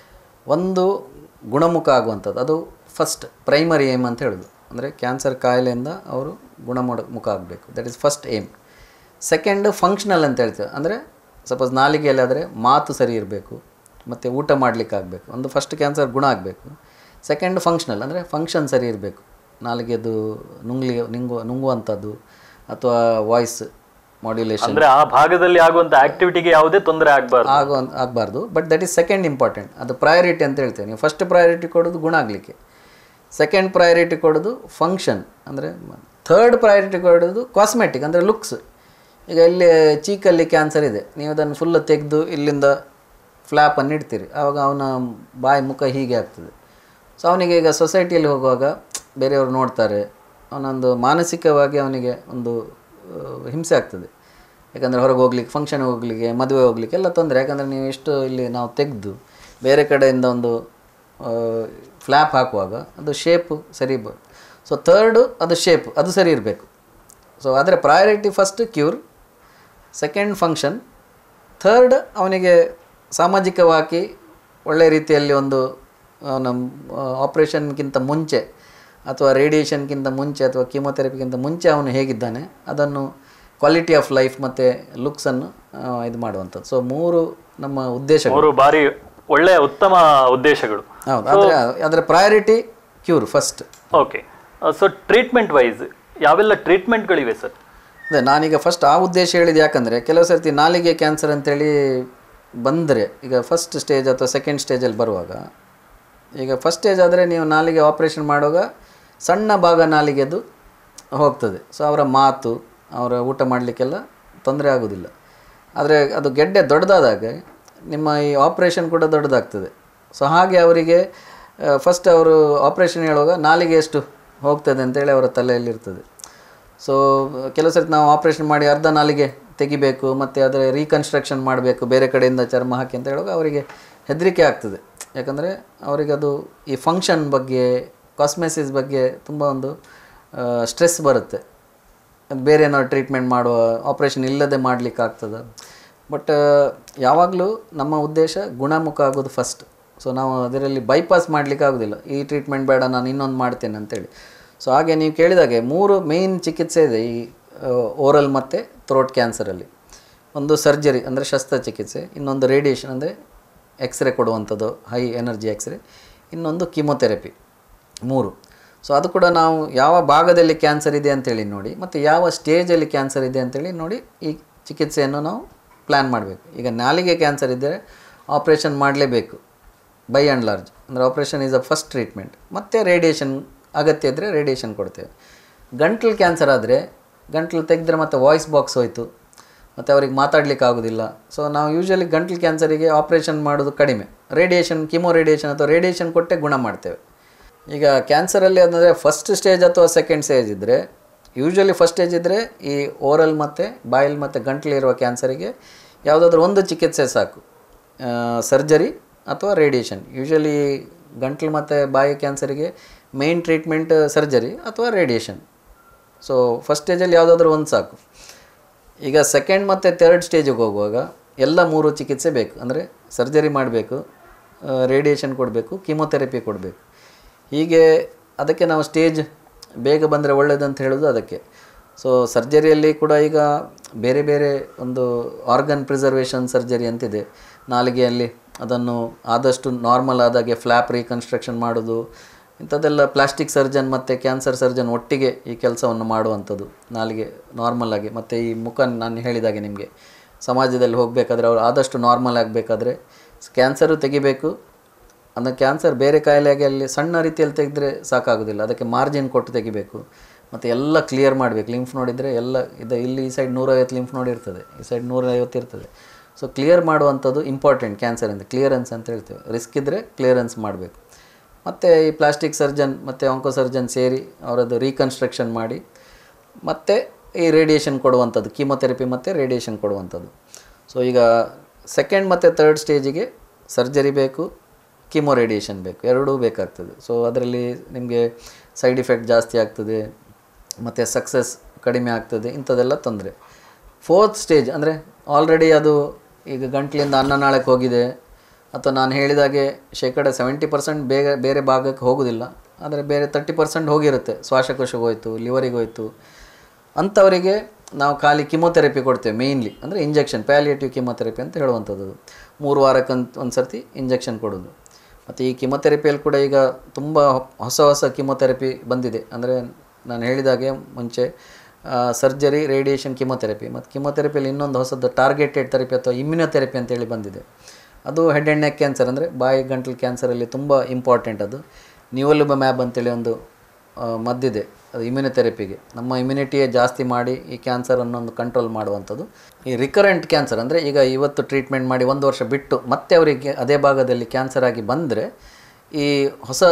ಒಂದು ಗುಣಮುಖ ಆಗುವಂಥದ್ದು ಅದು ಫಸ್ಟ್ ಪ್ರೈಮರಿ ಏಮ್ ಅಂತ ಹೇಳೋದು ಅಂದರೆ ಕ್ಯಾನ್ಸರ್ ಕಾಯಿಲೆಯಿಂದ ಅವರು ಗುಣಮುಖ ಮುಖ ಆಗಬೇಕು that is first aim second functional ಅಂತ ಹೇಳ್ತೇವೆ ಅಂದರೆ ಸಪೋಸ್ ನಾಲಿಗೆಯಲ್ಲಿ ಆದರೆ ಮಾತು ಸರಿ ಇರಬೇಕು ಮತ್ತು ಊಟ ಮಾಡಲಿಕ್ಕೆ ಆಗಬೇಕು ಒಂದು ಫಸ್ಟ್ ಕ್ಯಾನ್ಸರ್ ಗುಣ ಆಗಬೇಕು ಸೆಕೆಂಡ್ ಫಂಕ್ಷನಲ್ ಅಂದರೆ ಫಂಕ್ಷನ್ ಸರಿ ಇರಬೇಕು ನಾಲಿಗೆದು ನುಂಗ್ಲಿ ನಿಂಗು ನುಂಗುವಂಥದ್ದು ಅಥವಾ ವಾಯ್ಸ್ ಮಾಡ್ಯುಲೇಷನ್ ಅಂದ್ರೆ ಆ ಭಾಗದಲ್ಲಿ ಆಗುವಂತ ಆಕ್ಟಿವಿಟಿಗೆ ಯಾವುದೇ ತೊಂದರೆ ಆಗಬಾರ್ದು ಆಗೋ ಆಗಬಾರ್ದು but that is second important ಅದು ಪ್ರಯಾರಿಟಿ ಅಂತ ಹೇಳ್ತೇವೆ ನೀವು ಫಸ್ಟ್ ಪ್ರಯಾರಿಟಿ ಕೊಡೋದು ಗುಣ ಆಗಲಿಕ್ಕೆ ಸೆಕೆಂಡ್ ಪ್ರಯಾರಿಟಿ ಕೊಡೋದು ಫಂಕ್ಷನ್ ಅಂದರೆ ಥರ್ಡ್ ಪ್ರಯಾರಿಟಿ ಕೊಡೋದು ಕಾಸ್ಮೆಟಿಕ್ ಅಂದರೆ ಲುಕ್ಸ್ ಈಗ ಇಲ್ಲಿ ಚೀಕಲ್ಲಿ ಕ್ಯಾನ್ಸರ್ ಇದೆ ನೀವು ಅದನ್ನು ಫುಲ್ ತೆಗೆದು ಇಲ್ಲಿಂದ ಫ್ಲ್ಯಾಪನ್ನು ಇಡ್ತೀರಿ ಆವಾಗ ಅವನ ಬಾಯಿ ಮುಖ ಹೀಗೆ ಆಗ್ತದೆ ಸೊ ಅವನಿಗೆ ಈಗ ಸೊಸೈಟಿಯಲ್ಲಿ ಹೋಗುವಾಗ ಬೇರೆಯವರು ನೋಡ್ತಾರೆ ಅವನೊಂದು ಮಾನಸಿಕವಾಗಿ ಅವನಿಗೆ ಒಂದು ಆ, ಹಿಂಸೆ ಆಗ್ತದೆ ಯಾಕಂದರೆ ಹೊರಗೆ ಹೋಗ್ಲಿಕ್ಕೆ ಫಂಕ್ಷನ್ಗೆ ಹೋಗ್ಲಿಕ್ಕೆ ಮದುವೆ ಹೋಗ್ಲಿಕ್ಕೆ ಎಲ್ಲ ತೊಂದರೆ ಯಾಕಂದರೆ ನೀವು ಎಷ್ಟು ಇಲ್ಲಿ ನಾವು ತೆಗೆದು ಬೇರೆ ಕಡೆಯಿಂದ ಒಂದು ಫ್ಲ್ಯಾಪ್ ಹಾಕುವಾಗ ಅದು ಶೇಪು ಸರಿ ಬ ಸೊ ಥರ್ಡು ಅದು ಶೇಪ್ ಅದು ಸರಿ ಇರಬೇಕು ಸೊ ಆದರೆ priority first cure second function third ಅವನಿಗೆ ಸಾಮಾಜಿಕವಾಗಿ ಒಳ್ಳೆಯ ರೀತಿಯಲ್ಲಿ ಒಂದು ಅವನ ಆಪ್ರೇಷನ್ಗಿಂತ ಮುಂಚೆ ಅಥವಾ ರೇಡಿಯೇಷನ್ಗಿಂತ ಮುಂಚೆ ಅಥವಾ ಕೀಮೊಥೆರಪಿಗಿಂತ ಮುಂಚೆ ಅವನು ಹೇಗಿದ್ದಾನೆ ಅದನ್ನು ಕ್ವಾಲಿಟಿ ಆಫ್ ಲೈಫ್ ಮತ್ತು ಲುಕ್ಸನ್ನು ಇದು ಮಾಡುವಂಥದ್ದು ಸೊ ಮೂರು ನಮ್ಮ ಉದ್ದೇಶಗಳು ಮೂರು ಬಾರಿ ಒಳ್ಳೆಯ ಉತ್ತಮ ಉದ್ದೇಶಗಳು ಹೌದು ಆದರೆ ಅದರ priority cure first okay so treatment wise ಯಾವೆಲ್ಲ ಟ್ರೀಟ್ಮೆಂಟ್ಗಳಿವೆ ಸರ್ ಅದೇ ನಾನೀಗ ಫಸ್ಟ್ ಆ ಉದ್ದೇಶ ಹೇಳಿದ್ದು ಯಾಕಂದರೆ ಕೆಲವು ಸರ್ತಿ ನಾಲಿಗೆ ಕ್ಯಾನ್ಸರ್ ಅಂತೇಳಿ ಬಂದರೆ ಈಗ ಫಸ್ಟ್ ಸ್ಟೇಜ್ ಅಥವಾ ಸೆಕೆಂಡ್ ಸ್ಟೇಜಲ್ಲಿ ಬರುವಾಗ ಈಗ ಫಸ್ಟ್ ಸ್ಟೇಜ್ ಆದರೆ ನೀವು ನಾಲಿಗೆ ಆಪ್ರೇಷನ್ ಮಾಡುವಾಗ ಸಣ್ಣ ಭಾಗ ನಾಲಿಗೆದು ಹೋಗ್ತದೆ ಸೊ ಅವರ ಮಾತು ಅವರ ಊಟ ಮಾಡಲಿಕ್ಕೆಲ್ಲ ತೊಂದರೆ ಆಗೋದಿಲ್ಲ ಆದರೆ ಅದು ಗೆಡ್ಡೆ ದೊಡ್ಡದಾದಾಗ ನಿಮ್ಮ ಈ ಆಪ್ರೇಷನ್ ಕೂಡ ದೊಡ್ಡದಾಗ್ತದೆ ಸೊ ಹಾಗೆ ಅವರಿಗೆ ಫಸ್ಟ್ ಅವರು ಆಪ್ರೇಷನ್ ಹೇಳುವಾಗ ನಾಲಿಗೆ ಎಷ್ಟು ಹೋಗ್ತದೆ ಅಂತೇಳಿ ಅವರ ತಲೆಯಲ್ಲಿರ್ತದೆ ಸೊ ಕೆಲವು ಸರ್ತಿ ನಾವು ಆಪ್ರೇಷನ್ ಮಾಡಿ ಅರ್ಧ ನಾಲಿಗೆ ತೆಗಿಬೇಕು ಮತ್ತು ಅದರ ರೀಕನ್ಸ್ಟ್ರಕ್ಷನ್ ಮಾಡಬೇಕು ಬೇರೆ ಕಡೆಯಿಂದ ಚರ್ಮ ಹಾಕಿ ಅಂತ ಹೇಳುವಾಗ ಅವರಿಗೆ ಹೆದರಿಕೆ ಆಗ್ತದೆ ಯಾಕಂದರೆ ಅವರಿಗೆ ಅದು ಈ ಫಂಕ್ಷನ್ ಬಗ್ಗೆ ಕಾಸ್ಮೆಸಿಸ್ ಬಗ್ಗೆ ತುಂಬ ಒಂದು ಸ್ಟ್ರೆಸ್ ಬರುತ್ತೆ ಅದು ಬೇರೆ ಏನಾದ್ರು ಟ್ರೀಟ್ಮೆಂಟ್ ಮಾಡುವ ಆಪ್ರೇಷನ್ ಇಲ್ಲದೆ ಮಾಡಲಿಕ್ಕೆ ಆಗ್ತದೆ ಬಟ್ ಯಾವಾಗಲೂ ನಮ್ಮ ಉದ್ದೇಶ ಗುಣಮುಖ ಆಗೋದು ಫಸ್ಟ್ ಸೊ ನಾವು ಅದರಲ್ಲಿ ಬೈಪಾಸ್ ಮಾಡಲಿಕ್ಕೆ ಆಗೋದಿಲ್ಲ ಈ ಟ್ರೀಟ್ಮೆಂಟ್ ಬೇಡ ನಾನು ಇನ್ನೊಂದು ಮಾಡ್ತೇನೆ ಅಂತೇಳಿ ಸೊ ಹಾಗೆ ನೀವು ಕೇಳಿದಾಗೆ ಮೂರು ಮೇಯ್ನ್ ಚಿಕಿತ್ಸೆ ಇದೆ ಈ ಓರಲ್ ಮತ್ತು ಥ್ರೋಟ್ ಕ್ಯಾನ್ಸರಲ್ಲಿ ಒಂದು ಸರ್ಜರಿ ಅಂದರೆ ಶಸ್ತ್ರಚಿಕಿತ್ಸೆ ಇನ್ನೊಂದು ರೇಡಿಯೇಷನ್ ಅಂದರೆ ಎಕ್ಸ್ರೇ ಕೊಡುವಂಥದ್ದು ಹೈ ಎನರ್ಜಿ ಎಕ್ಸ್ರೇ ಇನ್ನೊಂದು ಕೀಮೊಥೆರಪಿ ಮೂರು ಸೊ ಅದು ಕೂಡ ನಾವು ಯಾವ ಭಾಗದಲ್ಲಿ ಕ್ಯಾನ್ಸರ್ ಇದೆ ಅಂತೇಳಿ ನೋಡಿ ಮತ್ತು ಯಾವ ಸ್ಟೇಜಲ್ಲಿ ಕ್ಯಾನ್ಸರ್ ಇದೆ ಅಂತೇಳಿ ನೋಡಿ ಈ ಚಿಕಿತ್ಸೆಯನ್ನು ನಾವು ಪ್ಲ್ಯಾನ್ ಮಾಡಬೇಕು ಈಗ ನಾಲಿಗೆ ಕ್ಯಾನ್ಸರ್ ಇದ್ದರೆ ಆಪ್ರೇಷನ್ ಮಾಡಲೇಬೇಕು ಬೈ ಆ್ಯಂಡ್ ಲಾರ್ಜ್ ಅಂದರೆ operation is a first treatment ಮತ್ತು ರೇಡಿಯೇಷನ್ ಅಗತ್ಯ ಇದ್ದರೆ ರೇಡಿಯೇಷನ್ ಕೊಡ್ತೇವೆ ಗಂಟ್ಲು ಕ್ಯಾನ್ಸರ್ ಆದರೆ ಗಂಟ್ಲು ತೆಗೆದ್ರೆ ಮತ್ತು ವಾಯ್ಸ್ ಬಾಕ್ಸ್ ಹೋಯಿತು ಮತ್ತು ಅವ್ರಿಗೆ ಮಾತಾಡ್ಲಿಕ್ಕೆ ಆಗೋದಿಲ್ಲ ಸೊ ನಾವು ಯೂಶ್ವಲಿ ಗಂಟ್ಲು ಕ್ಯಾನ್ಸರಿಗೆ ಆಪ್ರೇಷನ್ ಮಾಡೋದು ಕಡಿಮೆ ರೇಡಿಯೇಷನ್ ಕಿಮೋ ರೇಡಿಯೇಷನ್ ಅಥವಾ ರೇಡಿಯೇಷನ್ ಕೊಟ್ಟೆ ಗುಣ ಮಾಡ್ತೇವೆ ಈಗ ಕ್ಯಾನ್ಸರಲ್ಲಿ ಅಂದರೆ ಫಸ್ಟ್ ಸ್ಟೇಜ್ ಅಥವಾ ಸೆಕೆಂಡ್ ಸ್ಟೇಜ್ ಇದ್ದರೆ ಯೂಶ್ವಲಿ ಫಸ್ಟ್ ಸ್ಟೇಜ್ ಇದ್ದರೆ ಈ ಓರಲ್ ಮತ್ತು ಬಾಯಿಲ್ ಮತ್ತು ಗಂಟ್ಲಿರುವ ಕ್ಯಾನ್ಸರಿಗೆ ಯಾವುದಾದ್ರೂ ಒಂದು ಚಿಕಿತ್ಸೆ ಸಾಕು ಸರ್ಜರಿ ಅಥವಾ ರೇಡಿಯೇಷನ್ ಯೂಶಲಿ ಗಂಟ್ಲು ಮತ್ತು ಬಾಯಿ ಕ್ಯಾನ್ಸರಿಗೆ ಮೇನ್ ಟ್ರೀಟ್ಮೆಂಟ್ ಸರ್ಜರಿ ಅಥವಾ ರೇಡಿಯೇಷನ್ ಸೊ ಫಸ್ಟ್ ಸ್ಟೇಜಲ್ಲಿ ಯಾವುದಾದ್ರೂ ಒಂದು ಸಾಕು ಈಗ ಸೆಕೆಂಡ್ ಮತ್ತು ಥರ್ಡ್ ಸ್ಟೇಜಿಗೆ ಹೋಗುವಾಗ ಎಲ್ಲ ಮೂರು ಚಿಕಿತ್ಸೆ ಬೇಕು ಅಂದರೆ ಸರ್ಜರಿ ಮಾಡಬೇಕು ರೇಡಿಯೇಷನ್ ಕೊಡಬೇಕು ಕೀಮೊಥೆರಪಿ ಕೊಡಬೇಕು ಹೀಗೆ ಅದಕ್ಕೆ ನಾವು ಸ್ಟೇಜ್ ಬೇಗ ಬಂದರೆ ಒಳ್ಳೆಯದಂತ ಹೇಳೋದು ಅದಕ್ಕೆ ಸೊ ಸರ್ಜರಿಯಲ್ಲಿ ಕೂಡ ಈಗ ಬೇರೆ ಬೇರೆ ಒಂದು ಆರ್ಗನ್ ಪ್ರಿಸರ್ವೇಷನ್ ಸರ್ಜರಿ ಅಂತಿದೆ ನಾಲಿಗೆಯಲ್ಲಿ ಅದನ್ನು ಆದಷ್ಟು ನಾರ್ಮಲ್ ಆದಾಗೆ ಫ್ಲ್ಯಾಪ್ ರೀಕನ್ಸ್ಟ್ರಕ್ಷನ್ ಮಾಡೋದು ಇಂಥದ್ದೆಲ್ಲ ಪ್ಲಾಸ್ಟಿಕ್ ಸರ್ಜನ್ ಮತ್ತು ಕ್ಯಾನ್ಸರ್ ಸರ್ಜನ್ ಒಟ್ಟಿಗೆ ಈ ಕೆಲಸವನ್ನು ಮಾಡುವಂಥದ್ದು ನಾಲಿಗೆ ನಾರ್ಮಲ್ ಆಗಿ ಮತ್ತು ಈ ಮುಖ ನಾನು ಹೇಳಿದಾಗೆ ನಿಮಗೆ ಸಮಾಜದಲ್ಲಿ ಹೋಗಬೇಕಾದ್ರೆ ಅವರು ಆದಷ್ಟು ನಾರ್ಮಲ್ ಆಗಬೇಕಾದ್ರೆ ಕ್ಯಾನ್ಸರು ತೆಗಿಬೇಕು ಅಂದರೆ ಕ್ಯಾನ್ಸರ್ ಬೇರೆ ಕಾಯಿಲೆಗೆ ಅಲ್ಲಿ ಸಣ್ಣ ರೀತಿಯಲ್ಲಿ ತೆಗೆದ್ರೆ ಸಾಕಾಗೋದಿಲ್ಲ ಅದಕ್ಕೆ ಮಾರ್ಜಿನ್ ಕೊಟ್ಟು ತೆಗಿಬೇಕು ಮತ್ತು ಎಲ್ಲ ಕ್ಲಿಯರ್ ಮಾಡಬೇಕು ಲಿಂಫ್ ನೋಡಿದರೆ ಎಲ್ಲ ಇದು ಇಲ್ಲಿ ಈ ಸೈಡ್ ನೂರೈವತ್ತು ಲಿಂಫ್ ನೋಡಿ ಇರ್ತದೆ ಈ ಸೈಡ್ ನೂರೈವತ್ತು ಇರ್ತದೆ ಸೊ ಕ್ಲಿಯರ್ ಮಾಡುವಂಥದ್ದು ಇಂಪಾರ್ಟೆಂಟ್ ಕ್ಯಾನ್ಸರ್ ಅಂತ ಕ್ಲಿಯರೆನ್ಸ್ ಅಂತ ಹೇಳ್ತೇವೆ ರಿಸ್ಕ್ ಇದ್ದರೆ ಕ್ಲಿಯರೆನ್ಸ್ ಮಾಡಬೇಕು ಮತ್ತು ಈ ಪ್ಲಾಸ್ಟಿಕ್ ಸರ್ಜನ್ ಮತ್ತು ಆಂಕೋ ಸರ್ಜನ್ ಸೇರಿ ಅವರದ್ದು ರೀಕನ್ಸ್ಟ್ರಕ್ಷನ್ ಮಾಡಿ ಮತ್ತು ಈ ರೇಡಿಯೇಷನ್ ಕೊಡುವಂಥದ್ದು ಕೀಮೊಥೆರಪಿ ಮತ್ತು ರೇಡಿಯೇಷನ್ ಕೊಡುವಂಥದ್ದು ಸೊ ಈಗ ಸೆಕೆಂಡ್ ಮತ್ತು ತರ್ಡ್ ಸ್ಟೇಜಿಗೆ ಸರ್ಜರಿ ಬೇಕು ಕೀಮೋ ರೇಡಿಯೇಷನ್ ಬೇಕು ಎರಡೂ ಬೇಕಾಗ್ತದೆ ಸೊ ಅದರಲ್ಲಿ ನಿಮಗೆ ಸೈಡ್ ಇಫೆಕ್ಟ್ ಜಾಸ್ತಿ ಆಗ್ತದೆ ಮತ್ತು ಸಕ್ಸಸ್ ಕಡಿಮೆ ಆಗ್ತದೆ ಇಂಥದ್ದೆಲ್ಲ ತೊಂದರೆ ಫೋರ್ತ್ ಸ್ಟೇಜ್ ಅಂದರೆ ಆಲ್ರೆಡಿ ಅದು ಈಗ ಗಂಟ್ಲಿಂದ ಅನ್ನನಾಳಕ್ಕೆ ಹೋಗಿದೆ ಅಥವಾ ನಾನು ಹೇಳಿದಾಗೆ ಶೇಕಡ ಸೆವೆಂಟಿ ಪರ್ಸೆಂಟ್ ಬೇಗ ಬೇರೆ ಭಾಗಕ್ಕೆ ಹೋಗೋದಿಲ್ಲ ಆದರೆ ಬೇರೆ ತರ್ಟಿ ಪರ್ಸೆಂಟ್ ಹೋಗಿರುತ್ತೆ ಶ್ವಾಸಕೋಶಕ್ಕೆ ಹೋಯಿತು ಲಿವರಿಗೆ ಹೋಯಿತು ಅಂಥವರಿಗೆ ನಾವು ಖಾಲಿ ಕಿಮೊಥೆರಪಿ ಕೊಡ್ತೇವೆ ಮೇಯ್ನ್ಲಿ ಅಂದರೆ ಇಂಜೆಕ್ಷನ್ ಪ್ಯಾಲಿಯೇಟಿವ್ ಕಿಮೊಥೆರಪಿ ಅಂತ ಹೇಳುವಂಥದ್ದು ಮೂರು ವಾರಕ್ಕಂತ ಒಂದು ಸರ್ತಿ ಇಂಜೆಕ್ಷನ್ ಕೊಡೋದು ಮತ್ತು ಈ ಕಿಮೊಥೆರಪಿಯಲ್ಲಿ ಕೂಡ ಈಗ ತುಂಬ ಹೊಸ ಹೊಸ ಕಿಮೊಥೆರಪಿ ಬಂದಿದೆ ಅಂದರೆ ನಾನು ಹೇಳಿದಾಗೆ ಮುಂಚೆ ಸರ್ಜರಿ ರೇಡಿಯೇಷನ್ ಕಿಮೊಥೆರಪಿ ಮತ್ತು ಕಿಮೊಥೆರಪಿಯಲ್ಲಿ ಇನ್ನೊಂದು ಹೊಸದು ಟಾರ್ಗೆಟೆಡ್ ಥೆರಪಿ ಅಥವಾ ಇಮ್ಯುನೊಥೆರಪಿ ಅಂತೇಳಿ ಬಂದಿದೆ ಅದು ಹೆಡ್ ಆ್ಯಂಡ್ ನೆಕ್ ಕ್ಯಾನ್ಸರ್ ಅಂದರೆ ಬಾಯಿ ಗಂಟಲು ಕ್ಯಾನ್ಸರಲ್ಲಿ ತುಂಬ ಇಂಪಾರ್ಟೆಂಟ್ ಅದು ನ್ಯೂವಲ್ಯುಬ ಮ್ಯಾಬ್ ಅಂತೇಳಿ ಒಂದು ಆ, ಮದ್ದಿದೆ ಅದು ಇಮ್ಯುನೊಥೆರಪಿಗೆ ನಮ್ಮ ಇಮ್ಯುನಿಟಿಯೇ ಜಾಸ್ತಿ ಮಾಡಿ ಈ ಕ್ಯಾನ್ಸರ್ ಅನ್ನೊಂದು ಕಂಟ್ರೋಲ್ ಮಾಡುವಂಥದ್ದು ಈ ರಿಕರೆಂಟ್ ಕ್ಯಾನ್ಸರ್ ಅಂದರೆ ಈಗ ಇವತ್ತು ಟ್ರೀಟ್ಮೆಂಟ್ ಮಾಡಿ ಒಂದು ವರ್ಷ ಬಿಟ್ಟು ಮತ್ತೆ ಅವರಿಗೆ ಅದೇ ಭಾಗದಲ್ಲಿ ಕ್ಯಾನ್ಸರ್ ಆಗಿ ಬಂದರೆ ಈ ಹೊಸ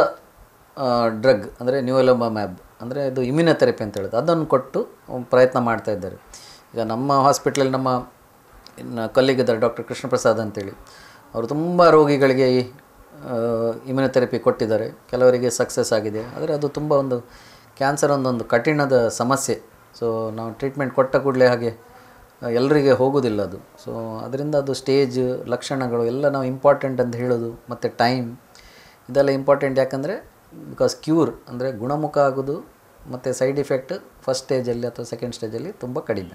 ಡ್ರಗ್ ಅಂದರೆ ನ್ಯೂವಲೋಮ ಮ್ಯಾಬ್ ಅಂದರೆ ಇದು ಇಮ್ಯುನೊಥೆರಪಿ ಅಂತ ಹೇಳೋದು ಅದನ್ನು ಕೊಟ್ಟು ಪ್ರಯತ್ನ ಮಾಡ್ತಾ ಇದ್ದಾರೆ ಈಗ ನಮ್ಮ ಹಾಸ್ಪಿಟ್ಲಲ್ಲಿ ನಮ್ಮ ಇನ್ನು ಕಲ್ಲಿಗಿದ್ದಾರೆ ಡಾಕ್ಟರ್ ಕೃಷ್ಣ ಪ್ರಸಾದ್ ಅಂತೇಳಿ ಅವರು ತುಂಬ ರೋಗಿಗಳಿಗೆ ಈ ಇಮ್ಯುನೊಥೆರಪಿ ಕೊಟ್ಟಿದ್ದಾರೆ ಕೆಲವರಿಗೆ ಸಕ್ಸಸ್ ಆಗಿದೆ ಆದರೆ ಅದು ತುಂಬ ಒಂದು ಕ್ಯಾನ್ಸರ್ ಒಂದೊಂದು ಕಠಿಣದ ಸಮಸ್ಯೆ ಸೊ ನಾವು ಟ್ರೀಟ್ಮೆಂಟ್ ಕೊಟ್ಟ ಕೂಡಲೇ ಹಾಗೆ ಎಲ್ಲರಿಗೆ ಹೋಗೋದಿಲ್ಲ ಅದು ಸೊ ಅದರಿಂದ ಅದು ಸ್ಟೇಜ್ ಲಕ್ಷಣಗಳು ಎಲ್ಲ ನಾವು ಇಂಪಾರ್ಟೆಂಟ್ ಅಂತ ಹೇಳೋದು ಮತ್ತು ಟೈಮ್ ಇದೆಲ್ಲ ಇಂಪಾರ್ಟೆಂಟ್ ಯಾಕಂದರೆ ಬಿಕಾಸ್ ಕ್ಯೂರ್ ಅಂದರೆ ಗುಣಮುಖ ಆಗೋದು ಮತ್ತು ಸೈಡ್ ಇಫೆಕ್ಟ್ ಫಸ್ಟ್ ಸ್ಟೇಜಲ್ಲಿ ಅಥವಾ ಸೆಕೆಂಡ್ ಸ್ಟೇಜಲ್ಲಿ ತುಂಬ ಕಡಿಮೆ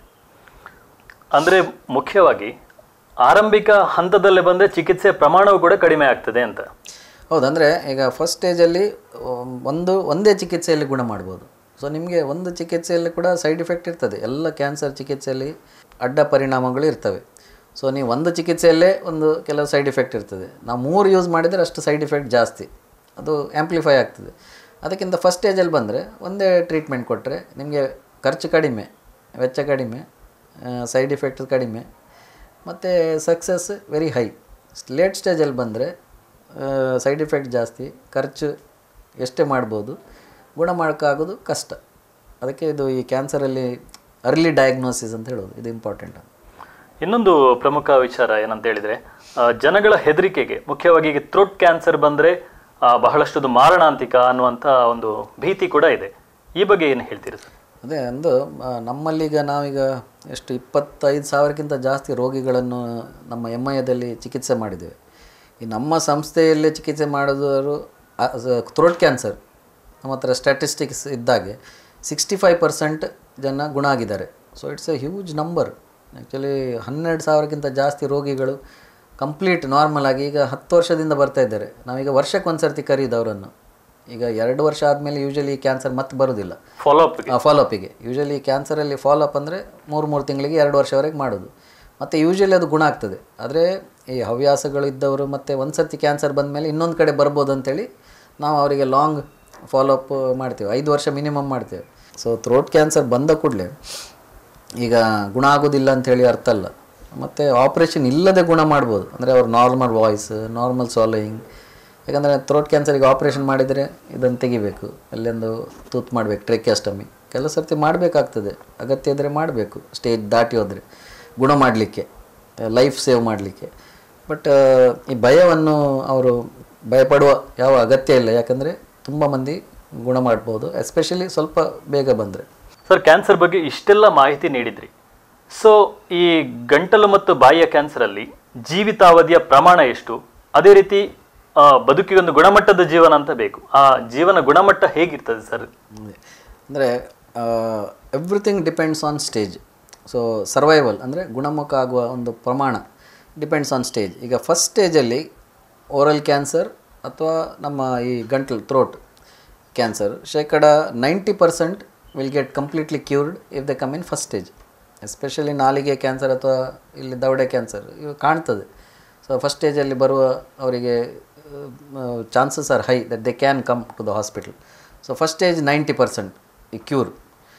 ಅಂದರೆ ಮುಖ್ಯವಾಗಿ ಆರಂಭಿಕ ಹಂತದಲ್ಲೇ ಬಂದರೆ ಚಿಕಿತ್ಸೆ ಪ್ರಮಾಣವು ಕೂಡ ಕಡಿಮೆ ಆಗ್ತದೆ ಅಂತ ಹೌದು ಅಂದರೆ ಈಗ ಫಸ್ಟ್ ಸ್ಟೇಜಲ್ಲಿ ಒಂದು ಒಂದೇ ಚಿಕಿತ್ಸೆಯಲ್ಲಿ ಗುಣ ಮಾಡ್ಬೋದು ಸೊ ನಿಮಗೆ ಒಂದು ಚಿಕಿತ್ಸೆಯಲ್ಲಿ ಕೂಡ ಸೈಡ್ ಇಫೆಕ್ಟ್ ಇರ್ತದೆ ಎಲ್ಲ ಕ್ಯಾನ್ಸರ್ ಚಿಕಿತ್ಸೆಯಲ್ಲಿ ಅಡ್ಡ ಪರಿಣಾಮಗಳು ಇರ್ತವೆ ಸೊ ನೀವು ಒಂದು ಚಿಕಿತ್ಸೆಯಲ್ಲೇ ಒಂದು ಕೆಲವು ಸೈಡ್ ಇಫೆಕ್ಟ್ ಇರ್ತದೆ ನಾವು ಮೂರು ಯೂಸ್ ಮಾಡಿದರೆ ಅಷ್ಟು ಸೈಡ್ ಇಫೆಕ್ಟ್ ಜಾಸ್ತಿ ಅದು ಆ್ಯಂಪ್ಲಿಫೈ ಆಗ್ತದೆ ಅದಕ್ಕಿಂತ ಫಸ್ಟ್ ಸ್ಟೇಜಲ್ಲಿ ಬಂದರೆ ಒಂದೇ ಟ್ರೀಟ್ಮೆಂಟ್ ಕೊಟ್ಟರೆ ನಿಮಗೆ ಖರ್ಚು ಕಡಿಮೆ ವೆಚ್ಚ ಕಡಿಮೆ ಸೈಡ್ ಇಫೆಕ್ಟ್ ಕಡಿಮೆ ಮತ್ತು ಸಕ್ಸಸ್ ವೆರಿ ಹೈ ಲೇಟ್ ಸ್ಟೇಜಲ್ಲಿ ಬಂದರೆ ಸೈಡ್ ಇಫೆಕ್ಟ್ ಜಾಸ್ತಿ ಖರ್ಚು ಎಷ್ಟೇ ಮಾಡ್ಬೋದು ಗುಣ ಮಾಡೋಕ್ಕಾಗೋದು ಕಷ್ಟ ಅದಕ್ಕೆ ಇದು ಈ ಕ್ಯಾನ್ಸರಲ್ಲಿ ಅರ್ಲಿ ಡಯಾಗ್ನೋಸಿಸ್ ಅಂತ ಹೇಳೋದು ಇದು ಇಂಪಾರ್ಟೆಂಟ್ ಇನ್ನೊಂದು ಪ್ರಮುಖ ವಿಚಾರ ಏನಂತ ಹೇಳಿದರೆ ಜನಗಳ ಹೆದರಿಕೆಗೆ ಮುಖ್ಯವಾಗಿ ಈಗ ಥ್ರೋಟ್ ಕ್ಯಾನ್ಸರ್ ಬಂದರೆ ಬಹಳಷ್ಟು ಅದು ಮಾರಣಾಂತಿಕ ಅನ್ನುವಂಥ ಒಂದು ಭೀತಿ ಕೂಡ ಇದೆ ಈ ಬಗ್ಗೆ ಏನು ಹೇಳ್ತೀರಿ ಸರ್ ಅದೇ ಒಂದು ಆ, ನಮ್ಮಲ್ಲೀಗ ನಾವೀಗ ಎಷ್ಟು ಇಪ್ಪತ್ತೈದು ಸಾವಿರಕ್ಕಿಂತ ಜಾಸ್ತಿ ರೋಗಿಗಳನ್ನು ನಮ್ಮ ಎಮ್ ಐದಲ್ಲಿ ಚಿಕಿತ್ಸೆ ಮಾಡಿದ್ದೇವೆ ಈ ನಮ್ಮ ಸಂಸ್ಥೆಯಲ್ಲೇ ಚಿಕಿತ್ಸೆ ಮಾಡೋದವರು ಥ್ರೋಟ್ ಕ್ಯಾನ್ಸರ್ ನಮ್ಮ ಹತ್ರ ಸ್ಟ್ಯಾಟಿಸ್ಟಿಕ್ಸ್ ಇದ್ದಾಗೆ ಸಿಕ್ಸ್ಟಿ ಫೈವ್ ಪರ್ಸೆಂಟ್ ಜನ ಗುಣ ಆಗಿದ್ದಾರೆ so it's a huge number actually ಹನ್ನೆರಡು ಸಾವಿರಕ್ಕಿಂತ ಜಾಸ್ತಿ ರೋಗಿಗಳು ಕಂಪ್ಲೀಟ್ ನಾರ್ಮಲ್ ಆಗಿ ಈಗ ಹತ್ತು ವರ್ಷದಿಂದ ಬರ್ತಾ ಇದ್ದಾರೆ ನಾವೀಗ ವರ್ಷಕ್ಕೆ ಒಂದು ಸರ್ತಿ ಕರೀದು ಅವರನ್ನು ಈಗ ಎರಡು ವರ್ಷ ಆದಮೇಲೆ ಯೂಶಲಿ ಕ್ಯಾನ್ಸರ್ ಮತ್ತೆ ಬರೋದಿಲ್ಲ ಫಾಲೋಅಪ್ ಫಾಲೋಅಪಿಗೆ ಯೂಶಲಿ ಕ್ಯಾನ್ಸರಲ್ಲಿ ಫಾಲೋಅಪ್ ಅಂದರೆ ಮೂರು ಮೂರು ತಿಂಗಳಿಗೆ ಎರಡು ವರ್ಷವರೆಗೆ ಮಾಡೋದು ಮತ್ತು ಯೂಶಲಿ ಅದು ಗುಣ ಆಗ್ತದೆ ಆದರೆ ಈ ಹವ್ಯಾಸಗಳು ಇದ್ದವರು ಮತ್ತು ಒಂದು ಸರ್ತಿ ಕ್ಯಾನ್ಸರ್ ಬಂದಮೇಲೆ ಇನ್ನೊಂದು ಕಡೆ ಬರ್ಬೋದು ಅಂತೇಳಿ ನಾವು ಅವರಿಗೆ ಲಾಂಗ್ ಫಾಲೋಅಪ್ ಮಾಡ್ತೇವೆ ಐದು ವರ್ಷ ಮಿನಿಮಮ್ ಮಾಡ್ತೇವೆ ಸೊ ಥ್ರೋಟ್ ಕ್ಯಾನ್ಸರ್ ಬಂದ ಕೂಡಲೇ ಈಗ ಗುಣ ಆಗೋದಿಲ್ಲ ಅಂಥೇಳಿ ಅರ್ಥ ಅಲ್ಲ ಮತ್ತು ಆಪ್ರೇಷನ್ ಇಲ್ಲದೆ ಗುಣ ಮಾಡ್ಬೋದು ಅಂದರೆ ಅವ್ರ ನಾರ್ಮಲ್ ವಾಯ್ಸ್ ನಾರ್ಮಲ್ ಸಾಲೋಯಿಂಗ್ ಯಾಕಂದರೆ ಥ್ರೋಟ್ ಕ್ಯಾನ್ಸರಿಗೆ ಆಪ್ರೇಷನ್ ಮಾಡಿದರೆ ಇದನ್ನು ತೆಗಿಬೇಕು ಅಲ್ಲೊಂದು ತೂತು ಮಾಡಬೇಕು ಟ್ರೆಕ್ಯಾಸ್ಟಮಿ ಕೆಲವು ಸರ್ತಿ ಮಾಡಬೇಕಾಗ್ತದೆ ಅಗತ್ಯ ಇದ್ದರೆ ಮಾಡಬೇಕು ಸ್ಟೇಜ್ ದಾಟಿ ಹೋದರೆ ಗುಣ ಮಾಡಲಿಕ್ಕೆ ಲೈಫ್ ಸೇವ್ ಮಾಡಲಿಕ್ಕೆ ಬಟ್ ಈ ಭಯವನ್ನು ಅವರು ಭಯಪಡುವ ಯಾವ ಅಗತ್ಯ ಇಲ್ಲ ಯಾಕಂದರೆ ತುಂಬ ಮಂದಿ ಗುಣ ಮಾಡ್ಬೋದು ಎಸ್ಪೆಷಲಿ ಸ್ವಲ್ಪ ಬೇಗ ಬಂದರೆ ಸರ್ ಕ್ಯಾನ್ಸರ್ ಬಗ್ಗೆ ಇಷ್ಟೆಲ್ಲ ಮಾಹಿತಿ ನೀಡಿದ್ರಿ ಸೊ ಈ ಗಂಟಲು ಮತ್ತು ಬಾಯಿಯ ಕ್ಯಾನ್ಸರಲ್ಲಿ ಜೀವಿತಾವಧಿಯ ಪ್ರಮಾಣ ಎಷ್ಟು ಅದೇ ರೀತಿ ಆ, ಬದುಕಿಗೆ ಒಂದು ಗುಣಮಟ್ಟದ ಜೀವನ ಅಂತ ಬೇಕು ಆ ಜೀವನ ಗುಣಮಟ್ಟ ಹೇಗಿರ್ತದೆ ಸರ್ ಅಂದರೆ everything depends on stage so survival ಅಂದರೆ ಗುಣಮುಖ ಆಗುವ ಒಂದು ಪ್ರಮಾಣ ಡಿಪೆಂಡ್ಸ್ ಆನ್ ಸ್ಟೇಜ್ ಈಗ ಫಸ್ಟ್ ಸ್ಟೇಜಲ್ಲಿ ಓರಲ್ ಕ್ಯಾನ್ಸರ್ ಅಥವಾ ನಮ್ಮ ಈ ಗಂಟಲು ಥ್ರೋಟ್ ಕ್ಯಾನ್ಸರ್ ಶೇಕಡ ninety percent will get completely cured if they come in first stage especially ನಾಲಿಗೆ ಕ್ಯಾನ್ಸರ್ ಅಥವಾ ಇಲ್ಲಿ ದವಡೆ ಕ್ಯಾನ್ಸರ್ ಇವು ಕಾಣ್ತದೆ ಸೊ ಫಸ್ಟ್ ಸ್ಟೇಜಲ್ಲಿ ಬರುವ ಅವರಿಗೆ chances are high that they can come to the hospital so first stage ninety percent ಈ cure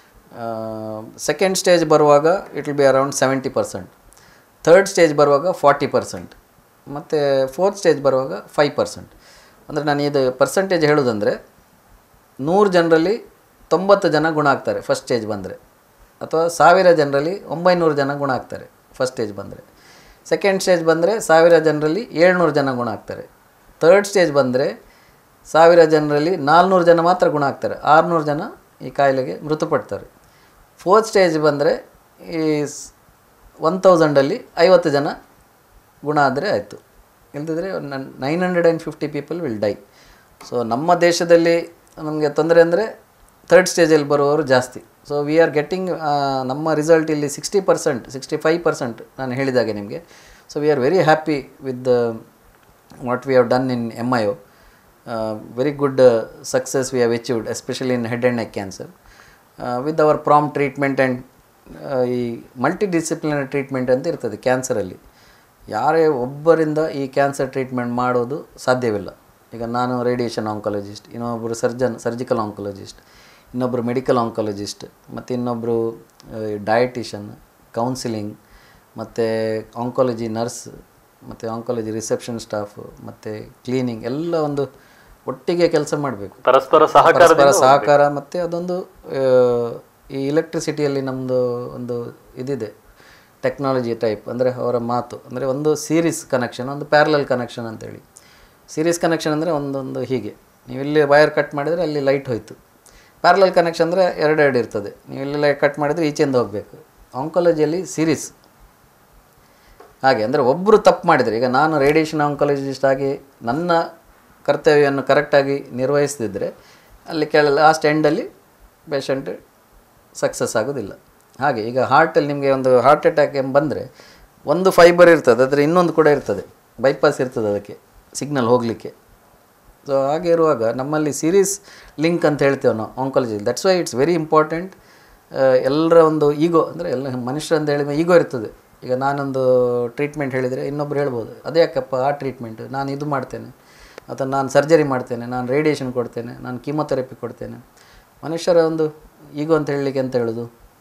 second stage ಬರುವಾಗ it will be around seventy percent third stage ಬರುವಾಗ ಫಾರ್ಟಿ ಪರ್ಸೆಂಟ್ ಮತ್ತು fourth stage ಬರುವಾಗ five percent ಅಂದರೆ ನಾನು ಇದು percentage ಹೇಳೋದಂದರೆ ನೂರು ಜನರಲ್ಲಿ ತೊಂಬತ್ತು ಜನ ಗುಣ ಆಗ್ತಾರೆ ಫಸ್ಟ್ ಸ್ಟೇಜ್ ಬಂದರೆ ಅಥವಾ ಸಾವಿರ ಜನರಲ್ಲಿ ಒಂಬೈನೂರು ಜನ ಗುಣ ಆಗ್ತಾರೆ ಫಸ್ಟ್ ಸ್ಟೇಜ್ ಬಂದರೆ ಸೆಕೆಂಡ್ ಸ್ಟೇಜ್ ಬಂದರೆ ಸಾವಿರ ಜನರಲ್ಲಿ ಏಳ್ನೂರು ಜನ ಗುಣ ಆಗ್ತಾರೆ ಥರ್ಡ್ ಸ್ಟೇಜ್ ಬಂದರೆ ಸಾವಿರ ಜನರಲ್ಲಿ ನಾಲ್ನೂರು ಜನ ಮಾತ್ರ ಗುಣ ಆಗ್ತಾರೆ ಆರುನೂರು ಜನ ಈ ಕಾಯಿಲೆಗೆ ಮೃತಪಡ್ತಾರೆ ಫೋರ್ತ್ ಸ್ಟೇಜ್ ಬಂದರೆ ಈ ಒನ್ ತೌಸಂಡಲ್ಲಿ ಐವತ್ತು ಜನ ಗುಣ ಆದರೆ ಆಯಿತು ಇಲ್ದಿದ್ರೆ nine hundred and fifty people will die so ನಮ್ಮ ದೇಶದಲ್ಲಿ ನಮಗೆ ತೊಂದರೆ ಅಂದರೆ ಥರ್ಡ್ ಸ್ಟೇಜಲ್ಲಿ ಬರುವವರು ಜಾಸ್ತಿ ಸೊ ವಿ ಆರ್ ಗೆಟ್ಟಿಂಗ್ ನಮ್ಮ ರಿಸಲ್ಟ್ ಇಲ್ಲಿ sixty percent sixty five percent ನಾನು ಹೇಳಿದಾಗೆ ನಿಮಗೆ so we are very happy with what we have done in M I O very good success we have achieved especially in head and neck cancer with our prompt treatment and ಈ multi disciplinary treatment ಅಂತ ಇರ್ತದೆ ಕ್ಯಾನ್ಸರಲ್ಲಿ ಯಾರೇ ಒಬ್ಬರಿಂದ ಈ cancer treatment ಮಾಡೋದು ಸಾಧ್ಯವಿಲ್ಲ ಈಗ ನಾನು ರೇಡಿಯೇಷನ್ ಆಂಕಾಲಜಿಸ್ಟ್ ಇನ್ನೊಬ್ಬರು ಸರ್ಜನ್ ಸರ್ಜಿಕಲ್ ಆಂಕಾಲಜಿಸ್ಟ್ ಇನ್ನೊಬ್ಬರು ಮೆಡಿಕಲ್ ಆಂಕಾಲಜಿಸ್ಟ್ ಮತ್ತು ಇನ್ನೊಬ್ಬರು ಡಯಟಿಷನ್ ಕೌನ್ಸಿಲಿಂಗ್ ಮತ್ತು ಆಂಕಾಲಜಿ ನರ್ಸ್ ಮತ್ತು ಆಂಕಾಲಜಿ ರಿಸೆಪ್ಷನ್ ಸ್ಟಾಫ್ ಮತ್ತು ಕ್ಲೀನಿಂಗ್ ಎಲ್ಲ ಒಂದು ಒಟ್ಟಿಗೆ ಕೆಲಸ ಮಾಡಬೇಕು ಪರಸ್ಪರ ಪರಸ್ಪರ ಸಹಕಾರ ಸಹಕಾರ ಮತ್ತು ಅದೊಂದು ಆ, ಈ ಎಲೆಕ್ಟ್ರಿಸಿಟಿಯಲ್ಲಿ ನಮ್ಮದು ಒಂದು ಇದಿದೆ ಟೆಕ್ನಾಲಜಿ ಟೈಪ್ ಅಂದರೆ ಅವರ ಮಾತು ಅಂದರೆ ಒಂದು ಸೀರೀಸ್ ಕನೆಕ್ಷನ್ ಒಂದು ಪ್ಯಾರಲಲ್ ಕನೆಕ್ಷನ್ ಅಂತೇಳಿ ಸೀರೀಸ್ ಕನೆಕ್ಷನ್ ಅಂದರೆ ಒಂದೊಂದು ಹೀಗೆ ನೀವು ಇಲ್ಲಿ ವೈರ್ ಕಟ್ ಮಾಡಿದರೆ ಅಲ್ಲಿ ಲೈಟ್ ಹೋಯಿತು ಪ್ಯಾರಲಲ್ ಕನೆಕ್ಷನ್ ಅಂದರೆ ಎರಡೆರಡು ಇರ್ತದೆ ನೀವು ಇಲ್ಲಿ ಲೈಟ್ ಕಟ್ ಮಾಡಿದರೆ ಈಚೆಯಿಂದ ಹೋಗಬೇಕು ಆಂಕಾಲಜಿಯಲ್ಲಿ ಸೀರೀಸ್ ಹಾಗೆ ಅಂದರೆ ಒಬ್ಬರು ತಪ್ಪು ಮಾಡಿದರೆ ಈಗ ನಾನು ರೇಡಿಯೇಷನ್ ಆಂಕಾಲಜಿಸ್ಟ್ ಆಗಿ ನನ್ನ ಕರ್ತವ್ಯವನ್ನು ಕರೆಕ್ಟಾಗಿ ನಿರ್ವಹಿಸದಿದ್ದರೆ ಅಲ್ಲಿ ಕೆಳ ಲಾಸ್ಟ್ ಎಂಡಲ್ಲಿ ಪೇಷಂಟ್ ಸಕ್ಸಸ್ ಆಗೋದಿಲ್ಲ ಹಾಗೆ ಈಗ ಹಾರ್ಟಲ್ಲಿ ನಿಮಗೆ ಒಂದು ಹಾರ್ಟ್ ಅಟ್ಯಾಕ್ ಎಂಬ ಬಂದರೆ ಒಂದು ಫೈಬರ್ ಇರ್ತದೆ ಅದರ ಇನ್ನೊಂದು ಕೂಡ ಇರ್ತದೆ ಬೈಪಾಸ್ ಇರ್ತದೆ ಅದಕ್ಕೆ ಸಿಗ್ನಲ್ ಹೋಗಲಿಕ್ಕೆ ಸೊ ಹಾಗೆ ಇರುವಾಗ ನಮ್ಮಲ್ಲಿ ಸೀರೀಸ್ ಲಿಂಕ್ ಅಂತ ಹೇಳ್ತೇವೆ ನಾವು oncology that's why it's very important ಎಲ್ಲರ ಒಂದು ಈಗೋ ಅಂದರೆ ಎಲ್ಲ ಮನುಷ್ಯ ಅಂತ ಹೇಳಿದ ಈಗೋ ಇರ್ತದೆ ಈಗ ನಾನೊಂದು ಟ್ರೀಟ್ಮೆಂಟ್ ಹೇಳಿದರೆ ಇನ್ನೊಬ್ರು ಹೇಳ್ಬೋದು ಅದೇ ಯಾಕಪ್ಪ ಆ ಟ್ರೀಟ್ಮೆಂಟ್ ನಾನು ಇದು ಮಾಡ್ತೇನೆ ಅಥವಾ ನಾನು ಸರ್ಜರಿ ಮಾಡ್ತೇನೆ ನಾನು ರೇಡಿಯೇಷನ್ ಕೊಡ್ತೇನೆ ನಾನು ಕೀಮೊಥೆರಪಿ ಕೊಡ್ತೇನೆ ಮನುಷ್ಯರ ಒಂದು ಈಗೋ ಅಂತ ಹೇಳಲಿಕ್ಕೆ ಅಂತ ಹೇಳೋದು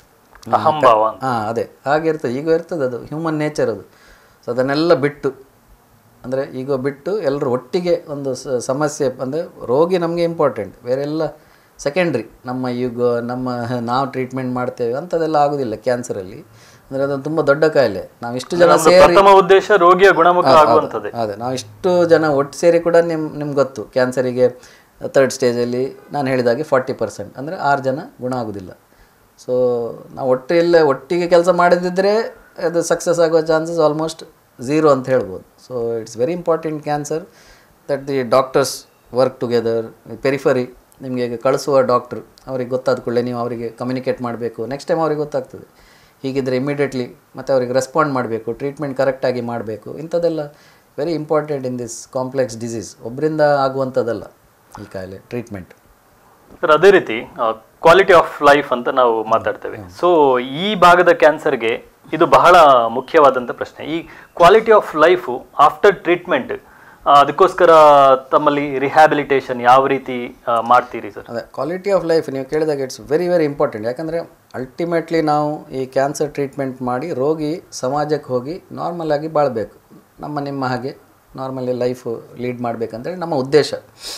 ಅಹಂಭಾವ ಅಂತ. ಹಾಂ ಅದೇ ಹಾಗೆ ಇರ್ತದೆ ಈಗ ಇರ್ತದೆ ಅದು ಹ್ಯೂಮನ್ ನೇಚರ್ ಅದು ಸೊ ಅದನ್ನೆಲ್ಲ ಬಿಟ್ಟು ಅಂದರೆ ಈಗ ಬಿಟ್ಟು ಎಲ್ಲರೂ ಒಟ್ಟಿಗೆ ಒಂದು ಸ- ಸಮಸ್ಯೆ ಅಂದರೆ ರೋಗಿ ನಮಗೆ ಇಂಪಾರ್ಟೆಂಟ್ ಬೇರೆಲ್ಲ ಸೆಕೆಂಡ್ರಿ ನಮ್ಮ ಯುಗ ನಮ್ಮ ನಾವು ಟ್ರೀಟ್ಮೆಂಟ್ ಮಾಡ್ತೇವೆ ಅಂಥದ್ದೆಲ್ಲ ಆಗೋದಿಲ್ಲ ಕ್ಯಾನ್ಸರಲ್ಲಿ ಅಂದರೆ ಅದೊಂದು ತುಂಬ ದೊಡ್ಡ ಕಾಯಿಲೆ ನಾವು ಇಷ್ಟು ಜನ ನಮ್ದು ಸೇರಿ ಪ್ರಥಮ ಉದ್ದೇಶ ರೋಗಿಯ ಗುಣಮುಖ ಆಗುವಂಥದ್ದೇ ಅದೇ ನಾವು ಇಷ್ಟು ಜನ ಒಟ್ಟು ಸೇರಿ ಕೂಡ ನಿಮ್ ನಿಮ್ಗೆ ಗೊತ್ತು ಕ್ಯಾನ್ಸರಿಗೆ ತರ್ಡ್ ಸ್ಟೇಜಲ್ಲಿ ನಾನು ಹೇಳಿದಾಗೆ ಫಾರ್ಟಿ ಪರ್ಸೆಂಟ್ ಅಂದರೆ ಆರು ಜನ ಗುಣ ಆಗೋದಿಲ್ಲ ಸೊ ನಾವು ಒಟ್ಟು ಇಲ್ಲ ಒಟ್ಟಿಗೆ ಕೆಲಸ ಮಾಡದಿದ್ದರೆ ಅದು ಸಕ್ಸಸ್ ಆಗುವ ಚಾನ್ಸಸ್ ಆಲ್ಮೋಸ್ಟ್ ಝೀರೋ ಅಂತ ಹೇಳ್ಬೋದು so it's very important cancer that the doctors work together periphery ನಿಮಗೆ ಈಗ ಕಳಿಸುವ ಡಾಕ್ಟ್ರ್ ಅವ್ರಿಗೆ ಗೊತ್ತಾದ ಕೂಡಲೇ ನೀವು ಅವರಿಗೆ ಕಮ್ಯುನಿಕೇಟ್ ಮಾಡಬೇಕು ನೆಕ್ಸ್ಟ್ ಟೈಮ್ ಅವ್ರಿಗೆ ಗೊತ್ತಾಗ್ತದೆ ಹೀಗಿದ್ರೆ ಇಮಿಡಿಯೇಟ್ಲಿ ಮತ್ತು ಅವ್ರಿಗೆ ರೆಸ್ಪಾಂಡ್ ಮಾಡಬೇಕು ಟ್ರೀಟ್ಮೆಂಟ್ ಕರೆಕ್ಟಾಗಿ ಮಾಡಬೇಕು ಇಂಥದ್ದೆಲ್ಲ very important in this complex disease ಒಬ್ಬರಿಂದ ಆಗುವಂಥದ್ದಲ್ಲ ಈ ಕಾಯಿಲೆ ಟ್ರೀಟ್ಮೆಂಟ್ ಸರ್ ಅದೇ ರೀತಿ ಕ್ವಾಲಿಟಿ ಆಫ್ ಲೈಫ್ ಅಂತ ನಾವು ಮಾತಾಡ್ತೇವೆ ಸೊ ಈ ಭಾಗದ ಕ್ಯಾನ್ಸರ್ಗೆ ಇದು ಬಹಳ ಮುಖ್ಯವಾದಂಥ ಪ್ರಶ್ನೆ ಈ quality of life after treatment ಅದಕ್ಕೋಸ್ಕರ ತಮ್ಮಲ್ಲಿ ರಿಹ್ಯಾಬಿಲಿಟೇಷನ್ ಯಾವ ರೀತಿ ಆ, ಮಾಡ್ತೀರಿ ಸರ್ ಅದೇ ಕ್ವಾಲಿಟಿ ಆಫ್ ಲೈಫ್ ನೀವು ಕೇಳಿದಾಗ ಇಟ್ಸ್ ವೆರಿ ವೆರಿ ಇಂಪಾರ್ಟೆಂಟ್ ಯಾಕಂದರೆ ಅಲ್ಟಿಮೇಟ್ಲಿ ನಾವು ಈ ಕ್ಯಾನ್ಸರ್ ಟ್ರೀಟ್ಮೆಂಟ್ ಮಾಡಿ ರೋಗಿ ಸಮಾಜಕ್ಕೆ ಹೋಗಿ ನಾರ್ಮಲ್ ಆಗಿ ಬಾಳಬೇಕು ನಮ್ಮ ನಿಮ್ಮ ಹಾಗೆ ನಾರ್ಮಲಿ ಲೈಫ್ ಲೀಡ್ ಮಾಡಬೇಕಂತೇಳಿ ನಮ್ಮ ಉದ್ದೇಶ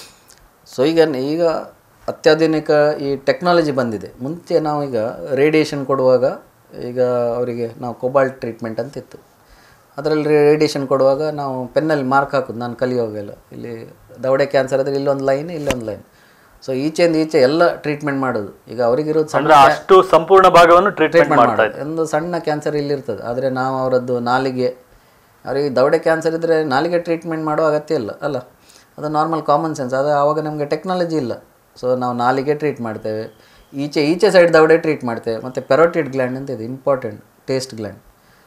ಸೊ ಈಗ ಈಗ ಅತ್ಯಾಧುನಿಕ ಈ ಟೆಕ್ನಾಲಜಿ ಬಂದಿದೆ ಮುಂಚೆ ನಾವು ಈಗ ರೇಡಿಯೇಷನ್ ಕೊಡುವಾಗ ಈಗ ಅವರಿಗೆ ನಾವು ಕೊಬಾಲ್ಟ್ ಟ್ರೀಟ್ಮೆಂಟ್ ಅಂತ ಇತ್ತು ಅದರಲ್ಲಿ ರೇಡಿಯೇಷನ್ ಕೊಡುವಾಗ ನಾವು ಪೆನ್ನಲ್ಲಿ ಮಾರ್ಕ್ ಹಾಕೋದು ನಾನು ಕಲಿಯೋವಾಗೆಲ್ಲ ಇಲ್ಲಿ ದವಡೆ ಕ್ಯಾನ್ಸರ್ ಆದರೆ ಇಲ್ಲೊಂದು ಲೈನ್ ಇಲ್ಲೊಂದು ಲೈನ್ ಸೊ ಈಚೆಯಿಂದ ಈಚೆ ಎಲ್ಲ ಟ್ರೀಟ್ಮೆಂಟ್ ಮಾಡೋದು ಈಗ ಅವರಿಗಿರೋದು ಸಣ್ಣ ಅಂದ್ರೆ ಅಷ್ಟು ಸಂಪೂರ್ಣ ಭಾಗವನ್ನು ಟ್ರೀಟ್ಮೆಂಟ್ ಮಾಡ್ತಾ ಮಾಡೋದು ಒಂದು ಸಣ್ಣ ಕ್ಯಾನ್ಸರ್ ಇಲ್ಲಿರ್ತದೆ ಆದರೆ ನಾವು ಅವರದ್ದು ನಾಲಿಗೆ ಅವರಿಗೆ ದವಡೆ ಕ್ಯಾನ್ಸರ್ ಇದ್ದರೆ ನಾಲಿಗೆ ಟ್ರೀಟ್ಮೆಂಟ್ ಮಾಡೋ ಅಗತ್ಯ ಇಲ್ಲ ಅಲ್ಲ ಅದು ನಾರ್ಮಲ್ ಕಾಮನ್ ಸೆನ್ಸ್ ಅದು ಆವಾಗ ನಮಗೆ ಟೆಕ್ನಾಲಜಿ ಇಲ್ಲ ಸೊ ನಾವು ನಾಲಿಗೆ ಟ್ರೀಟ್ ಮಾಡ್ತೇವೆ ಈಚೆ ಈಚೆ ಸೈಡ್ ದವಡೆ ಟ್ರೀಟ್ ಮಾಡ್ತೇವೆ ಮತ್ತು ಪೆರೋಟಿಡ್ ಗ್ಲ್ಯಾಂಡ್ ಅಂತ ಇದೆ ಇಂಪಾರ್ಟೆಂಟ್ ಟೇಸ್ಟ್ ಗ್ಲ್ಯಾಂಡ್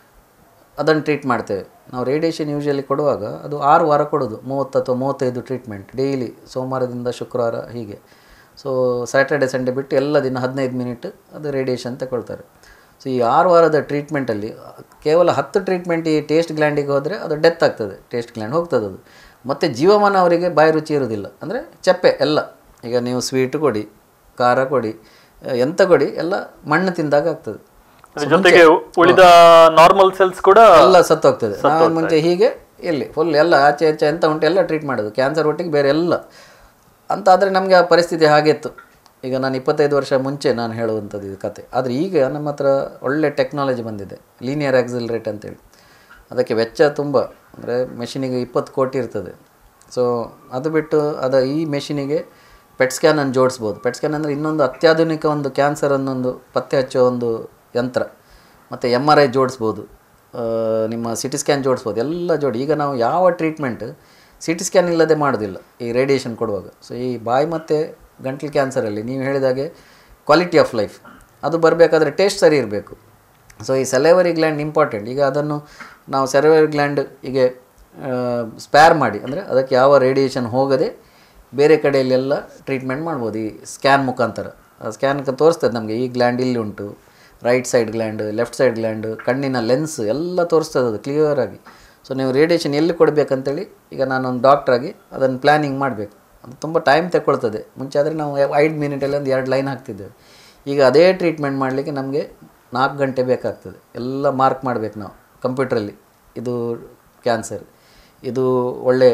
ಅದನ್ನು ಟ್ರೀಟ್ ಮಾಡ್ತೇವೆ ನಾವು ರೇಡಿಯೇಷನ್ ಯೂಶಲಿ ಕೊಡುವಾಗ ಅದು ಆರು ವಾರ ಕೊಡೋದು ಮೂವತ್ತು ಅಥವಾ ಮೂವತ್ತೈದು ಟ್ರೀಟ್ಮೆಂಟ್ ಡೈಲಿ ಸೋಮವಾರದಿಂದ ಶುಕ್ರವಾರ ಹೀಗೆ ಸೊ ಸ್ಯಾಟರ್ಡೆ ಸಂಡೇ ಬಿಟ್ಟು ಎಲ್ಲ ದಿನ ಹದಿನೈದು ಮಿನಿಟ್ ಅದು ರೇಡಿಯೇಷನ್ ತಗೊಳ್ತಾರೆ ಸೊ ಈ ಆರು ವಾರದ ಟ್ರೀಟ್ಮೆಂಟಲ್ಲಿ ಕೇವಲ ಹತ್ತು ಟ್ರೀಟ್ಮೆಂಟ್ ಈ ಟೇಸ್ಟ್ ಗ್ಲ್ಯಾಂಡಿಗೆ ಹೋದರೆ ಅದು ಡೆತ್ ಆಗ್ತದೆ ಟೇಸ್ಟ್ ಗ್ಲ್ಯಾಂಡ್ ಹೋಗ್ತದೆ ಅದು ಮತ್ತು ಜೀವಮಾನ ಅವರಿಗೆ ಬಾಯಿ ರುಚಿ ಇರೋದಿಲ್ಲ ಅಂದರೆ ಚಪ್ಪೆ ಎಲ್ಲ ಈಗ ನೀವು ಸ್ವೀಟ್ ಕೊಡಿ ಖಾರ ಕೊಡಿ ಎಂತ ಕೊಡಿ ಎಲ್ಲ ಮಣ್ಣು ತಿಂದಾಗ ಆಗ್ತದೆ ಅದ್ರ ಜೊತೆಗೆ ಉಳಿದ ನಾರ್ಮಲ್ ಸೆಲ್ಸ್ ಕೂಡ ಎಲ್ಲ ಸತ್ತೋಗ್ತದೆ ನಾವು ಮುಂಚೆ ಹೀಗೆ ಇಲ್ಲಿ ಫುಲ್ ಎಲ್ಲ ಆಚೆ ಆಚೆ ಎಂತ ಉಂಟು ಎಲ್ಲ ಟ್ರೀಟ್ ಮಾಡೋದು ಕ್ಯಾನ್ಸರ್ ಒಟ್ಟಿಗೆ ಬೇರೆ ಎಲ್ಲ ಅಂತ ಆದರೆ ನಮಗೆ ಆ ಪರಿಸ್ಥಿತಿ ಹಾಗಿತ್ತು ಈಗ ನಾನು ಇಪ್ಪತ್ತೈದು ವರ್ಷ ಮುಂಚೆ ನಾನು ಹೇಳುವಂಥದ್ದು ಇದು ಕತೆ ಆದರೆ ಈಗ ನಮ್ಮ ಹತ್ರ ಒಳ್ಳೆ ಟೆಕ್ನಾಲಜಿ ಬಂದಿದೆ ಲೀನಿಯರ್ ಆಕ್ಸಿಲರೇಟ್ ಅಂತೇಳಿ ಅದಕ್ಕೆ ವೆಚ್ಚ ತುಂಬ ಅಂದರೆ ಮೆಷಿನಿಗೆ ಇಪ್ಪತ್ತು ಕೋಟಿ ಇರ್ತದೆ ಸೊ ಅದು ಬಿಟ್ಟು ಅದು ಈ ಮೆಷಿನಿಗೆ ಪೆಟ್ ಸ್ಕ್ಯಾನನ್ನು ಜೋಡಿಸ್ಬೋದು ಪೆಟ್ ಸ್ಕ್ಯಾನ್ ಅಂದರೆ ಇನ್ನೊಂದು ಅತ್ಯಾಧುನಿಕ ಒಂದು ಕ್ಯಾನ್ಸರ್ ಅನ್ನೊಂದು ಪತ್ತೆ ಹಚ್ಚೋ ಒಂದು ಯಂತ್ರ ಮತ್ತು ಎಮ್ ಆರ್ ಐ ಜೋಡಿಸ್ಬೋದು ಆ, ನಿಮ್ಮ ಸಿ ಟಿ ಸ್ಕ್ಯಾನ್ ಜೋಡಿಸ್ಬೋದು ಎಲ್ಲ ಜೋಡಿ ಈಗ ನಾವು ಯಾವ ಟ್ರೀಟ್ಮೆಂಟ್ ಸಿ ಟಿ ಸ್ಕ್ಯಾನ್ ಇಲ್ಲದೆ ಮಾಡೋದಿಲ್ಲ ಈ ರೇಡಿಯೇಷನ್ ಕೊಡುವಾಗ ಸೊ ಈ ಬಾಯಿ ಮತ್ತು ಗಂಟ್ಲು ಕ್ಯಾನ್ಸರಲ್ಲಿ ನೀವು ಹೇಳಿದಾಗೆ ಕ್ವಾಲಿಟಿ ಆಫ್ ಲೈಫ್ ಅದು ಬರಬೇಕಾದ್ರೆ ಟೇಸ್ಟ್ ಸರಿ ಇರಬೇಕು ಸೊ ಈ ಸೆಲೆವರಿ ಗ್ಲ್ಯಾಂಡ್ ಇಂಪಾರ್ಟೆಂಟ್ ಈಗ ಅದನ್ನು ನಾವು ಸೆಲೆವರಿ ಗ್ಲ್ಯಾಂಡ್ ಹೀಗೆ ಸ್ಪ್ಯಾರ್ ಮಾಡಿ ಅಂದರೆ ಅದಕ್ಕೆ ಯಾವ ರೇಡಿಯೇಷನ್ ಹೋಗದೆ ಬೇರೆ ಕಡೆಯಲ್ಲೆಲ್ಲ ಟ್ರೀಟ್ಮೆಂಟ್ ಮಾಡ್ಬೋದು ಈ ಸ್ಕ್ಯಾನ್ ಮುಖಾಂತರ ಸ್ಕ್ಯಾನ್ ತೋರಿಸ್ತದೆ ನಮಗೆ ಈ ಗ್ಲ್ಯಾಂಡ್ ಇಲ್ಲಿ ಉಂಟು right side gland left side gland ಕಣ್ಣಿನ ಲೆನ್ಸ್ ಎಲ್ಲ ತೋರಿಸ್ತದೆ ಅದು ಕ್ಲಿಯರ್ ಆಗಿ ಸೊ ನೀವು ರೇಡಿಯೇಷನ್ ಎಲ್ಲಿ ಕೊಡಬೇಕಂತೇಳಿ ಈಗ ನಾನೊಂದು ಡಾಕ್ಟ್ರಾಗಿ ಅದನ್ನು ಪ್ಲ್ಯಾನಿಂಗ್ ಮಾಡಬೇಕು ಅದು ತುಂಬ ಟೈಮ್ ತಗೊಳ್ತದೆ ಮುಂಚೆ ಆದರೆ ನಾವು ಐದು ಮಿನಿಟಲ್ಲಿ ಒಂದು ಎರಡು ಲೈನ್ ಹಾಕ್ತಿದ್ದೇವೆ ಈಗ ಅದೇ ಟ್ರೀಟ್ಮೆಂಟ್ ಮಾಡಲಿಕ್ಕೆ ನಮಗೆ ನಾಲ್ಕು ಗಂಟೆ ಬೇಕಾಗ್ತದೆ ಎಲ್ಲ ಮಾರ್ಕ್ ಮಾಡಬೇಕು ನಾವು ಕಂಪ್ಯೂಟ್ರಲ್ಲಿ ಇದು ಕ್ಯಾನ್ಸರ್ ಇದು ಒಳ್ಳೆ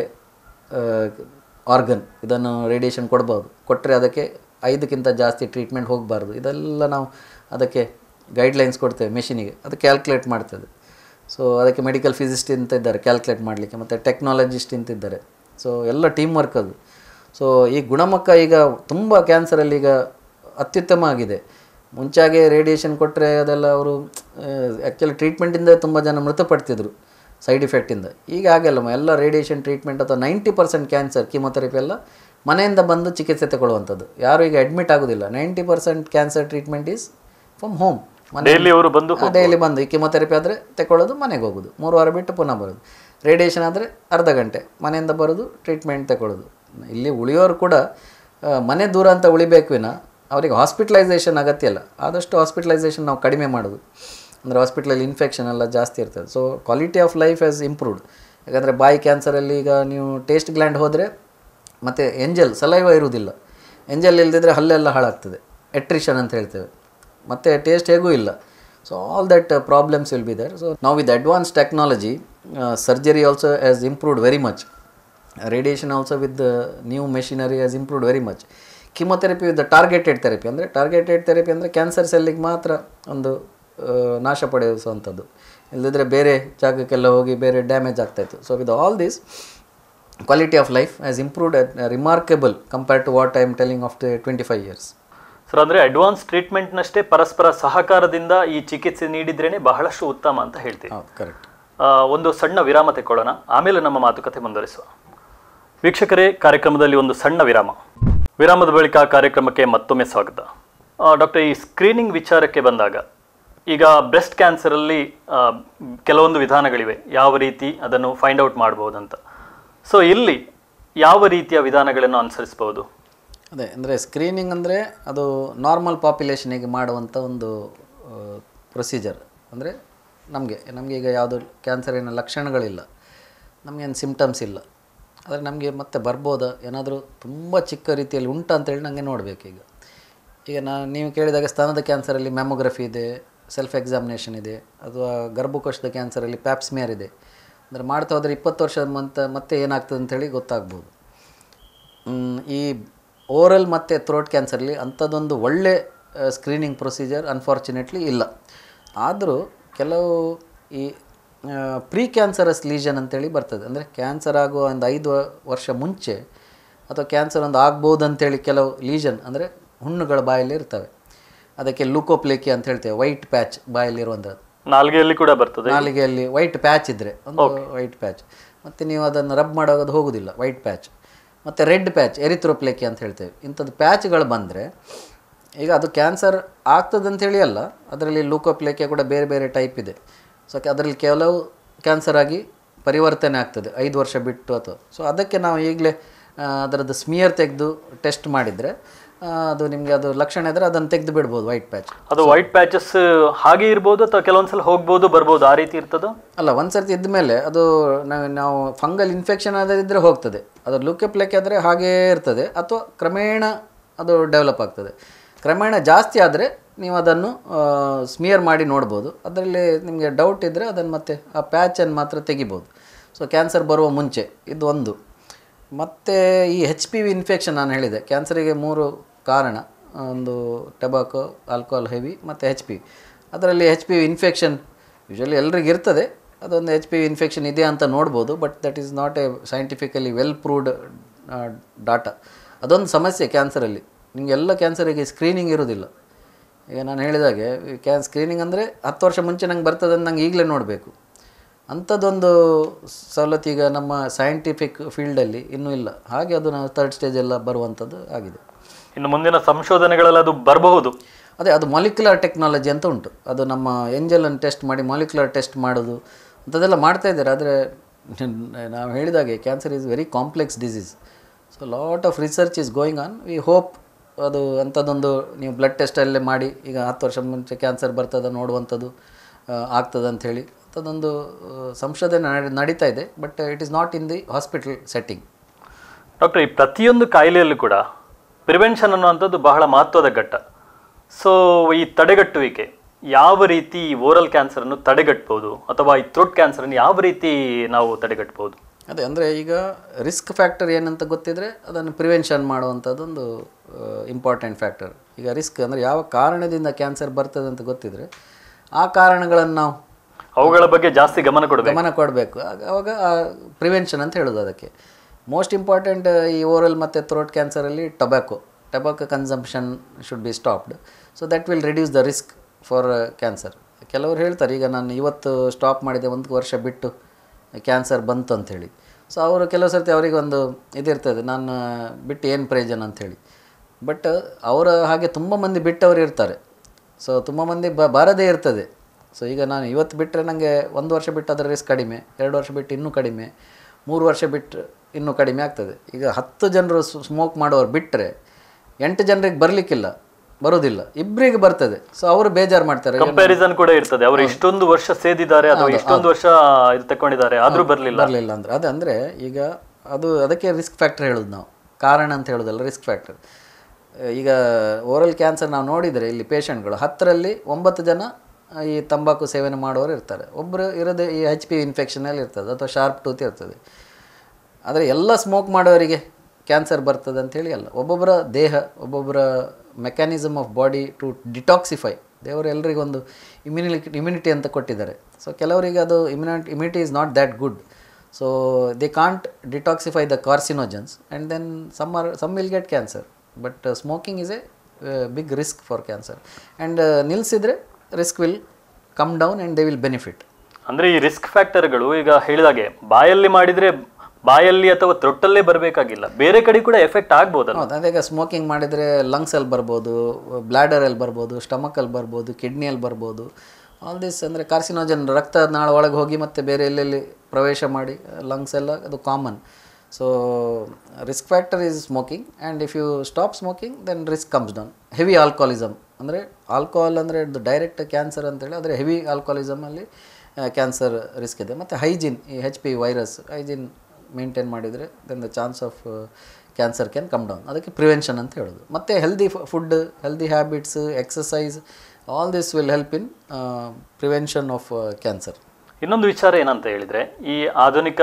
ಆರ್ಗನ್ ಇದನ್ನು ರೇಡಿಯೇಷನ್ ಕೊಡ್ಬೋದು ಕೊಟ್ಟರೆ ಅದಕ್ಕೆ ಐದಕ್ಕಿಂತ ಜಾಸ್ತಿ ಟ್ರೀಟ್ಮೆಂಟ್ ಹೋಗಬಾರ್ದು ಇದೆಲ್ಲ ನಾವು ಅದಕ್ಕೆ ಗೈಡ್ಲೈನ್ಸ್ ಕೊಡ್ತೇವೆ ಮೆಷಿನಿಗೆ ಅದು ಕ್ಯಾಲ್ಕುಲೇಟ್ ಮಾಡ್ತದೆ ಸೊ ಅದಕ್ಕೆ ಮೆಡಿಕಲ್ ಫಿಸಿಸ್ಟ್ ಅಂತ ಇದ್ದಾರೆ ಕ್ಯಾಲ್ಕುಲೇಟ್ ಮಾಡಲಿಕ್ಕೆ ಮತ್ತು ಟೆಕ್ನಾಲಜಿಸ್ಟ್ ಅಂತ ಇದ್ದಾರೆ ಸೊ ಎಲ್ಲ ಟೀಮ್ ವರ್ಕ್ ಅದು ಸೊ ಈ ಗುಣಮುಖ ಈಗ ತುಂಬ ಕ್ಯಾನ್ಸರಲ್ಲಿ ಈಗ ಅತ್ಯುತ್ತಮ ಆಗಿದೆ ಮುಂಚಾಗೆ ರೇಡಿಯೇಷನ್ ಕೊಟ್ಟರೆ ಅದೆಲ್ಲ ಅವರು ಆ್ಯಕ್ಚುಲಿ ಟ್ರೀಟ್ಮೆಂಟಿಂದ ತುಂಬ ಜನ ಮೃತಪಡ್ತಿದ್ರು ಸೈಡ್ ಇಫೆಕ್ಟಿಂದ ಈಗ ಹಾಗೆಲ್ಲ ಎಲ್ಲ ರೇಡಿಯೇಷನ್ ಟ್ರೀಟ್ಮೆಂಟ್ ಅಥವಾ ನೈಂಟಿ ಪರ್ಸೆಂಟ್ ಕ್ಯಾನ್ಸರ್ ಕೀಮೊಥೆರಪಿ ಎಲ್ಲ ಮನೆಯಿಂದ ಬಂದು ಚಿಕಿತ್ಸೆ ತಗೊಳ್ಳುವಂಥದ್ದು ಯಾರು ಈಗ ಅಡ್ಮಿಟ್ ಆಗೋದಿಲ್ಲ ninety percent cancer treatment is from home daily ಅವರು ಬಂದು ಡೈಲಿ ಬಂದು ಈ ಕಿಮೊಥೆರಪಿ ಆದರೆ ತಗೊಳ್ಳೋದು ಮನೆಗೆ ಹೋಗೋದು ಮೂರು ವಾರ ಬಿಟ್ಟು ಪುನಃ ಬರೋದು ರೇಡಿಯೇಷನ್ ಆದರೆ ಅರ್ಧ ಗಂಟೆ ಮನೆಯಿಂದ ಬರೋದು ಟ್ರೀಟ್ಮೆಂಟ್ ತಗೊಳ್ಳೋದು ಇಲ್ಲಿ ಉಳಿಯೋರು ಕೂಡ ಆ, ಮನೆ ದೂರ ಅಂತ ಉಳಿಬೇಕು ವಿನ ಅವರಿಗೆ ಹಾಸ್ಪಿಟಲೈಸೇಷನ್ ಅಗತ್ಯ ಇಲ್ಲ ಆದಷ್ಟು ಹಾಸ್ಪಿಟಲೈಸೇಷನ್ ನಾವು ಕಡಿಮೆ ಮಾಡೋದು ಅಂದರೆ ಹಾಸ್ಪಿಟ್ಲಲ್ಲಿ ಇನ್ಫೆಕ್ಷನ್ ಎಲ್ಲ ಜಾಸ್ತಿ ಇರ್ತದೆ so quality of life has improved ಯಾಕಂದರೆ ಬಾಯಿ ಕ್ಯಾನ್ಸರಲ್ಲಿ ಈಗ ನೀವು ಟೇಸ್ಟ್ ಗ್ಲ್ಯಾಂಡ್ ಹೋದರೆ ಮತ್ತು ಎಂಜಲ್ ಸಲೈವ ಇರುವುದಿಲ್ಲ ಎಂಜಲ್ ಇಲ್ದಿದ್ರೆ ಹಲ್ಲೆಲ್ಲ ಹಾಳಾಗ್ತದೆ ಎಟ್ರಿಷನ್ ಅಂತ ಹೇಳ್ತೇವೆ ಮತ್ತು ಟೇಸ್ಟ್ ಹೇಗೂ ಇಲ್ಲ so all that problems will be there so ನಾವು with advance technology surgery also has improved very much radiation also with new machinery has improved very much chemotherapy with targeted therapy ಅಂದರೆ targeted therapy ಅಂದರೆ cancer ಸೆಲ್ಲಿಗೆ ಮಾತ್ರ ಒಂದು ಆ, ನಾಶ ಪಡೆಯುವಂಥದ್ದು ಇಲ್ಲದಿದ್ದರೆ ಬೇರೆ ಜಾಗಕ್ಕೆಲ್ಲ ಹೋಗಿ ಬೇರೆ ಡ್ಯಾಮೇಜ್ ಆಗ್ತಾಯಿತ್ತು so with all this quality of life has improved remarkable compared to what I am telling of the twenty five years sir ಅಂದ್ರೆ ಅಡ್ವಾನ್ಸ್ ಟ್ರೀಟ್ಮೆಂಟ್ನಷ್ಟೇ ಪರಸ್ಪರ ಸಹಕಾರದಿಂದ ಈ ಚಿಕಿತ್ಸೆ ನೀಡಿದ್ರೇನೆ ಬಹಳಷ್ಟು ಉತ್ತಮ ಅಂತ ಹೇಳ್ತೀವಿ ಹೌದು ಕರೆಕ್ಟ್ ಆ, ಒಂದು ಸಣ್ಣ ವಿರಾಮ ತೆಕ್ಕೊಳ್ಳೋಣ ಆಮೇಲೆ ನಮ್ಮ ಮಾತುಕತೆ ಮುಂದುವರಿಸುವ ವೀಕ್ಷಕರೇ ಕಾರ್ಯಕ್ರಮದಲ್ಲಿ ಒಂದು ಸಣ್ಣ ವಿರಾಮ ವಿರಾಮದ ಬಳಿಕ ಕಾರ್ಯಕ್ರಮಕ್ಕೆ ಮತ್ತೊಮ್ಮೆ ಸ್ವಾಗತ ಡಾಕ್ಟರ್ ಈ ಸ್ಕ್ರೀನಿಂಗ್ ವಿಚಾರಕ್ಕೆ ಬಂದಾಗ ಈಗ ಬ್ರೆಸ್ಟ್ ಕ್ಯಾನ್ಸರಲ್ಲಿ ಆ, ಕೆಲವೊಂದು ವಿಧಾನಗಳಿವೆ ಯಾವ ರೀತಿ ಅದನ್ನು ಫೈಂಡ್ ಔಟ್ ಮಾಡ್ಬೋದಂತ ಸೊ ಇಲ್ಲಿ ಯಾವ ರೀತಿಯ ವಿಧಾನಗಳನ್ನು ಅನುಸರಿಸಬಹುದು ಅದೇ ಅಂದರೆ ಸ್ಕ್ರೀನಿಂಗ್ ಅಂದರೆ ಅದು ನಾರ್ಮಲ್ ಪಾಪ್ಯುಲೇಷನಿಗೆ ಮಾಡುವಂಥ ಒಂದು ಪ್ರೊಸೀಜರ್ ಅಂದರೆ ನಮಗೆ ನಮಗೆ ಈಗ ಯಾವುದು ಕ್ಯಾನ್ಸರಿನ ಲಕ್ಷಣಗಳಿಲ್ಲ ನಮಗೇನು ಸಿಮ್ಟಮ್ಸ್ ಇಲ್ಲ ಆದರೆ ನಮಗೆ ಮತ್ತೆ ಬರ್ಬೋದಾ ಏನಾದರೂ ತುಂಬ ಚಿಕ್ಕ ರೀತಿಯಲ್ಲಿ ಉಂಟಾ ಅಂತೇಳಿ ನನಗೆ ನೋಡಬೇಕು ಈಗ ಈಗ ನಾನು ನೀವು ಕೇಳಿದಾಗ ಸ್ತನದ ಕ್ಯಾನ್ಸರಲ್ಲಿ ಮ್ಯಾಮೋಗ್ರಫಿ ಇದೆ ಸೆಲ್ಫ್ ಎಕ್ಸಾಮಿನೇಷನ್ ಇದೆ ಅಥವಾ ಗರ್ಭಕೋಶದ ಕ್ಯಾನ್ಸರಲ್ಲಿ ಪ್ಯಾಪ್ಸ್ಮಿಯರ್ ಇದೆ ಅಂದರೆ ಮಾಡ್ತಾ ಹೋದರೆ ಇಪ್ಪತ್ತು ವರ್ಷ ಮಂತ ಮತ್ತೆ ಏನಾಗ್ತದೆ ಅಂತೇಳಿ ಗೊತ್ತಾಗ್ಬೋದು ಮ್, ಈ ಓರಲ್ ಮತ್ತು ಥ್ರೋಟ್ ಕ್ಯಾನ್ಸರ್ಲಿ ಅಂಥದ್ದೊಂದು ಒಳ್ಳೆ ಸ್ಕ್ರೀನಿಂಗ್ ಪ್ರೊಸೀಜರ್ ಅನ್ಫಾರ್ಚುನೇಟ್ಲಿ ಇಲ್ಲ ಆದರೂ ಕೆಲವು ಈ ಪ್ರೀ ಕ್ಯಾನ್ಸರಸ್ ಲೀಷನ್ ಅಂತೇಳಿ ಬರ್ತದೆ ಅಂದರೆ ಕ್ಯಾನ್ಸರ್ ಆಗುವ ಒಂದು ಐದು ವರ್ಷ ಮುಂಚೆ ಅಥವಾ ಕ್ಯಾನ್ಸರ್ ಒಂದು ಆಗ್ಬೋದು ಅಂತೇಳಿ ಕೆಲವು ಲೀಷನ್ ಅಂದರೆ ಹುಣ್ಣುಗಳ ಬಾಯಲ್ಲಿ ಇರ್ತವೆ ಅದಕ್ಕೆ ಲೂಕೋಪ್ಲೇಕಿ ಅಂತ ಹೇಳ್ತೇವೆ ವೈಟ್ ಪ್ಯಾಚ್ ಬಾಯಲ್ಲಿರುವಂಥದ್ದು ನಾಲ್ಗೆಯಲ್ಲಿ ಕೂಡ ಬರ್ತದೆ ನಾಲಿಗೆಯಲ್ಲಿ ವೈಟ್ ಪ್ಯಾಚ್ ಇದ್ದರೆ ಒಂದು ವೈಟ್ ಪ್ಯಾಚ್ ಮತ್ತು ನೀವು ಅದನ್ನು ರಬ್ ಮಾಡೋದು ಅದು ಹೋಗೋದಿಲ್ಲ ವೈಟ್ ಪ್ಯಾಚ್ ಮತ್ತು ರೆಡ್ ಪ್ಯಾಚ್ ಎರಿಥ್ರೋಪ್ಲೇಕಿ ಅಂತ ಹೇಳ್ತೇವೆ ಇಂಥದ್ದು ಪ್ಯಾಚ್ಗಳು ಬಂದರೆ ಈಗ ಅದು ಕ್ಯಾನ್ಸರ್ ಆಗ್ತದೆ ಅಂತೇಳಿ ಅಲ್ಲ ಅದರಲ್ಲಿ ಲೂಕೋಪ್ಲೇಕಿಯ ಕೂಡ ಬೇರೆ ಬೇರೆ ಟೈಪ್ ಇದೆ ಸೊ ಅದರಲ್ಲಿ ಕೆಲವು ಕ್ಯಾನ್ಸರ್ ಆಗಿ ಪರಿವರ್ತನೆ ಆಗ್ತದೆ ಐದು ವರ್ಷ ಬಿಟ್ಟು ಅಥವಾ ಸೊ ಅದಕ್ಕೆ ನಾವು ಈಗಲೇ ಅದರದ್ದು ಸ್ಮಿಯರ್ ತೆಗೆದು ಟೆಸ್ಟ್ ಮಾಡಿದರೆ ಅದು ನಿಮಗೆ ಅದು ಲಕ್ಷಣ ಇದ್ದರೆ ಅದನ್ನು ತೆಗೆದು ಬಿಡ್ಬೋದು ವೈಟ್ ಪ್ಯಾಚ್ ಅದು ವೈಟ್ ಪ್ಯಾಚಸ್ ಹಾಗೆ ಇರ್ಬೋದು ಅಥವಾ ಕೆಲವೊಂದ್ಸಲ ಹೋಗ್ಬೋದು ಬರ್ಬೋದು ಆ ರೀತಿ ಇರ್ತದೋ ಅಲ್ಲ ಒಂದು ಸರ್ತಿ ಇದ್ಮೇಲೆ ಅದು ನಾವು ನಾವು ಫಂಗಲ್ ಇನ್ಫೆಕ್ಷನ್ ಆದದಿದ್ದರೆ ಹೋಗ್ತದೆ ಅದು ಲುಕೆಪ್ಲೆಕ್ ಆದರೆ ಹಾಗೇ ಇರ್ತದೆ ಅಥವಾ ಕ್ರಮೇಣ ಅದು ಡೆವಲಪ್ ಆಗ್ತದೆ ಕ್ರಮೇಣ ಜಾಸ್ತಿ ಆದರೆ ನೀವು ಅದನ್ನು ಸ್ಮಿಯರ್ ಮಾಡಿ ನೋಡ್ಬೋದು ಅದರಲ್ಲಿ ನಿಮಗೆ ಡೌಟ್ ಇದ್ದರೆ ಅದನ್ನು ಮತ್ತೆ ಆ ಪ್ಯಾಚನ್ನು ಮಾತ್ರ ತೆಗಿಬೋದು ಸೊ ಕ್ಯಾನ್ಸರ್ ಬರುವ ಮುಂಚೆ ಇದು ಒಂದು ಮತ್ತು ಈ ಹೆಚ್ ಪಿ ವಿ ಇನ್ಫೆಕ್ಷನ್ ನಾನು ಹೇಳಿದೆ ಕ್ಯಾನ್ಸರಿಗೆ ಮೂರು ಕಾರಣ ಒಂದು ಟೊಬಾಕೊ ಆಲ್ಕೋಹಾಲ್ ಹೆವಿ ಮತ್ತು ಹೆಚ್ ಪಿ ಅದರಲ್ಲಿ H P V infection usually ಎಲ್ರಿಗೂ ಇರ್ತದೆ ಅದೊಂದು ಎಚ್ ಪಿ ವಿ ಇನ್ಫೆಕ್ಷನ್ ಇದೆ ಅಂತ ನೋಡ್ಬೋದು but that is not a scientifically well proved data ಅದೊಂದು ಸಮಸ್ಯೆ ಕ್ಯಾನ್ಸರಲ್ಲಿ ನಿಮಗೆ ಎಲ್ಲ ಕ್ಯಾನ್ಸರಿಗೆ ಸ್ಕ್ರೀನಿಂಗ್ ಇರೋದಿಲ್ಲ ಈಗ ನಾನು ಹೇಳಿದಾಗೆ ಕ್ಯಾನ್ ಸ್ಕ್ರೀನಿಂಗ್ ಅಂದರೆ ಹತ್ತು ವರ್ಷ ಮುಂಚೆ ನಂಗೆ ಬರ್ತದೆ ಅಂತ ನಂಗೆ ಈಗಲೇ ನೋಡಬೇಕು ಅಂಥದ್ದೊಂದು ಸವಲತ್ತು ಈಗ ನಮ್ಮ ಸೈಂಟಿಫಿಕ್ ಫೀಲ್ಡಲ್ಲಿ ಇನ್ನೂ ಇಲ್ಲ ಹಾಗೆ ಅದು ನಾವು ತರ್ಡ್ ಸ್ಟೇಜ್ ಎಲ್ಲ ಬರುವಂಥದ್ದು ಆಗಿದೆ ಇನ್ನು ಮುಂದಿನ ಸಂಶೋಧನೆಗಳಲ್ಲಿ ಅದು ಬರಬಹುದು ಅದೇ ಅದು ಮಾಲಿಕ್ಯುಲರ್ ಟೆಕ್ನಾಲಜಿ ಅಂತ ಉಂಟು ಅದು ನಮ್ಮ ಎಂಜಲನ್ನು ಟೆಸ್ಟ್ ಮಾಡಿ ಮಾಲಿಕ್ಯುಲರ್ ಟೆಸ್ಟ್ ಮಾಡೋದು ಅಂಥದ್ದೆಲ್ಲ ಮಾಡ್ತಾ ಇದ್ದಾರೆ ಆದರೆ ನಾವು ಹೇಳಿದಾಗೆ cancer is very complex disease so lot of research is going on we hope ಅದು ಅಂಥದ್ದೊಂದು ನೀವು ಬ್ಲಡ್ ಟೆಸ್ಟಲ್ಲೇ ಮಾಡಿ ಈಗ ಹತ್ತು ವರ್ಷ ಮುಂಚೆ ಕ್ಯಾನ್ಸರ್ ಬರ್ತದೆ ನೋಡುವಂಥದ್ದು ಆಗ್ತದೆ ಅಂಥೇಳಿ ಅಂಥದ್ದೊಂದು ಆ, ಸಂಶೋಧನೆ ನಡೆ- ನಡೀತಾ ಇದೆ but it is not in the hospital setting doctor ಈ ಪ್ರತಿಯೊಂದು ಕಾಯಿಲೆಯಲ್ಲೂ ಕೂಡ ಪ್ರಿವೆನ್ಷನ್ ಅನ್ನುವಂಥದ್ದು ಬಹಳ ಮಹತ್ವದ ಘಟ್ಟ ಸೊ ಈ ತಡೆಗಟ್ಟುವಿಕೆ ಯಾವ ರೀತಿ ಓರಲ್ ಕ್ಯಾನ್ಸರನ್ನು ತಡೆಗಟ್ಬೋದು ಅಥವಾ ಈ ಥ್ರೋಟ್ ಕ್ಯಾನ್ಸರನ್ನು ಯಾವ ರೀತಿ ನಾವು ತಡೆಗಟ್ಬೋದು ಅದೇ ಅಂದರೆ ಈಗ ರಿಸ್ಕ್ ಫ್ಯಾಕ್ಟರ್ ಏನಂತ ಗೊತ್ತಿದ್ರೆ ಅದನ್ನು ಪ್ರಿವೆನ್ಷನ್ ಮಾಡುವಂಥದ್ದೊಂದು ಇಂಪಾರ್ಟೆಂಟ್ ಫ್ಯಾಕ್ಟರ್ ಈಗ ರಿಸ್ಕ್ ಅಂದರೆ ಯಾವ ಕಾರಣದಿಂದ ಕ್ಯಾನ್ಸರ್ ಬರ್ತದೆ ಅಂತ ಗೊತ್ತಿದ್ರೆ ಆ ಕಾರಣಗಳನ್ನು ನಾವು ಅವುಗಳ ಬಗ್ಗೆ ಜಾಸ್ತಿ ಗಮನ ಕೊಡಬೇಕು ಗಮನ ಕೊಡಬೇಕು ಆವಾಗ ಪ್ರಿವೆನ್ಷನ್ ಅಂತ ಹೇಳೋದು ಅದಕ್ಕೆ ಮೋಸ್ಟ್ ಇಂಪಾರ್ಟೆಂಟ್ ಈ ಓರಲ್ ಮತ್ತು ಥ್ರೋಟ್ ಕ್ಯಾನ್ಸರಲ್ಲಿ tobacco tobacco consumption should be stopped so that will reduce the risk for cancer ಕೆಲವರು ಹೇಳ್ತಾರೆ ಈಗ ನಾನು ಇವತ್ತು ಸ್ಟಾಪ್ ಮಾಡಿದೆ ಒಂದು ವರ್ಷ ಬಿಟ್ಟು ಕ್ಯಾನ್ಸರ್ ಬಂತು ಅಂಥೇಳಿ ಸೊ ಅವರು ಕೆಲವು ಸರ್ತಿ ಅವರಿಗೆ ಒಂದು ಇದಿರ್ತದೆ ನಾನು ಬಿಟ್ಟು ಏನು ಪ್ರಯೋಜನ ಅಂಥೇಳಿ ಬಟ್ ಅವರ ಹಾಗೆ ತುಂಬ ಮಂದಿ ಬಿಟ್ಟವರು ಇರ್ತಾರೆ ಸೊ ತುಂಬ ಮಂದಿ ಬ ಬಾರದೇ ಇರ್ತದೆ ಸೊ ಈಗ ನಾನು ಇವತ್ತು ಬಿಟ್ಟರೆ ನನಗೆ ಒಂದು ವರ್ಷ ಬಿಟ್ಟು ಅದರ ರಿಸ್ಕ್ ಕಡಿಮೆ ಎರಡು ವರ್ಷ ಬಿಟ್ಟು ಇನ್ನೂ ಕಡಿಮೆ ಮೂರು ವರ್ಷ ಬಿಟ್ಟು ಇನ್ನೂ ಕಡಿಮೆ ಆಗ್ತದೆ ಈಗ ಹತ್ತು ಜನರು ಸ್ಮೋಕ್ ಮಾಡೋರು ಬಿಟ್ಟರೆ ಎಂಟು ಜನರಿಗೆ ಬರಲಿಕ್ಕಿಲ್ಲ ಬರೋದಿಲ್ಲ ಇಬ್ಬರಿಗೆ ಬರ್ತದೆ ಸೊ ಅವರು ಬೇಜಾರು ಮಾಡ್ತಾರೆ ಕಂಪ್ಯಾರಿಸನ್ ಕೂಡ ಇರ್ತದೆ ಅವರು ಇಷ್ಟೊಂದು ವರ್ಷ ಸೇದಿದ್ದಾರೆ ಅಥವಾ ಇಷ್ಟೊಂದು ವರ್ಷ ಇದು ತಕೊಂಡಿದ್ದಾರೆ ಆದ್ರೂ ಬರಲಿಲ್ಲ ಬರಲಿಲ್ಲ ಅಂದ್ರೆ ಅದು ಅಂದರೆ ಈಗ ಅದು ಅದಕ್ಕೆ ರಿಸ್ಕ್ ಫ್ಯಾಕ್ಟರ್ ಹೇಳೋದು ನಾವು ಕಾರಣ ಅಂತ ಹೇಳೋದಲ್ಲ ರಿಸ್ಕ್ ಫ್ಯಾಕ್ಟರ್ ಈಗ ಓರಲ್ ಕ್ಯಾನ್ಸರ್ ನಾವು ನೋಡಿದರೆ ಇಲ್ಲಿ ಪೇಷಂಟ್ಗಳು ಹತ್ತರಲ್ಲಿ ಒಂಬತ್ತು ಜನ ಈ ತಂಬಾಕು ಸೇವನೆ ಮಾಡೋರು ಇರ್ತಾರೆ ಒಬ್ಬರು ಇರೋದೇ ಈ ಹೆಚ್ ಪಿ ಇನ್ಫೆಕ್ಷನಲ್ಲಿ ಇರ್ತದೆ ಅಥವಾ ಶಾರ್ಪ್ ಟೂತ್ ಇರ್ತದೆ ಆದರೆ ಎಲ್ಲ ಸ್ಮೋಕ್ ಮಾಡೋರಿಗೆ ಕ್ಯಾನ್ಸರ್ ಬರ್ತದೆ ಅಂತೇಳಿ ಅಲ್ಲ ಒಬ್ಬೊಬ್ಬರ ದೇಹ ಒಬ್ಬೊಬ್ಬರ mechanism of body to detoxify ದೇವರು ಎಲ್ರಿಗೂ ಒಂದು ಇಮ್ಯುನಿ ಇಮ್ಯುನಿಟಿ ಅಂತ ಕೊಟ್ಟಿದ್ದಾರೆ ಸೊ ಕೆಲವರಿಗೆ ಅದು immunity immunity is not that good so they can't detoxify the carcinogens and then some are some will get cancer but smoking is a big risk for cancer and ನಿಲ್ಲಿಸಿದರೆ risk will come down and they will benefit ಅಂದ್ರೆ ಈ risk ಫ್ಯಾಕ್ಟರ್ಗಳು ಈಗ ಹೇಳಿದಾಗೆ ಬಾಯಲ್ಲಿ ಮಾಡಿದ್ರೆ ಬಾಯಲ್ಲಿ ಅಥವಾ ತೊಟ್ಟಲ್ಲೇ ಬರಬೇಕಾಗಿಲ್ಲ ಬೇರೆ ಕಡೆ ಕೂಡ ಎಫೆಕ್ಟ್ ಆಗ್ಬೋದಲ್ಲ ಹೌದು ಅದೇ ಸ್ಮೋಕಿಂಗ್ ಮಾಡಿದರೆ ಲಂಗ್ಸಲ್ಲಿ ಬರ್ಬೋದು ಬ್ಲ್ಯಾಡರಲ್ಲಿ ಬರ್ಬೋದು ಸ್ಟಮಕಲ್ಲಿ ಬರ್ಬೋದು ಕಿಡ್ನಿಯಲ್ಲಿ ಬರ್ಬೋದು ಆಲ್ ದಿಸ್ ಅಂದರೆ ಕಾರ್ಸಿನೋಜನ್ ರಕ್ತ ನಾಳ ಒಳಗೆ ಹೋಗಿ ಮತ್ತೆ ಬೇರೆ ಎಲ್ಲೆಲ್ಲಿ ಪ್ರವೇಶ ಮಾಡಿ ಲಂಗ್ಸ್ ಎಲ್ಲ ಅದು common so risk factor is smoking and if you stop smoking then risk comes down heavy alcoholism ಅಂದರೆ ಆಲ್ಕೋಹಾಲ್ ಅಂದರೆ ಇದು ಡೈರೆಕ್ಟ್ ಕ್ಯಾನ್ಸರ್ ಅಂತೇಳಿ ಆದರೆ ಹೆವಿ ಆಲ್ಕೋಹಾಲಿಸಮಲ್ಲಿ ಕ್ಯಾನ್ಸರ್ ರಿಸ್ಕ್ ಇದೆ ಮತ್ತು ಹೈಜಿನ್ ಈ H P virus hygiene maintain ಮಾಡಿದರೆ then the chance of cancer can come down ಅದಕ್ಕೆ ಪ್ರಿವೆನ್ಷನ್ ಅಂತ ಹೇಳೋದು ಮತ್ತು healthy food healthy habits exercise all this will help in prevention of cancer ಇನ್ನೊಂದು ವಿಚಾರ ಏನಂತ ಹೇಳಿದ್ರೆ ಈ ಆಧುನಿಕ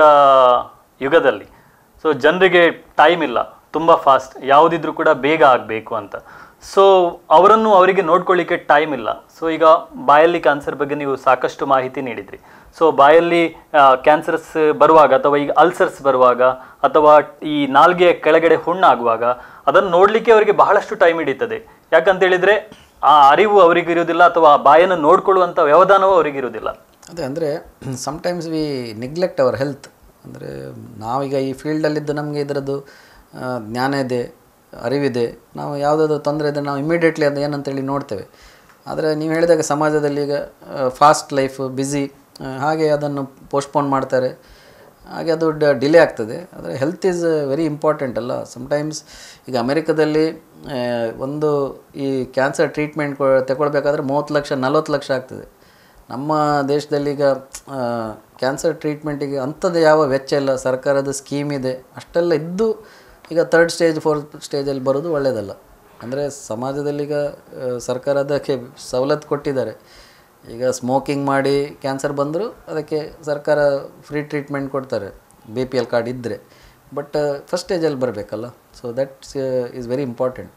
ಯುಗದಲ್ಲಿ ಸೊ ಜನರಿಗೆ ಟೈಮ್ ಇಲ್ಲ ತುಂಬ ಫಾಸ್ಟ್ ಯಾವುದಿದ್ರೂ ಕೂಡ ಬೇಗ ಆಗಬೇಕು ಅಂತ ಸೊ ಅವರನ್ನು ಅವರಿಗೆ ನೋಡ್ಕೊಳ್ಳಿಕ್ಕೆ ಟೈಮ್ ಇಲ್ಲ ಸೊ ಈಗ ಬಾಯಲ್ಲಿ ಕ್ಯಾನ್ಸರ್ ಬಗ್ಗೆ ನೀವು ಸಾಕಷ್ಟು ಮಾಹಿತಿ ನೀಡಿದ್ರಿ ಸೊ ಬಾಯಲ್ಲಿ ಕ್ಯಾನ್ಸರ್ಸ್ ಬರುವಾಗ ಅಥವಾ ಈಗ ಅಲ್ಸರ್ಸ್ ಬರುವಾಗ ಅಥವಾ ಈ ನಾಲ್ಗೆಯ ಕೆಳಗಡೆ ಹುಣ್ಣಾಗುವಾಗ ಅದನ್ನು ನೋಡಲಿಕ್ಕೆ ಅವರಿಗೆ ಬಹಳಷ್ಟು ಟೈಮ್ ಹಿಡಿತದೆ ಯಾಕಂತ ಹೇಳಿದ್ರೆ ಆ ಅರಿವು ಅವರಿಗಿರುವುದಿಲ್ಲ ಅಥವಾ ಆ ಬಾಯನ್ನು ನೋಡ್ಕೊಳ್ಳುವಂಥ ವ್ಯವಧಾನವೂ ಅವರಿಗಿರುವುದಿಲ್ಲ ಅದೇ ಅಂದರೆ sometimes we neglect our health ಅಂದರೆ ನಾವೀಗ ಈ ಫೀಲ್ಡಲ್ಲಿದ್ದು ನಮಗೆ ಇದರದ್ದು ಆ, ಜ್ಞಾನ ಇದೆ ಅರಿವಿದೆ ನಾವು ಯಾವುದಾದ್ರು ತೊಂದರೆ ಇದ್ದರೆ ನಾವು ಇಮಿಡಿಯೇಟ್ಲಿ ಅದು ಏನಂತೇಳಿ ನೋಡ್ತೇವೆ ಆದರೆ ನೀವು ಹೇಳಿದಾಗ ಸಮಾಜದಲ್ಲಿ ಈಗ ಫಾಸ್ಟ್ ಲೈಫ್ ಬ್ಯುಸಿ ಹಾಗೆ ಅದನ್ನು ಪೋಸ್ಟ್ಪೋನ್ ಮಾಡ್ತಾರೆ ಹಾಗೆ ಅದು ಡಿಲೇ ಆಗ್ತದೆ ಆದರೆ ಹೆಲ್ತ್ ಈಸ್ ವೆರಿ ಇಂಪಾರ್ಟೆಂಟ್ ಅಲ್ಲ ಸಮ್ಟೈಮ್ಸ್ ಈಗ ಅಮೆರಿಕದಲ್ಲಿ ಆ, ಒಂದು ಈ ಕ್ಯಾನ್ಸರ್ ಟ್ರೀಟ್ಮೆಂಟ್ ತಗೊಳ್ಬೇಕಾದ್ರೆ ಮೂವತ್ತು ಲಕ್ಷ ನಲ್ವತ್ತು ಲಕ್ಷ ಆಗ್ತದೆ ನಮ್ಮ ದೇಶದಲ್ಲಿ ಈಗ ಕ್ಯಾನ್ಸರ್ ಟ್ರೀಟ್ಮೆಂಟಿಗೆ ಅಂಥದ್ದು ಯಾವ ವೆಚ್ಚ ಇಲ್ಲ ಸರ್ಕಾರದ ಸ್ಕೀಮ್ ಇದೆ ಅಷ್ಟೆಲ್ಲ ಇದ್ದು ಈಗ ತರ್ಡ್ ಸ್ಟೇಜ್ ಫೋರ್ತ್ ಸ್ಟೇಜಲ್ಲಿ ಬರೋದು ಒಳ್ಳೆಯದಲ್ಲ ಅಂದರೆ ಸಮಾಜದಲ್ಲಿ ಈಗ ಆ, ಸರ್ಕಾರ ಅದಕ್ಕೆ ಸವಲತ್ತು ಕೊಟ್ಟಿದ್ದಾರೆ ಈಗ ಸ್ಮೋಕಿಂಗ್ ಮಾಡಿ ಕ್ಯಾನ್ಸರ್ ಬಂದರೂ ಅದಕ್ಕೆ ಸರ್ಕಾರ ಫ್ರೀ ಟ್ರೀಟ್ಮೆಂಟ್ ಕೊಡ್ತಾರೆ ಬಿ ಪಿ ಎಲ್ ಕಾರ್ಡ್ ಇದ್ದರೆ ಬಟ್ ಫಸ್ಟ್ ಸ್ಟೇಜಲ್ಲಿ ಬರಬೇಕಲ್ಲ so that's is very important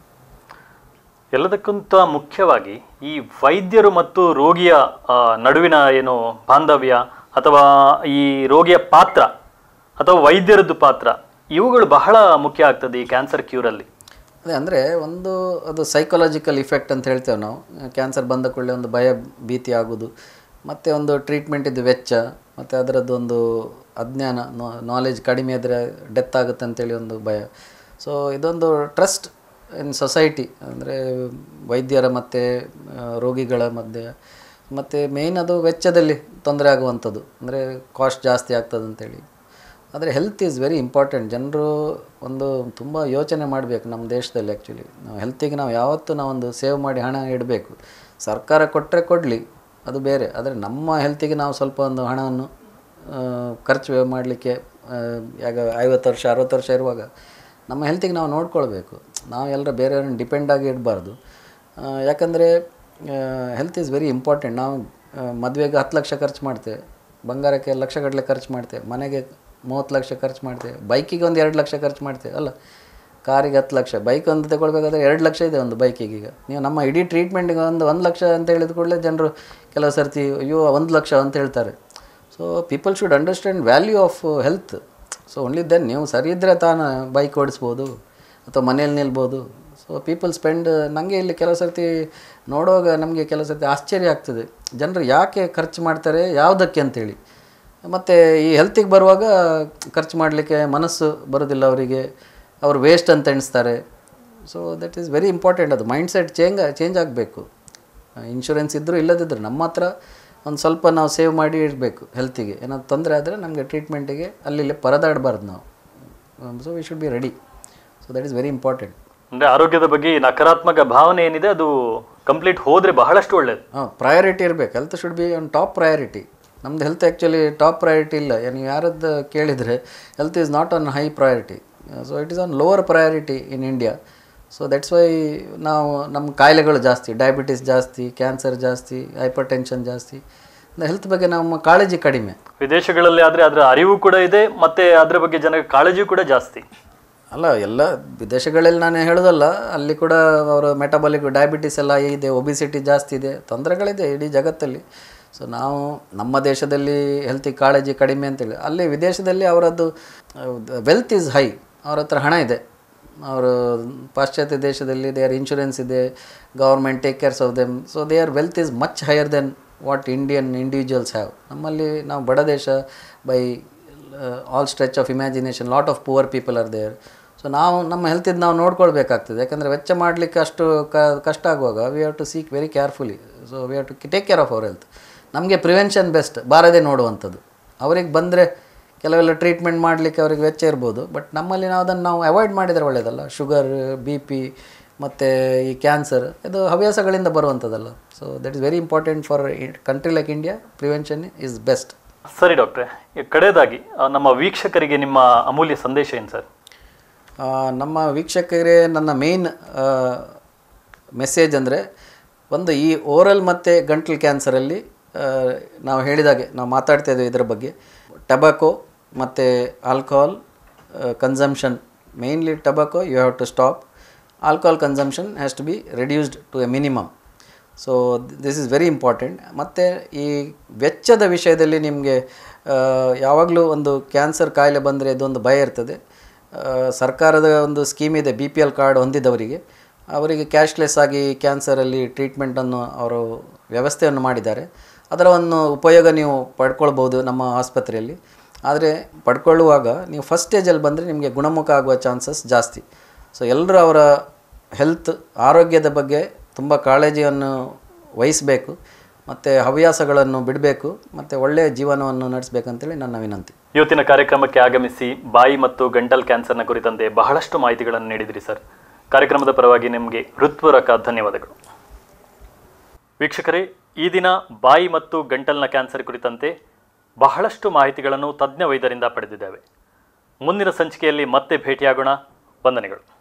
ಎಲ್ಲದಕ್ಕಿಂತ ಮುಖ್ಯವಾಗಿ ಈ ವೈದ್ಯರು ಮತ್ತು ರೋಗಿಯ ಆ, ನಡುವಿನ ಏನು ಬಾಂಧವ್ಯ ಅಥವಾ ಈ ರೋಗಿಯ ಪಾತ್ರ ಅಥವಾ ವೈದ್ಯರದ್ದು ಪಾತ್ರ ಇವುಗಳು ಬಹಳ ಮುಖ್ಯ ಆಗ್ತದೆ ಈ ಕ್ಯಾನ್ಸರ್ ಕ್ಯೂರಲ್ಲಿ ಅದೇ ಅಂದರೆ ಒಂದು ಅದು ಸೈಕಾಲಜಿಕಲ್ ಇಫೆಕ್ಟ್ ಅಂತ ಹೇಳ್ತೇವೆ ನಾವು ಕ್ಯಾನ್ಸರ್ ಬಂದ ಕೂಡಲೇ ಒಂದು ಭಯ ಭೀತಿ ಆಗೋದು ಮತ್ತು ಒಂದು ಟ್ರೀಟ್ಮೆಂಟಿದ್ದು ವೆಚ್ಚ ಮತ್ತು ಅದರದ್ದು ಒಂದು ಅಜ್ಞಾನ ನಾಲೆಜ್ ಕಡಿಮೆ ಇದ್ದರೆ ಡೆತ್ ಆಗುತ್ತೆ ಅಂತೇಳಿ ಒಂದು ಭಯ ಸೊ ಇದೊಂದು ಟ್ರಸ್ಟ್ ಇನ್ ಸೊಸೈಟಿ ಅಂದರೆ ವೈದ್ಯರ ಮತ್ತು ರೋಗಿಗಳ ಮಧ್ಯೆ ಮತ್ತು ಮೇಯ್ನ್ ಅದು ವೆಚ್ಚದಲ್ಲಿ ತೊಂದರೆ ಆಗುವಂಥದ್ದು ಅಂದರೆ ಕಾಸ್ಟ್ ಜಾಸ್ತಿ ಆಗ್ತದೆ ಅಂತೇಳಿ ಆದರೆ ಹೆಲ್ತ್ ಈಸ್ ವೆರಿ ಇಂಪಾರ್ಟೆಂಟ್ ಜನರು ಒಂದು ತುಂಬ ಯೋಚನೆ ಮಾಡಬೇಕು ನಮ್ಮ ದೇಶದಲ್ಲಿ ಆ್ಯಕ್ಚುಲಿ ನಾವು ಹೆಲ್ತಿಗೆ ನಾವು ಯಾವತ್ತೂ ನಾವೊಂದು ಸೇವ್ ಮಾಡಿ ಹಣ ಇಡಬೇಕು ಸರ್ಕಾರ ಕೊಟ್ಟರೆ ಕೊಡಲಿ ಅದು ಬೇರೆ ಆದರೆ ನಮ್ಮ ಹೆಲ್ತಿಗೆ ನಾವು ಸ್ವಲ್ಪ ಒಂದು ಹಣವನ್ನು ಆ, ಖರ್ಚು ಮಾಡಲಿಕ್ಕೆ ಯಾಗ ಐವತ್ತು ವರ್ಷ ಅರವತ್ತು ವರ್ಷ ಇರುವಾಗ ನಮ್ಮ ಹೆಲ್ತಿಗೆ ನಾವು ನೋಡ್ಕೊಳ್ಬೇಕು ನಾವು ಎಲ್ಲರ ಬೇರೆಯವ್ರನ್ನ ಡಿಪೆಂಡ್ ಆಗಿ ಇಡಬಾರ್ದು ಯಾಕಂದರೆ ಹೆಲ್ತ್ ಈಸ್ ವೆರಿ ಇಂಪಾರ್ಟೆಂಟ್ ನಾವು ಆ, ಮದುವೆಗೆ ಹತ್ತು ಲಕ್ಷ ಖರ್ಚು ಮಾಡ್ತೇವೆ ಬಂಗಾರಕ್ಕೆ ಲಕ್ಷಗಟ್ಟಲೆ ಖರ್ಚು ಮಾಡ್ತೇವೆ ಮನೆಗೆ ಮೂವತ್ತು ಲಕ್ಷ ಖರ್ಚು ಮಾಡ್ತೇವೆ ಬೈಕಿಗೆ ಒಂದು ಎರಡು ಲಕ್ಷ ಖರ್ಚು ಮಾಡ್ತೇವೆ ಅಲ್ಲ ಕಾರಿಗೆ ಹತ್ತು ಲಕ್ಷ ಬೈಕ್ ಒಂದು ತಗೊಳ್ಬೇಕಾದ್ರೆ ಎರಡು ಲಕ್ಷ ಇದೆ ಒಂದು ಬೈಕಿಗೆ ಈಗ ನೀವು ನಮ್ಮ ಇಡೀ ಟ್ರೀಟ್ಮೆಂಟಿಗೆ ಒಂದು ಒಂದು ಲಕ್ಷ ಅಂತ ಹೇಳಿದ ಕೂಡಲೇ ಜನರು ಕೆಲವು ಸರ್ತಿ ಅಯ್ಯೋ ಒಂದು ಲಕ್ಷ ಅಂತ ಹೇಳ್ತಾರೆ so people should understand value of health so only then ನೀವು ಸರಿ ಇದ್ದರೆ ತಾನು ಬೈಕ್ ಓಡಿಸ್ಬೋದು ಅಥವಾ ಮನೇಲಿ ನಿಲ್ಬೋದು ಸೊ ಪೀಪಲ್ ಸ್ಪೆಂಡ್ ನನಗೆ ಇಲ್ಲಿ ಕೆಲವು ಸರ್ತಿ ನೋಡುವಾಗ ನಮಗೆ ಕೆಲವು ಸರ್ತಿ ಆಶ್ಚರ್ಯ ಆಗ್ತದೆ ಜನರು ಯಾಕೆ ಖರ್ಚು ಮಾಡ್ತಾರೆ ಯಾವುದಕ್ಕೆ ಅಂತೇಳಿ ಮತ್ತು ಈ ಹೆಲ್ತಿಗೆ ಬರುವಾಗ ಖರ್ಚು ಮಾಡಲಿಕ್ಕೆ ಮನಸ್ಸು ಬರೋದಿಲ್ಲ ಅವರಿಗೆ ಅವರು ವೇಸ್ಟ್ ಅಂತ ಎಣಿಸ್ತಾರೆ so that is very important ಅದು ಮೈಂಡ್ ಸೆಟ್ ಚೇಂಜ್ ಚೇಂಜ್ ಆಗಬೇಕು ಇನ್ಶೂರೆನ್ಸ್ ಇದ್ದರೂ ಇಲ್ಲದಿದ್ದರೂ ನಮ್ಮ ಹತ್ರ ಒಂದು ಸ್ವಲ್ಪ ನಾವು ಸೇವ್ ಮಾಡಿ ಇಡಬೇಕು ಹೆಲ್ತಿಗೆ ಏನಾದ್ರು ತೊಂದರೆ ಆದರೆ ನಮಗೆ ಟ್ರೀಟ್ಮೆಂಟಿಗೆ ಅಲ್ಲಿ ಇಲ್ಲಿ ಪರದಾಡಬಾರ್ದು ನಾವು so we should be ready so that is very important ಅಂದ್ರೆ ಆರೋಗ್ಯದ ಬಗ್ಗೆ ಈ ನಕಾರಾತ್ಮಕ ಭಾವನೆ ಏನಿದೆ ಅದು ಕಂಪ್ಲೀಟ್ ಹೋದ್ರೆ ಬಹಳಷ್ಟು ಒಳ್ಳೇದು ಹಾಂ ಪ್ರಯಾರಿಟಿ ಇರಬೇಕು health should be on top priority ನಮ್ದು ಹೆಲ್ತ್ ಆ್ಯಕ್ಚುಲಿ ಟಾಪ್ ಪ್ರಯಾರಿಟಿ ಇಲ್ಲ ನೀವು ಯಾರದ್ದು ಕೇಳಿದರೆ health is not on high priority so it is on lower priority in India so that's why ನಾವು ನಮ್ಮ ಕಾಯಿಲೆಗಳು ಜಾಸ್ತಿ ಡಯಾಬಿಟಿಸ್ ಜಾಸ್ತಿ ಕ್ಯಾನ್ಸರ್ ಜಾಸ್ತಿ ಹೈಪರ್ ಟೆನ್ಷನ್ ಜಾಸ್ತಿ ಹೆಲ್ತ್ ಬಗ್ಗೆ ನಮ್ಮ ಕಾಳಜಿ ಕಡಿಮೆ ವಿದೇಶಗಳಲ್ಲಿ ಆದ್ರೆ ಅದರ ಅರಿವು ಕೂಡ ಇದೆ ಮತ್ತೆ ಅದರ ಬಗ್ಗೆ ಜನಕ್ಕೆ ಕಾಳಜಿಯೂ ಕೂಡ ಜಾಸ್ತಿ ಅಲ್ಲ ಎಲ್ಲ ವಿದೇಶಗಳಲ್ಲಿ ನಾನು ಹೇಳೋದಲ್ಲ ಅಲ್ಲಿ ಕೂಡ ಅವರ ಮೆಟಬಾಲಿಕ್ ಡಯಾಬಿಟಿಸ್ ಎಲ್ಲ ಇದೆ ಒಬಿಸಿಟಿ ಜಾಸ್ತಿ ಇದೆ ತೊಂದರೆಗಳಿದೆ ಇಡೀ ಜಗತ್ತಲ್ಲಿ ಸೊ ನಾವು ನಮ್ಮ ದೇಶದಲ್ಲಿ ಹೆಲ್ತಿಗೆ ಕಾಳಜಿ ಕಡಿಮೆ ಅಂತೇಳಿ ಅಲ್ಲಿ ವಿದೇಶದಲ್ಲಿ ಅವರದ್ದು ವೆಲ್ತ್ ಈಸ್ ಹೈ ಅವ್ರ ಹತ್ರ ಹಣ ಇದೆ ಅವರು ಪಾಶ್ಚಾತ್ಯ ದೇಶದಲ್ಲಿ ದೇ ಆರ್ ಇನ್ಶೂರೆನ್ಸ್ ಇದೆ government take cares of them so they are wealth is much higher than what Indian individuals have ನಮ್ಮಲ್ಲಿ ನಾವು ಬಡ ದೇಶ by all stretch of imagination lot of poor people are there so ನಾವು ನಮ್ಮ ಹೆಲ್ತಿದ್ದು ನಾವು ನೋಡ್ಕೊಳ್ಬೇಕಾಗ್ತದೆ ಯಾಕಂದರೆ ವೆಚ್ಚ ಮಾಡಲಿಕ್ಕೆ ಅಷ್ಟು ಕ ಕಷ್ಟ ಆಗುವಾಗ we have to seek very carefully so we have to take care of our health ನಮಗೆ ಪ್ರಿವೆನ್ಷನ್ ಬೆಸ್ಟ್ ಬಾರದೇ ನೋಡುವಂಥದ್ದು ಅವ್ರಿಗೆ ಬಂದರೆ ಕೆಲವೆಲ್ಲ ಟ್ರೀಟ್ಮೆಂಟ್ ಮಾಡಲಿಕ್ಕೆ ಅವ್ರಿಗೆ ವೆಚ್ಚ ಇರ್ಬೋದು ಬಟ್ ನಮ್ಮಲ್ಲಿ ನಾವು ಅದನ್ನು ನಾವು ಅವಾಯ್ಡ್ ಮಾಡಿದರೆ ಒಳ್ಳೆಯದಲ್ಲ ಶುಗರ್ ಬಿ ಪಿ ಮತ್ತು ಈ ಕ್ಯಾನ್ಸರ್ ಇದು ಹವ್ಯಾಸಗಳಿಂದ ಬರುವಂಥದ್ದಲ್ಲ so that is very important for country like India prevention is best ಸರಿ ಡಾಕ್ಟ್ರೆ ಈ ಕಡೆಯದಾಗಿ ಆ, ನಮ್ಮ ವೀಕ್ಷಕರಿಗೆ ನಿಮ್ಮ ಅಮೂಲ್ಯ ಸಂದೇಶ ಏನು ಸರ್ ಆ, ನಮ್ಮ ವೀಕ್ಷಕರೇ ನನ್ನ ಮೇನ್ ಮೆಸೇಜ್ ಅಂದರೆ ಒಂದು ಈ ಓರಲ್ ಮತ್ತು ಗಂಟ್ಲು ಕ್ಯಾನ್ಸರಲ್ಲಿ ಆ, ನಾವು ಹೇಳಿದಾಗೆ ನಾವು ಮಾತಾಡ್ತಾ ಇದ್ದೀವಿ ಇದರ ಬಗ್ಗೆ ಟಬಾಕೋ ಮತ್ತು alcohol consumption mainly tobacco you have to stop alcohol consumption has to be reduced to a minimum so this is very important ಮತ್ತು ಈ ವೆಚ್ಚದ ವಿಷಯದಲ್ಲಿ ನಿಮಗೆ ಯಾವಾಗಲೂ ಒಂದು ಕ್ಯಾನ್ಸರ್ ಕಾಯಿಲೆ ಬಂದರೆ ಇದೊಂದು ಭಯ ಇರ್ತದೆ ಆ, ಸರ್ಕಾರದ ಒಂದು ಸ್ಕೀಮ್ ಇದೆ ಬಿ ಪಿ ಎಲ್ ಕಾರ್ಡ್ ಹೊಂದಿದವರಿಗೆ ಅವರಿಗೆ ಕ್ಯಾಶ್ಲೆಸ್ ಆಗಿ ಕ್ಯಾನ್ಸರಲ್ಲಿ ಟ್ರೀಟ್ಮೆಂಟನ್ನು ಅವರು ವ್ಯವಸ್ಥೆಯನ್ನು ಮಾಡಿದ್ದಾರೆ ಅದರ ಒಂದು ಉಪಯೋಗ ನೀವು ಪಡ್ಕೊಳ್ಬೋದು ನಮ್ಮ ಆಸ್ಪತ್ರೆಯಲ್ಲಿ ಆದರೆ ಪಡ್ಕೊಳ್ಳುವಾಗ ನೀವು ಫಸ್ಟ್ ಸ್ಟೇಜಲ್ಲಿ ಬಂದರೆ ನಿಮಗೆ ಗುಣಮುಖ ಆಗುವ ಚಾನ್ಸಸ್ ಜಾಸ್ತಿ ಸೊ ಎಲ್ಲರೂ ಅವರ ಹೆಲ್ತ್ ಆರೋಗ್ಯದ ಬಗ್ಗೆ ತುಂಬ ಕಾಳಜಿಯನ್ನು ವಹಿಸಬೇಕು ಮತ್ತು ಹವ್ಯಾಸಗಳನ್ನು ಬಿಡಬೇಕು ಮತ್ತು ಒಳ್ಳೆಯ ಜೀವನವನ್ನು ನಡೆಸಬೇಕಂತೇಳಿ ನನ್ನ ವಿನಂತಿ ಇವತ್ತಿನ ಕಾರ್ಯಕ್ರಮಕ್ಕೆ ಆಗಮಿಸಿ ಬಾಯಿ ಮತ್ತು ಗಂಟಲ್ ಕ್ಯಾನ್ಸರ್ನ ಕುರಿತಂತೆ ಬಹಳಷ್ಟು ಮಾಹಿತಿಗಳನ್ನು ನೀಡಿದಿರಿ ಸರ್ ಕಾರ್ಯಕ್ರಮದ ಪರವಾಗಿ ನಿಮಗೆ ಹೃತ್ಪೂರ್ವಕ ಧನ್ಯವಾದಗಳು ವೀಕ್ಷಕರೇ ಈ ದಿನ ಬಾಯಿ ಮತ್ತು ಗಂಟಲ್ನ ಕ್ಯಾನ್ಸರ್ ಕುರಿತಂತೆ ಬಹಳಷ್ಟು ಮಾಹಿತಿಗಳನ್ನು ತಜ್ಞ ವೈದ್ಯರಿಂದ ಪಡೆದಿದ್ದೇವೆ ಮುಂದಿನ ಸಂಚಿಕೆಯಲ್ಲಿ ಮತ್ತೆ ಭೇಟಿಯಾಗೋಣ ವಂದನೆಗಳು